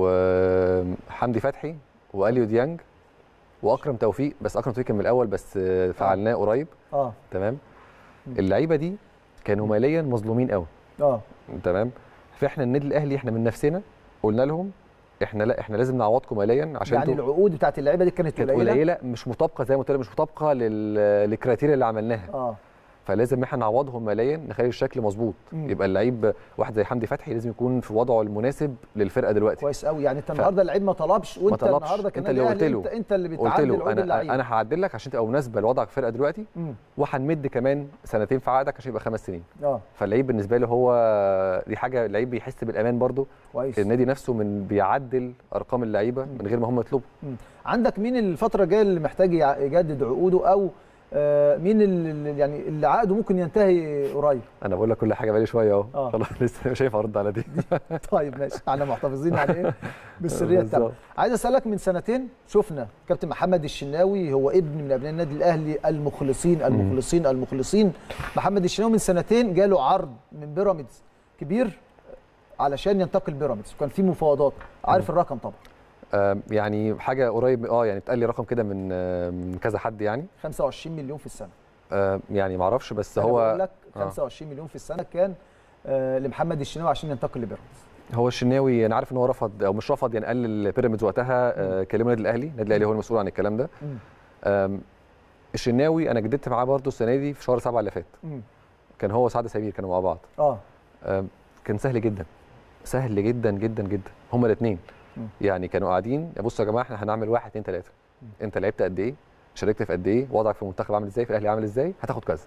S4: وحمدي فتحي واليو ديانج واكرم توفيق بس اكرم توفيق كان من الاول بس فعلناه قريب
S1: اه
S4: تمام اللعيبه دي كانوا ماليا مظلومين قوي
S1: اه
S4: تمام فاحنا النادي الاهلي احنا من نفسنا قلنا لهم احنا لا احنا لازم نعوضكم ماليا عشان
S1: يعني
S4: انتوا
S1: العقود بتاعت اللعيبه دي كانت
S4: كانت
S1: قليله
S4: قليله مش مطابقه زي ما قلت لك مش مطابقه لل- للكريتيريا اللي عملناها
S1: اه
S4: فلازم احنا نعوضهم ماليا نخلي الشكل مظبوط
S1: مم.
S4: يبقى اللعيب واحد زي حمدي فتحي لازم يكون في وضعه المناسب للفرقه دلوقتي
S1: كويس قوي يعني انت النهارده اللعيب ما طلبش وانت
S4: طلبش.
S1: النهارده
S4: انت
S1: كمان
S4: اللي قلت له.
S1: انت, انت اللي
S4: قلت
S1: بتعدل
S4: له
S1: عقود
S4: انا
S1: اللعيب
S4: انا هعدل لك عشان تبقى مناسبه لوضعك في الفرقه دلوقتي
S1: مم.
S4: وهنمد كمان سنتين في عقدك عشان يبقى خمس سنين
S1: اه
S4: فاللعيب بالنسبه له هو دي حاجه اللعيب بيحس بالامان برضه
S1: كويس
S4: النادي نفسه من بيعدل ارقام اللعيبه من غير ما هم يطلبوا
S1: مم. عندك مين الفتره الجايه اللي محتاج يع- يجدد عقوده او آه مين اللي يعني اللي عقده ممكن ينتهي قريب
S4: انا بقول لك كل حاجه بقالي شويه اهو
S1: آه.
S4: خلاص لسه مش هينفع ارد على دي
S1: طيب ماشي احنا محتفظين على ايه بالسريه التامه
S4: بالظبط.
S1: عايز اسالك من سنتين شفنا كابتن محمد الشناوي هو ابن من ابناء النادي الاهلي المخلصين المخلصين المخلصين محمد الشناوي من سنتين جاله عرض من بيراميدز كبير علشان ينتقل بيراميدز وكان في مفاوضات عارف الرقم طبعا
S4: آم، يعني حاجه قريب اه يعني اتقال لي رقم كده من آه، من كذا حد يعني
S1: 25 مليون في السنه
S4: آم، يعني ما اعرفش بس
S1: أنا
S4: هو
S1: بقول لك
S4: آه.
S1: 25 مليون في السنه كان آه لمحمد الشناوي عشان ينتقل لبيراميدز
S4: هو الشناوي انا عارف ان هو رفض او مش رفض يعني قال للبيراميدز وقتها آه، كلموا النادي الاهلي النادي الاهلي هو المسؤول عن الكلام ده
S1: مم.
S4: آم، الشناوي انا جددت معاه برضه السنه دي في شهر سبعة اللي فات
S1: مم.
S4: كان هو وسعد سمير كانوا مع بعض
S1: اه
S4: آم، كان سهل جدا سهل جدا جدا جدا هما الاثنين
S1: مم.
S4: يعني كانوا قاعدين يا بصوا يا جماعه احنا هنعمل واحد اتنين تلاته انت لعبت قد ايه شاركت في قد ايه وضعك في المنتخب عامل ازاي في الاهلي عامل ازاي هتاخد كذا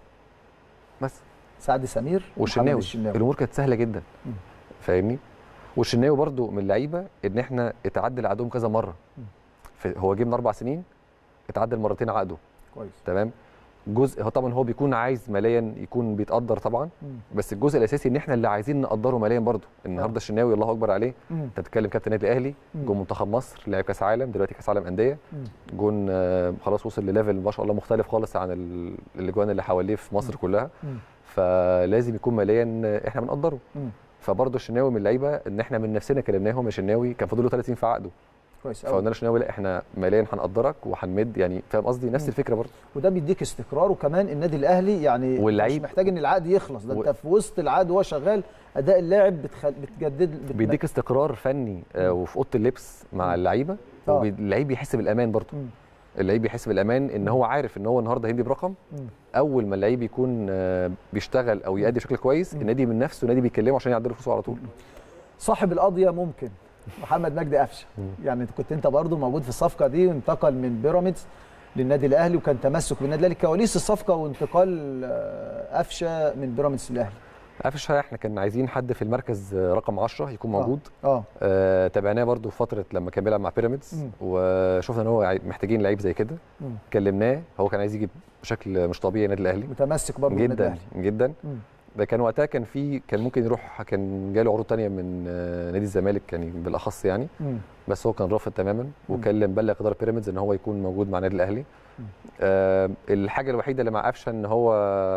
S4: بس
S1: سعد سمير محمد
S4: والشناوي
S1: الشناوي
S4: الامور كانت سهله جدا
S1: مم.
S4: فاهمني والشناوي برضو من اللعيبه ان احنا اتعدل عقدهم كذا مره
S1: مم.
S4: في- هو جه من اربع سنين اتعدل مرتين عقده
S1: كويس
S4: تمام جزء هو طبعا هو بيكون عايز ماليا يكون بيتقدر طبعا
S1: مم.
S4: بس الجزء الاساسي ان احنا اللي عايزين نقدره ماليا برضو النهارده الشناوي الله اكبر عليه
S1: مم.
S4: انت بتتكلم كابتن النادي الاهلي
S1: مم.
S4: جون منتخب مصر لعب كاس عالم دلوقتي كاس عالم انديه
S1: مم.
S4: جون آه، خلاص وصل لليفل ما شاء الله مختلف خالص عن ال- الاجوان اللي حواليه في مصر كلها
S1: مم.
S4: فلازم يكون ماليا آه، احنا بنقدره
S1: مم.
S4: فبرضه الشناوي من اللعيبه ان احنا من نفسنا كلمناهم يا شناوي كان فاضل له 30 في عقده
S1: كويس
S4: فقلنا
S1: قوي
S4: له شناوي لا احنا ماليا هنقدرك وهنمد يعني فاهم قصدي نفس
S1: مم.
S4: الفكره برضه
S1: وده بيديك استقرار وكمان النادي الاهلي يعني
S4: واللعيب-
S1: مش محتاج ان العقد يخلص ده
S4: و-
S1: انت في وسط العقد وهو شغال اداء اللاعب بتخل... بتجدد بت...
S4: بيديك استقرار فني آه، وفي اوضه اللبس مع اللعيبه
S1: آه.
S4: واللعيب بيحس بالامان برضه
S1: مم.
S4: اللعيب بيحس بالامان ان هو عارف ان هو النهارده هيدي برقم
S1: مم.
S4: اول ما اللعيب يكون آه، بيشتغل او يأدي بشكل كويس النادي من نفسه النادي بيكلمه عشان يعدل فلوسه على طول
S1: صاحب القضيه ممكن محمد مجدي قفشه يعني أنت كنت انت برضو موجود في الصفقه دي وانتقل من بيراميدز للنادي الاهلي وكان تمسك بالنادي الاهلي كواليس الصفقه وانتقال آه، قفشه من بيراميدز للاهلي
S4: قفشه احنا كان عايزين حد في المركز آه، رقم 10 يكون
S1: آه.
S4: موجود
S1: اه
S4: آه، تابعناه برضو في فتره لما كان بيلعب مع بيراميدز
S1: مم.
S4: وشفنا ان هو عاي- محتاجين لعيب زي كده
S1: مم.
S4: كلمناه هو كان عايز يجي بشكل مش طبيعي النادي الاهلي
S1: متمسك برضو بالنادي
S4: جدا
S1: الاهلي
S4: جدا
S1: مم.
S4: ده كان وقتها كان في كان ممكن يروح كان جاله عروض تانية من آه، نادي الزمالك يعني بالاخص يعني
S1: مم.
S4: بس هو كان رافض تماما
S1: مم.
S4: وكلم بلغ اداره بيراميدز ان هو يكون موجود مع النادي الاهلي
S1: مم.
S4: آه الحاجه الوحيده اللي مع قفشه ان هو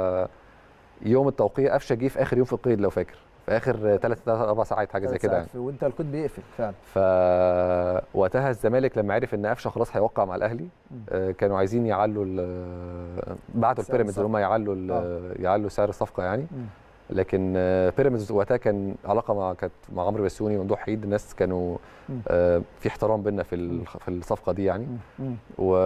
S4: يوم التوقيع قفشه جه في اخر يوم في القيد لو فاكر في اخر ثلاث اربع ساعات حاجه زي
S1: ثلاث
S4: كده
S1: ساعات
S4: يعني
S1: وانت الكود بيقفل فعلا
S4: فوقتها الزمالك لما عرف ان قفشه خلاص هيوقع مع الاهلي
S1: مم.
S4: آه، كانوا عايزين يعلوا ال- بعتوا
S1: سعر
S4: البيراميدز ان هم يعلوا ال- يعلوا سعر الصفقه يعني
S1: مم.
S4: لكن آه، بيراميدز وقتها كان علاقه مع كانت مع عمرو بسيوني وممدوح حيد الناس كانوا
S1: مم.
S4: آه، في احترام بينا في ال- في الصفقه دي يعني
S1: مم. مم.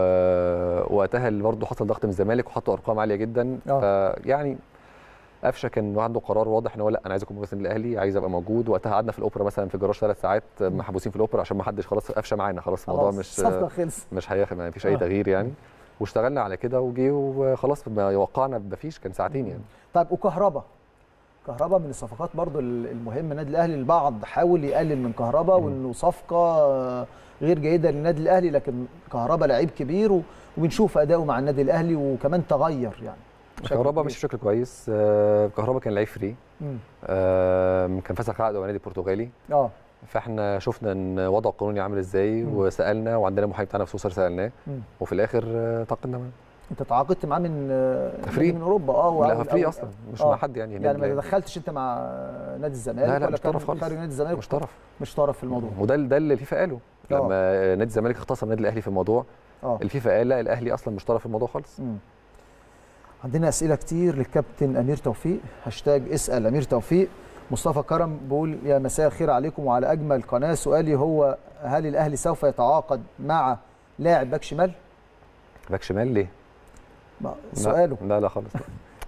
S4: ووقتها اللي برضه حصل ضغط من الزمالك وحطوا ارقام عاليه جدا
S1: آه.
S4: فيعني قفشه كان عنده قرار واضح ان هو لا انا عايز اكون موجود في النادي الاهلي عايز ابقى موجود وقتها قعدنا في الاوبرا مثلا في جراج ثلاث ساعات محبوسين في الاوبرا عشان ما حدش خلاص قفشه معانا خلاص الموضوع
S1: خلاص،
S4: مش
S1: الصفقه خلصت
S4: مش هياخد ما فيش اي
S1: آه.
S4: تغيير يعني واشتغلنا على كده وجي وخلاص ما وقعنا ما فيش كان ساعتين يعني
S1: طيب وكهربا كهربا من الصفقات برضو المهمه النادي الاهلي البعض حاول يقلل من كهربا وانه صفقه غير جيده للنادي الاهلي لكن كهربا لعيب كبير و- وبنشوف اداؤه مع النادي الاهلي وكمان تغير يعني بشكل
S4: كهربا
S1: كبير.
S4: مش بشكل كويس آه، كهربا كان لعيب فري
S1: مم.
S4: آه، كان فسخ عقده مع النادي البرتغالي
S1: اه
S4: فاحنا شفنا ان وضعه القانوني عامل ازاي
S1: مم.
S4: وسالنا وعندنا محامي بتاعنا في سوسر سالناه
S1: مم.
S4: وفي الاخر آه، تعاقدنا معاه
S1: انت تعاقدت معاه من آه،
S4: فري.
S1: من اوروبا اه
S4: لا
S1: وأول-
S4: فري
S1: أول-
S4: اصلا مش
S1: آه.
S4: مع حد يعني
S1: يعني ما
S4: نادي-
S1: تدخلتش انت مع نادي الزمالك
S4: لا لا
S1: ولا
S4: مش
S1: كان
S4: طرف خالص
S1: خارج نادي الزمالك
S4: مش طرف
S1: مش طرف في الموضوع
S4: وده ده اللي الفيفا قاله
S1: آه.
S4: لما نادي الزمالك اختصم النادي الاهلي في الموضوع
S1: اه
S4: الفيفا قال لا الاهلي اصلا مش طرف في الموضوع خالص
S1: مم. عندنا اسئله كتير للكابتن امير توفيق هاشتاج اسال امير توفيق مصطفى كرم بيقول يا مساء الخير عليكم وعلى اجمل قناه سؤالي هو هل الاهلي سوف يتعاقد مع لاعب باك شمال؟
S4: باك شمال ليه؟
S1: ما-
S4: لا-
S1: سؤاله
S4: لا لا خالص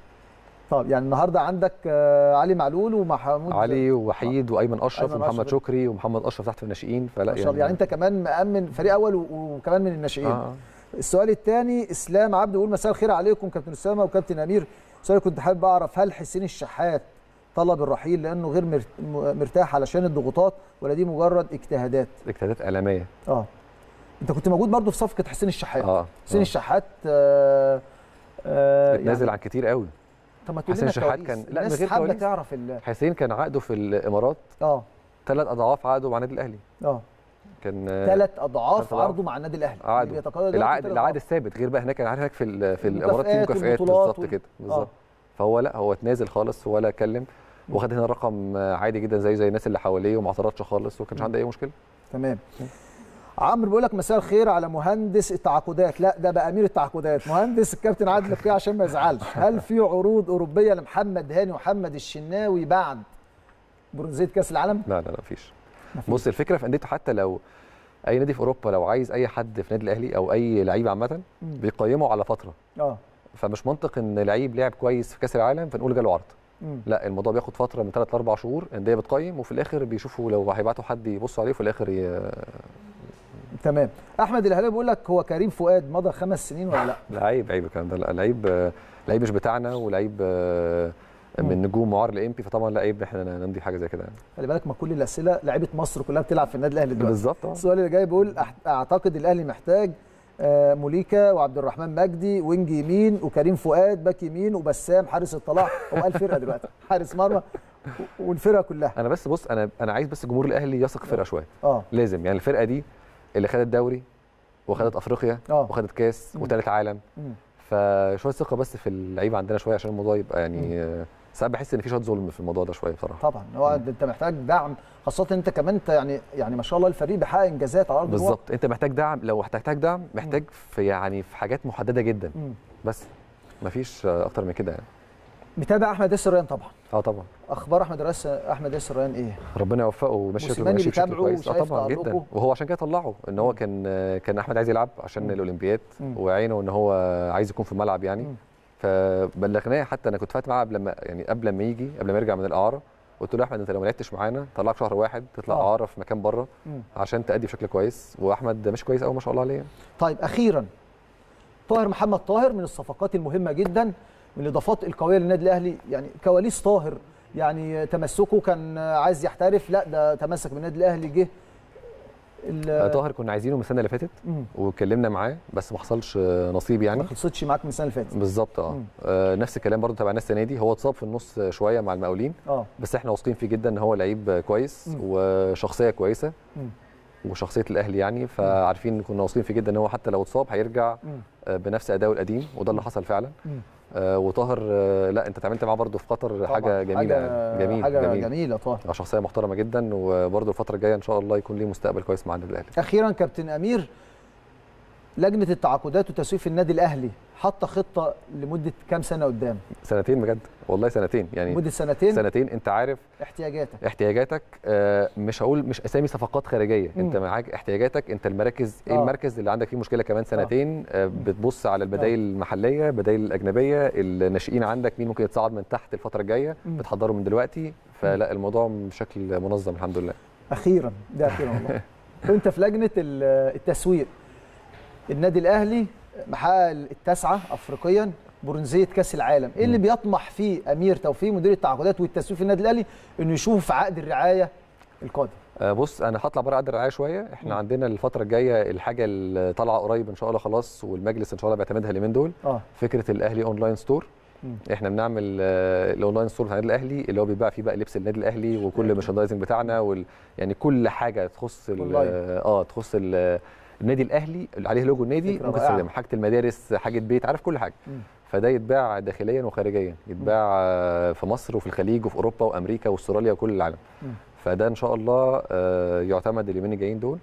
S1: طب يعني النهارده عندك آه، علي معلول ومحمود
S4: علي ووحيد وايمن اشرف
S1: أيمن
S4: ومحمد
S1: أشرف.
S4: شكري ومحمد اشرف تحت في الناشئين فلا
S1: ما شاء الله يعني انت كمان مأمن فريق اول و- وكمان من الناشئين
S4: آه.
S1: السؤال الثاني اسلام عبد يقول مساء الخير عليكم كابتن اسامه وكابتن امير سؤال كنت حابب اعرف هل حسين الشحات طلب الرحيل لانه غير مرت- م- مرتاح علشان الضغوطات ولا دي مجرد اجتهادات
S4: اجتهادات اعلاميه
S1: اه انت كنت موجود برضو في صفقه حسين الشحات
S4: اه
S1: حسين
S4: آه.
S1: الشحات آه آه
S4: اتنازل عن كتير قوي
S1: طب ما تقول
S4: حسين
S1: لنا
S4: الشحات
S1: كواليس.
S4: كان- لا، من
S1: الناس
S4: غير
S1: حابه
S4: كواليس.
S1: تعرف ال-
S4: حسين كان عقده في الامارات
S1: اه
S4: ثلاث اضعاف عقده مع النادي الاهلي
S1: اه
S4: كان
S1: ثلاث اضعاف
S4: تلات أضعاف.
S1: عرضه مع النادي الاهلي اللي
S4: عقده
S1: بيتقاضى دلوقتي
S4: العقد
S1: تلات
S4: العقد
S1: أضعاف.
S4: الثابت غير بقى هناك عارف هناك في ال- في الامارات في
S1: المكافآت
S4: مكافآت
S1: والبطولات
S4: بالظبط
S1: وال-
S4: كده
S1: آه.
S4: بالظبط فهو لا هو اتنازل خالص ولا كلم واخد هنا رقم عادي جدا زي زي الناس اللي حواليه وما اعترضش خالص وما كانش عنده اي مشكله
S1: تمام عمرو بيقول لك مساء الخير على مهندس التعاقدات لا ده بقى امير التعاقدات مهندس الكابتن عادل القيع عشان ما يزعلش هل في عروض اوروبيه لمحمد هاني ومحمد الشناوي بعد برونزيه كاس العالم
S4: لا لا لا مفيش
S1: مفيش.
S4: بص الفكره في انديته حتى لو اي نادي في اوروبا لو عايز اي حد في النادي الاهلي او اي لعيب عامه
S1: مم.
S4: بيقيمه على فتره
S1: اه
S4: فمش منطق ان لعيب لعب كويس في كاس العالم فنقول جاله عرض
S1: مم.
S4: لا الموضوع بياخد فتره من 3 ل 4 شهور الانديه بتقيم وفي الاخر بيشوفوا لو هيبعتوا حد يبص عليه وفي الاخر ي...
S1: تمام احمد الهلالي بيقول لك هو كريم فؤاد مضى خمس سنين ولا لا
S4: لعيب عيب الكلام ده لا لعيب آه، لعيب مش بتاعنا ولعيب آه، من نجوم معار الامبي فطبعا لا عيب ان احنا نمضي حاجه زي كده يعني
S1: خلي بالك ما كل الاسئله لعيبه مصر كلها بتلعب في النادي الاهلي دلوقتي
S4: بالظبط آه.
S1: السؤال اللي جاي بيقول أح- اعتقد الاهلي محتاج آه، موليكا وعبد الرحمن مجدي وينج يمين وكريم فؤاد باك يمين وبسام حارس الطلاع هو قال فرقه دلوقتي حارس مرمى و- والفرقه كلها
S4: انا بس بص انا انا عايز بس جمهور الاهلي يثق في فرقه شويه
S1: اه
S4: لازم يعني الفرقه دي اللي خدت دوري وخدت افريقيا
S1: آه.
S4: وخدت كاس
S1: مم.
S4: وثالث عالم
S1: مم.
S4: فشويه ثقه بس في اللعيبه عندنا شويه عشان الموضوع يبقى يعني آه، ساعات بحس ان في شويه ظلم في الموضوع ده شويه بصراحه
S1: طبعا هو انت محتاج دعم خاصه انت كمان انت يعني يعني ما شاء الله الفريق بيحقق انجازات على ارض الواقع
S4: بالظبط انت محتاج دعم لو هتحتاج دعم محتاج في يعني في حاجات محدده جدا
S1: مم.
S4: بس مفيش آه، اكتر من كده يعني
S1: متابع احمد ياسر ريان طبعا
S4: اه طبعا
S1: اخبار احمد ريان احمد ياسر ريان ايه
S4: ربنا يوفقه ومشي
S1: موسيماني
S4: ماشي بشكل
S1: بيتابعه
S4: كويس اه
S1: وشايف
S4: طبعا جدا
S1: تألقه.
S4: وهو عشان كده طلعه ان هو كان كان احمد عايز يلعب عشان
S1: مم.
S4: الاولمبياد
S1: مم.
S4: وعينه ان هو عايز يكون في الملعب يعني
S1: مم.
S4: فبلغناه حتى انا كنت فات معاه قبل ما يعني قبل ما يجي قبل ما يرجع من الاعاره قلت له يا احمد انت لو ما لعبتش معانا طلعك شهر واحد تطلع
S1: آه.
S4: اعاره في مكان بره
S1: مم.
S4: عشان تأدي بشكل كويس واحمد مش كويس قوي ما شاء الله عليه
S1: طيب اخيرا طاهر محمد طاهر من الصفقات المهمه جدا من الاضافات القويه للنادي الاهلي يعني كواليس طاهر يعني تمسكه كان عايز يحترف لا ده تمسك بالنادي الاهلي جه ال-
S4: آه، طاهر كنا عايزينه من السنه اللي فاتت
S1: مم.
S4: واتكلمنا معاه بس ما حصلش آه، نصيب يعني
S1: ما خلصتش معاك من السنه اللي فاتت
S4: بالظبط اه
S1: مم.
S4: آه، نفس الكلام برضه تبع الناس السنه دي هو اتصاب في النص شويه مع المقاولين
S1: اه
S4: بس احنا واثقين فيه جدا ان هو لعيب كويس
S1: مم.
S4: وشخصيه كويسه
S1: مم.
S4: وشخصيه الاهلي يعني فعارفين كنا واثقين فيه جدا ان هو حتى لو اتصاب هيرجع
S1: مم.
S4: آه، بنفس اداؤه القديم وده اللي حصل فعلا
S1: مم.
S4: آه، وطاهر آه، لا انت اتعاملت معاه برضه في قطر حاجه
S1: طبعاً.
S4: جميله يعني جميل
S1: حاجه
S4: جميل
S1: جميله طاهر
S4: آه، شخصيه محترمه جدا وبرضه الفتره الجايه ان شاء الله يكون ليه مستقبل كويس مع النادي الاهلي
S1: اخيرا كابتن امير لجنه التعاقدات وتسويف النادي الاهلي حاطه خطه لمده كام سنه قدام
S4: سنتين بجد والله سنتين يعني
S1: مده سنتين
S4: سنتين انت عارف
S1: احتياجاتك
S4: احتياجاتك آه، مش هقول مش اسامي صفقات خارجيه
S1: مم.
S4: انت معاك احتياجاتك انت المراكز ايه
S1: آه.
S4: المركز اللي عندك فيه مشكله كمان سنتين آه، بتبص على البدائل المحليه البدائل الاجنبيه الناشئين عندك مين ممكن يتصعد من تحت الفتره الجايه
S1: مم.
S4: بتحضره من دلوقتي فلا الموضوع بشكل منظم الحمد لله
S1: اخيرا ده اخيرا والله انت في لجنه ال- التسويق النادي الاهلي محقق التاسعه افريقيا برونزيه كاس العالم ايه اللي بيطمح فيه امير توفيق مدير التعاقدات والتسويق في النادي الاهلي انه يشوف في عقد الرعايه القادم
S4: آه، بص انا هطلع بره عقد الرعايه شويه احنا
S1: مم.
S4: عندنا الفتره الجايه الحاجه اللي طالعه قريب ان شاء الله خلاص والمجلس ان شاء الله بيعتمدها اليومين دول
S1: اه
S4: فكره الاهلي اونلاين ستور
S1: مم.
S4: احنا بنعمل آه، الاونلاين ستور بتاع النادي الاهلي اللي هو بيباع فيه بقى لبس النادي الاهلي وكل المرشندايزنج بتاعنا وال... يعني كل حاجه تخص ال-
S1: أونلاين.
S4: اه تخص ال- النادي الاهلي اللي عليه لوجو النادي
S1: فكرة
S4: ممكن
S1: رائعة.
S4: تستخدمها حاجه المدارس حاجه بيت عارف كل حاجه
S1: مم.
S4: فده يتباع داخليا وخارجيا يتباع آه، في مصر وفي الخليج وفي اوروبا وامريكا واستراليا وكل العالم
S1: مم.
S4: فده ان شاء الله آه، يعتمد اليومين الجايين دول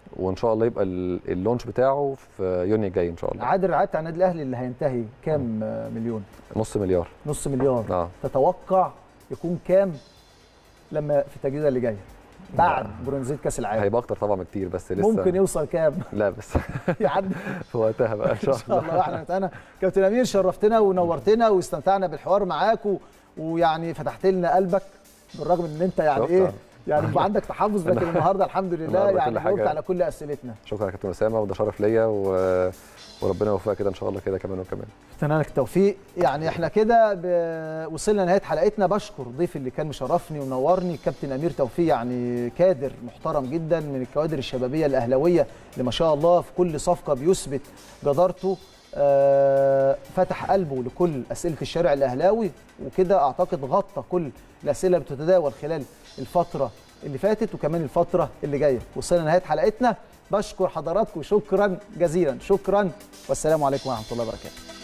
S4: وان شاء الله يبقى ال- اللونش بتاعه في يونيو الجاي ان شاء الله
S1: عقد الرعايه بتاع النادي الاهلي اللي هينتهي كام آه، مليون
S4: نص مليار
S1: نص مليار
S4: اه
S1: تتوقع يكون كام لما في التجديده اللي جايه بعد برونزيه كاس العالم
S4: هيبقى اكتر طبعا بكتير بس لسه
S1: ممكن يوصل كام
S4: لا بس
S1: يعدي
S4: في وقتها بقى ان شاء
S1: ان شاء
S4: الله
S1: الله احنا نتأنى. كابتن امير شرفتنا ونورتنا واستمتعنا بالحوار معاك و... ويعني فتحت لنا قلبك بالرغم ان انت يعني
S4: شكراً.
S1: ايه يعني بيبقى عندك تحفظ لكن النهارده الحمد لله
S4: النهاردة
S1: يعني
S4: كل حاجة.
S1: جاوبت على كل اسئلتنا
S4: شكرا يا كابتن اسامه وده شرف ليا و... وربنا يوفقك كده ان شاء الله كده كمان وكمان
S1: اتمنى لك التوفيق يعني احنا كده ب... وصلنا لنهايه حلقتنا بشكر ضيفي اللي كان مشرفني ونورني كابتن امير توفيق يعني كادر محترم جدا من الكوادر الشبابيه الاهلاويه اللي ما شاء الله في كل صفقه بيثبت جدارته آه، فتح قلبه لكل اسئله الشارع الاهلاوي وكده اعتقد غطى كل الاسئله اللي بتتداول خلال الفتره اللي فاتت وكمان الفتره اللي جايه وصلنا لنهايه حلقتنا بشكر حضراتكم شكرا جزيلا شكرا والسلام عليكم ورحمه الله وبركاته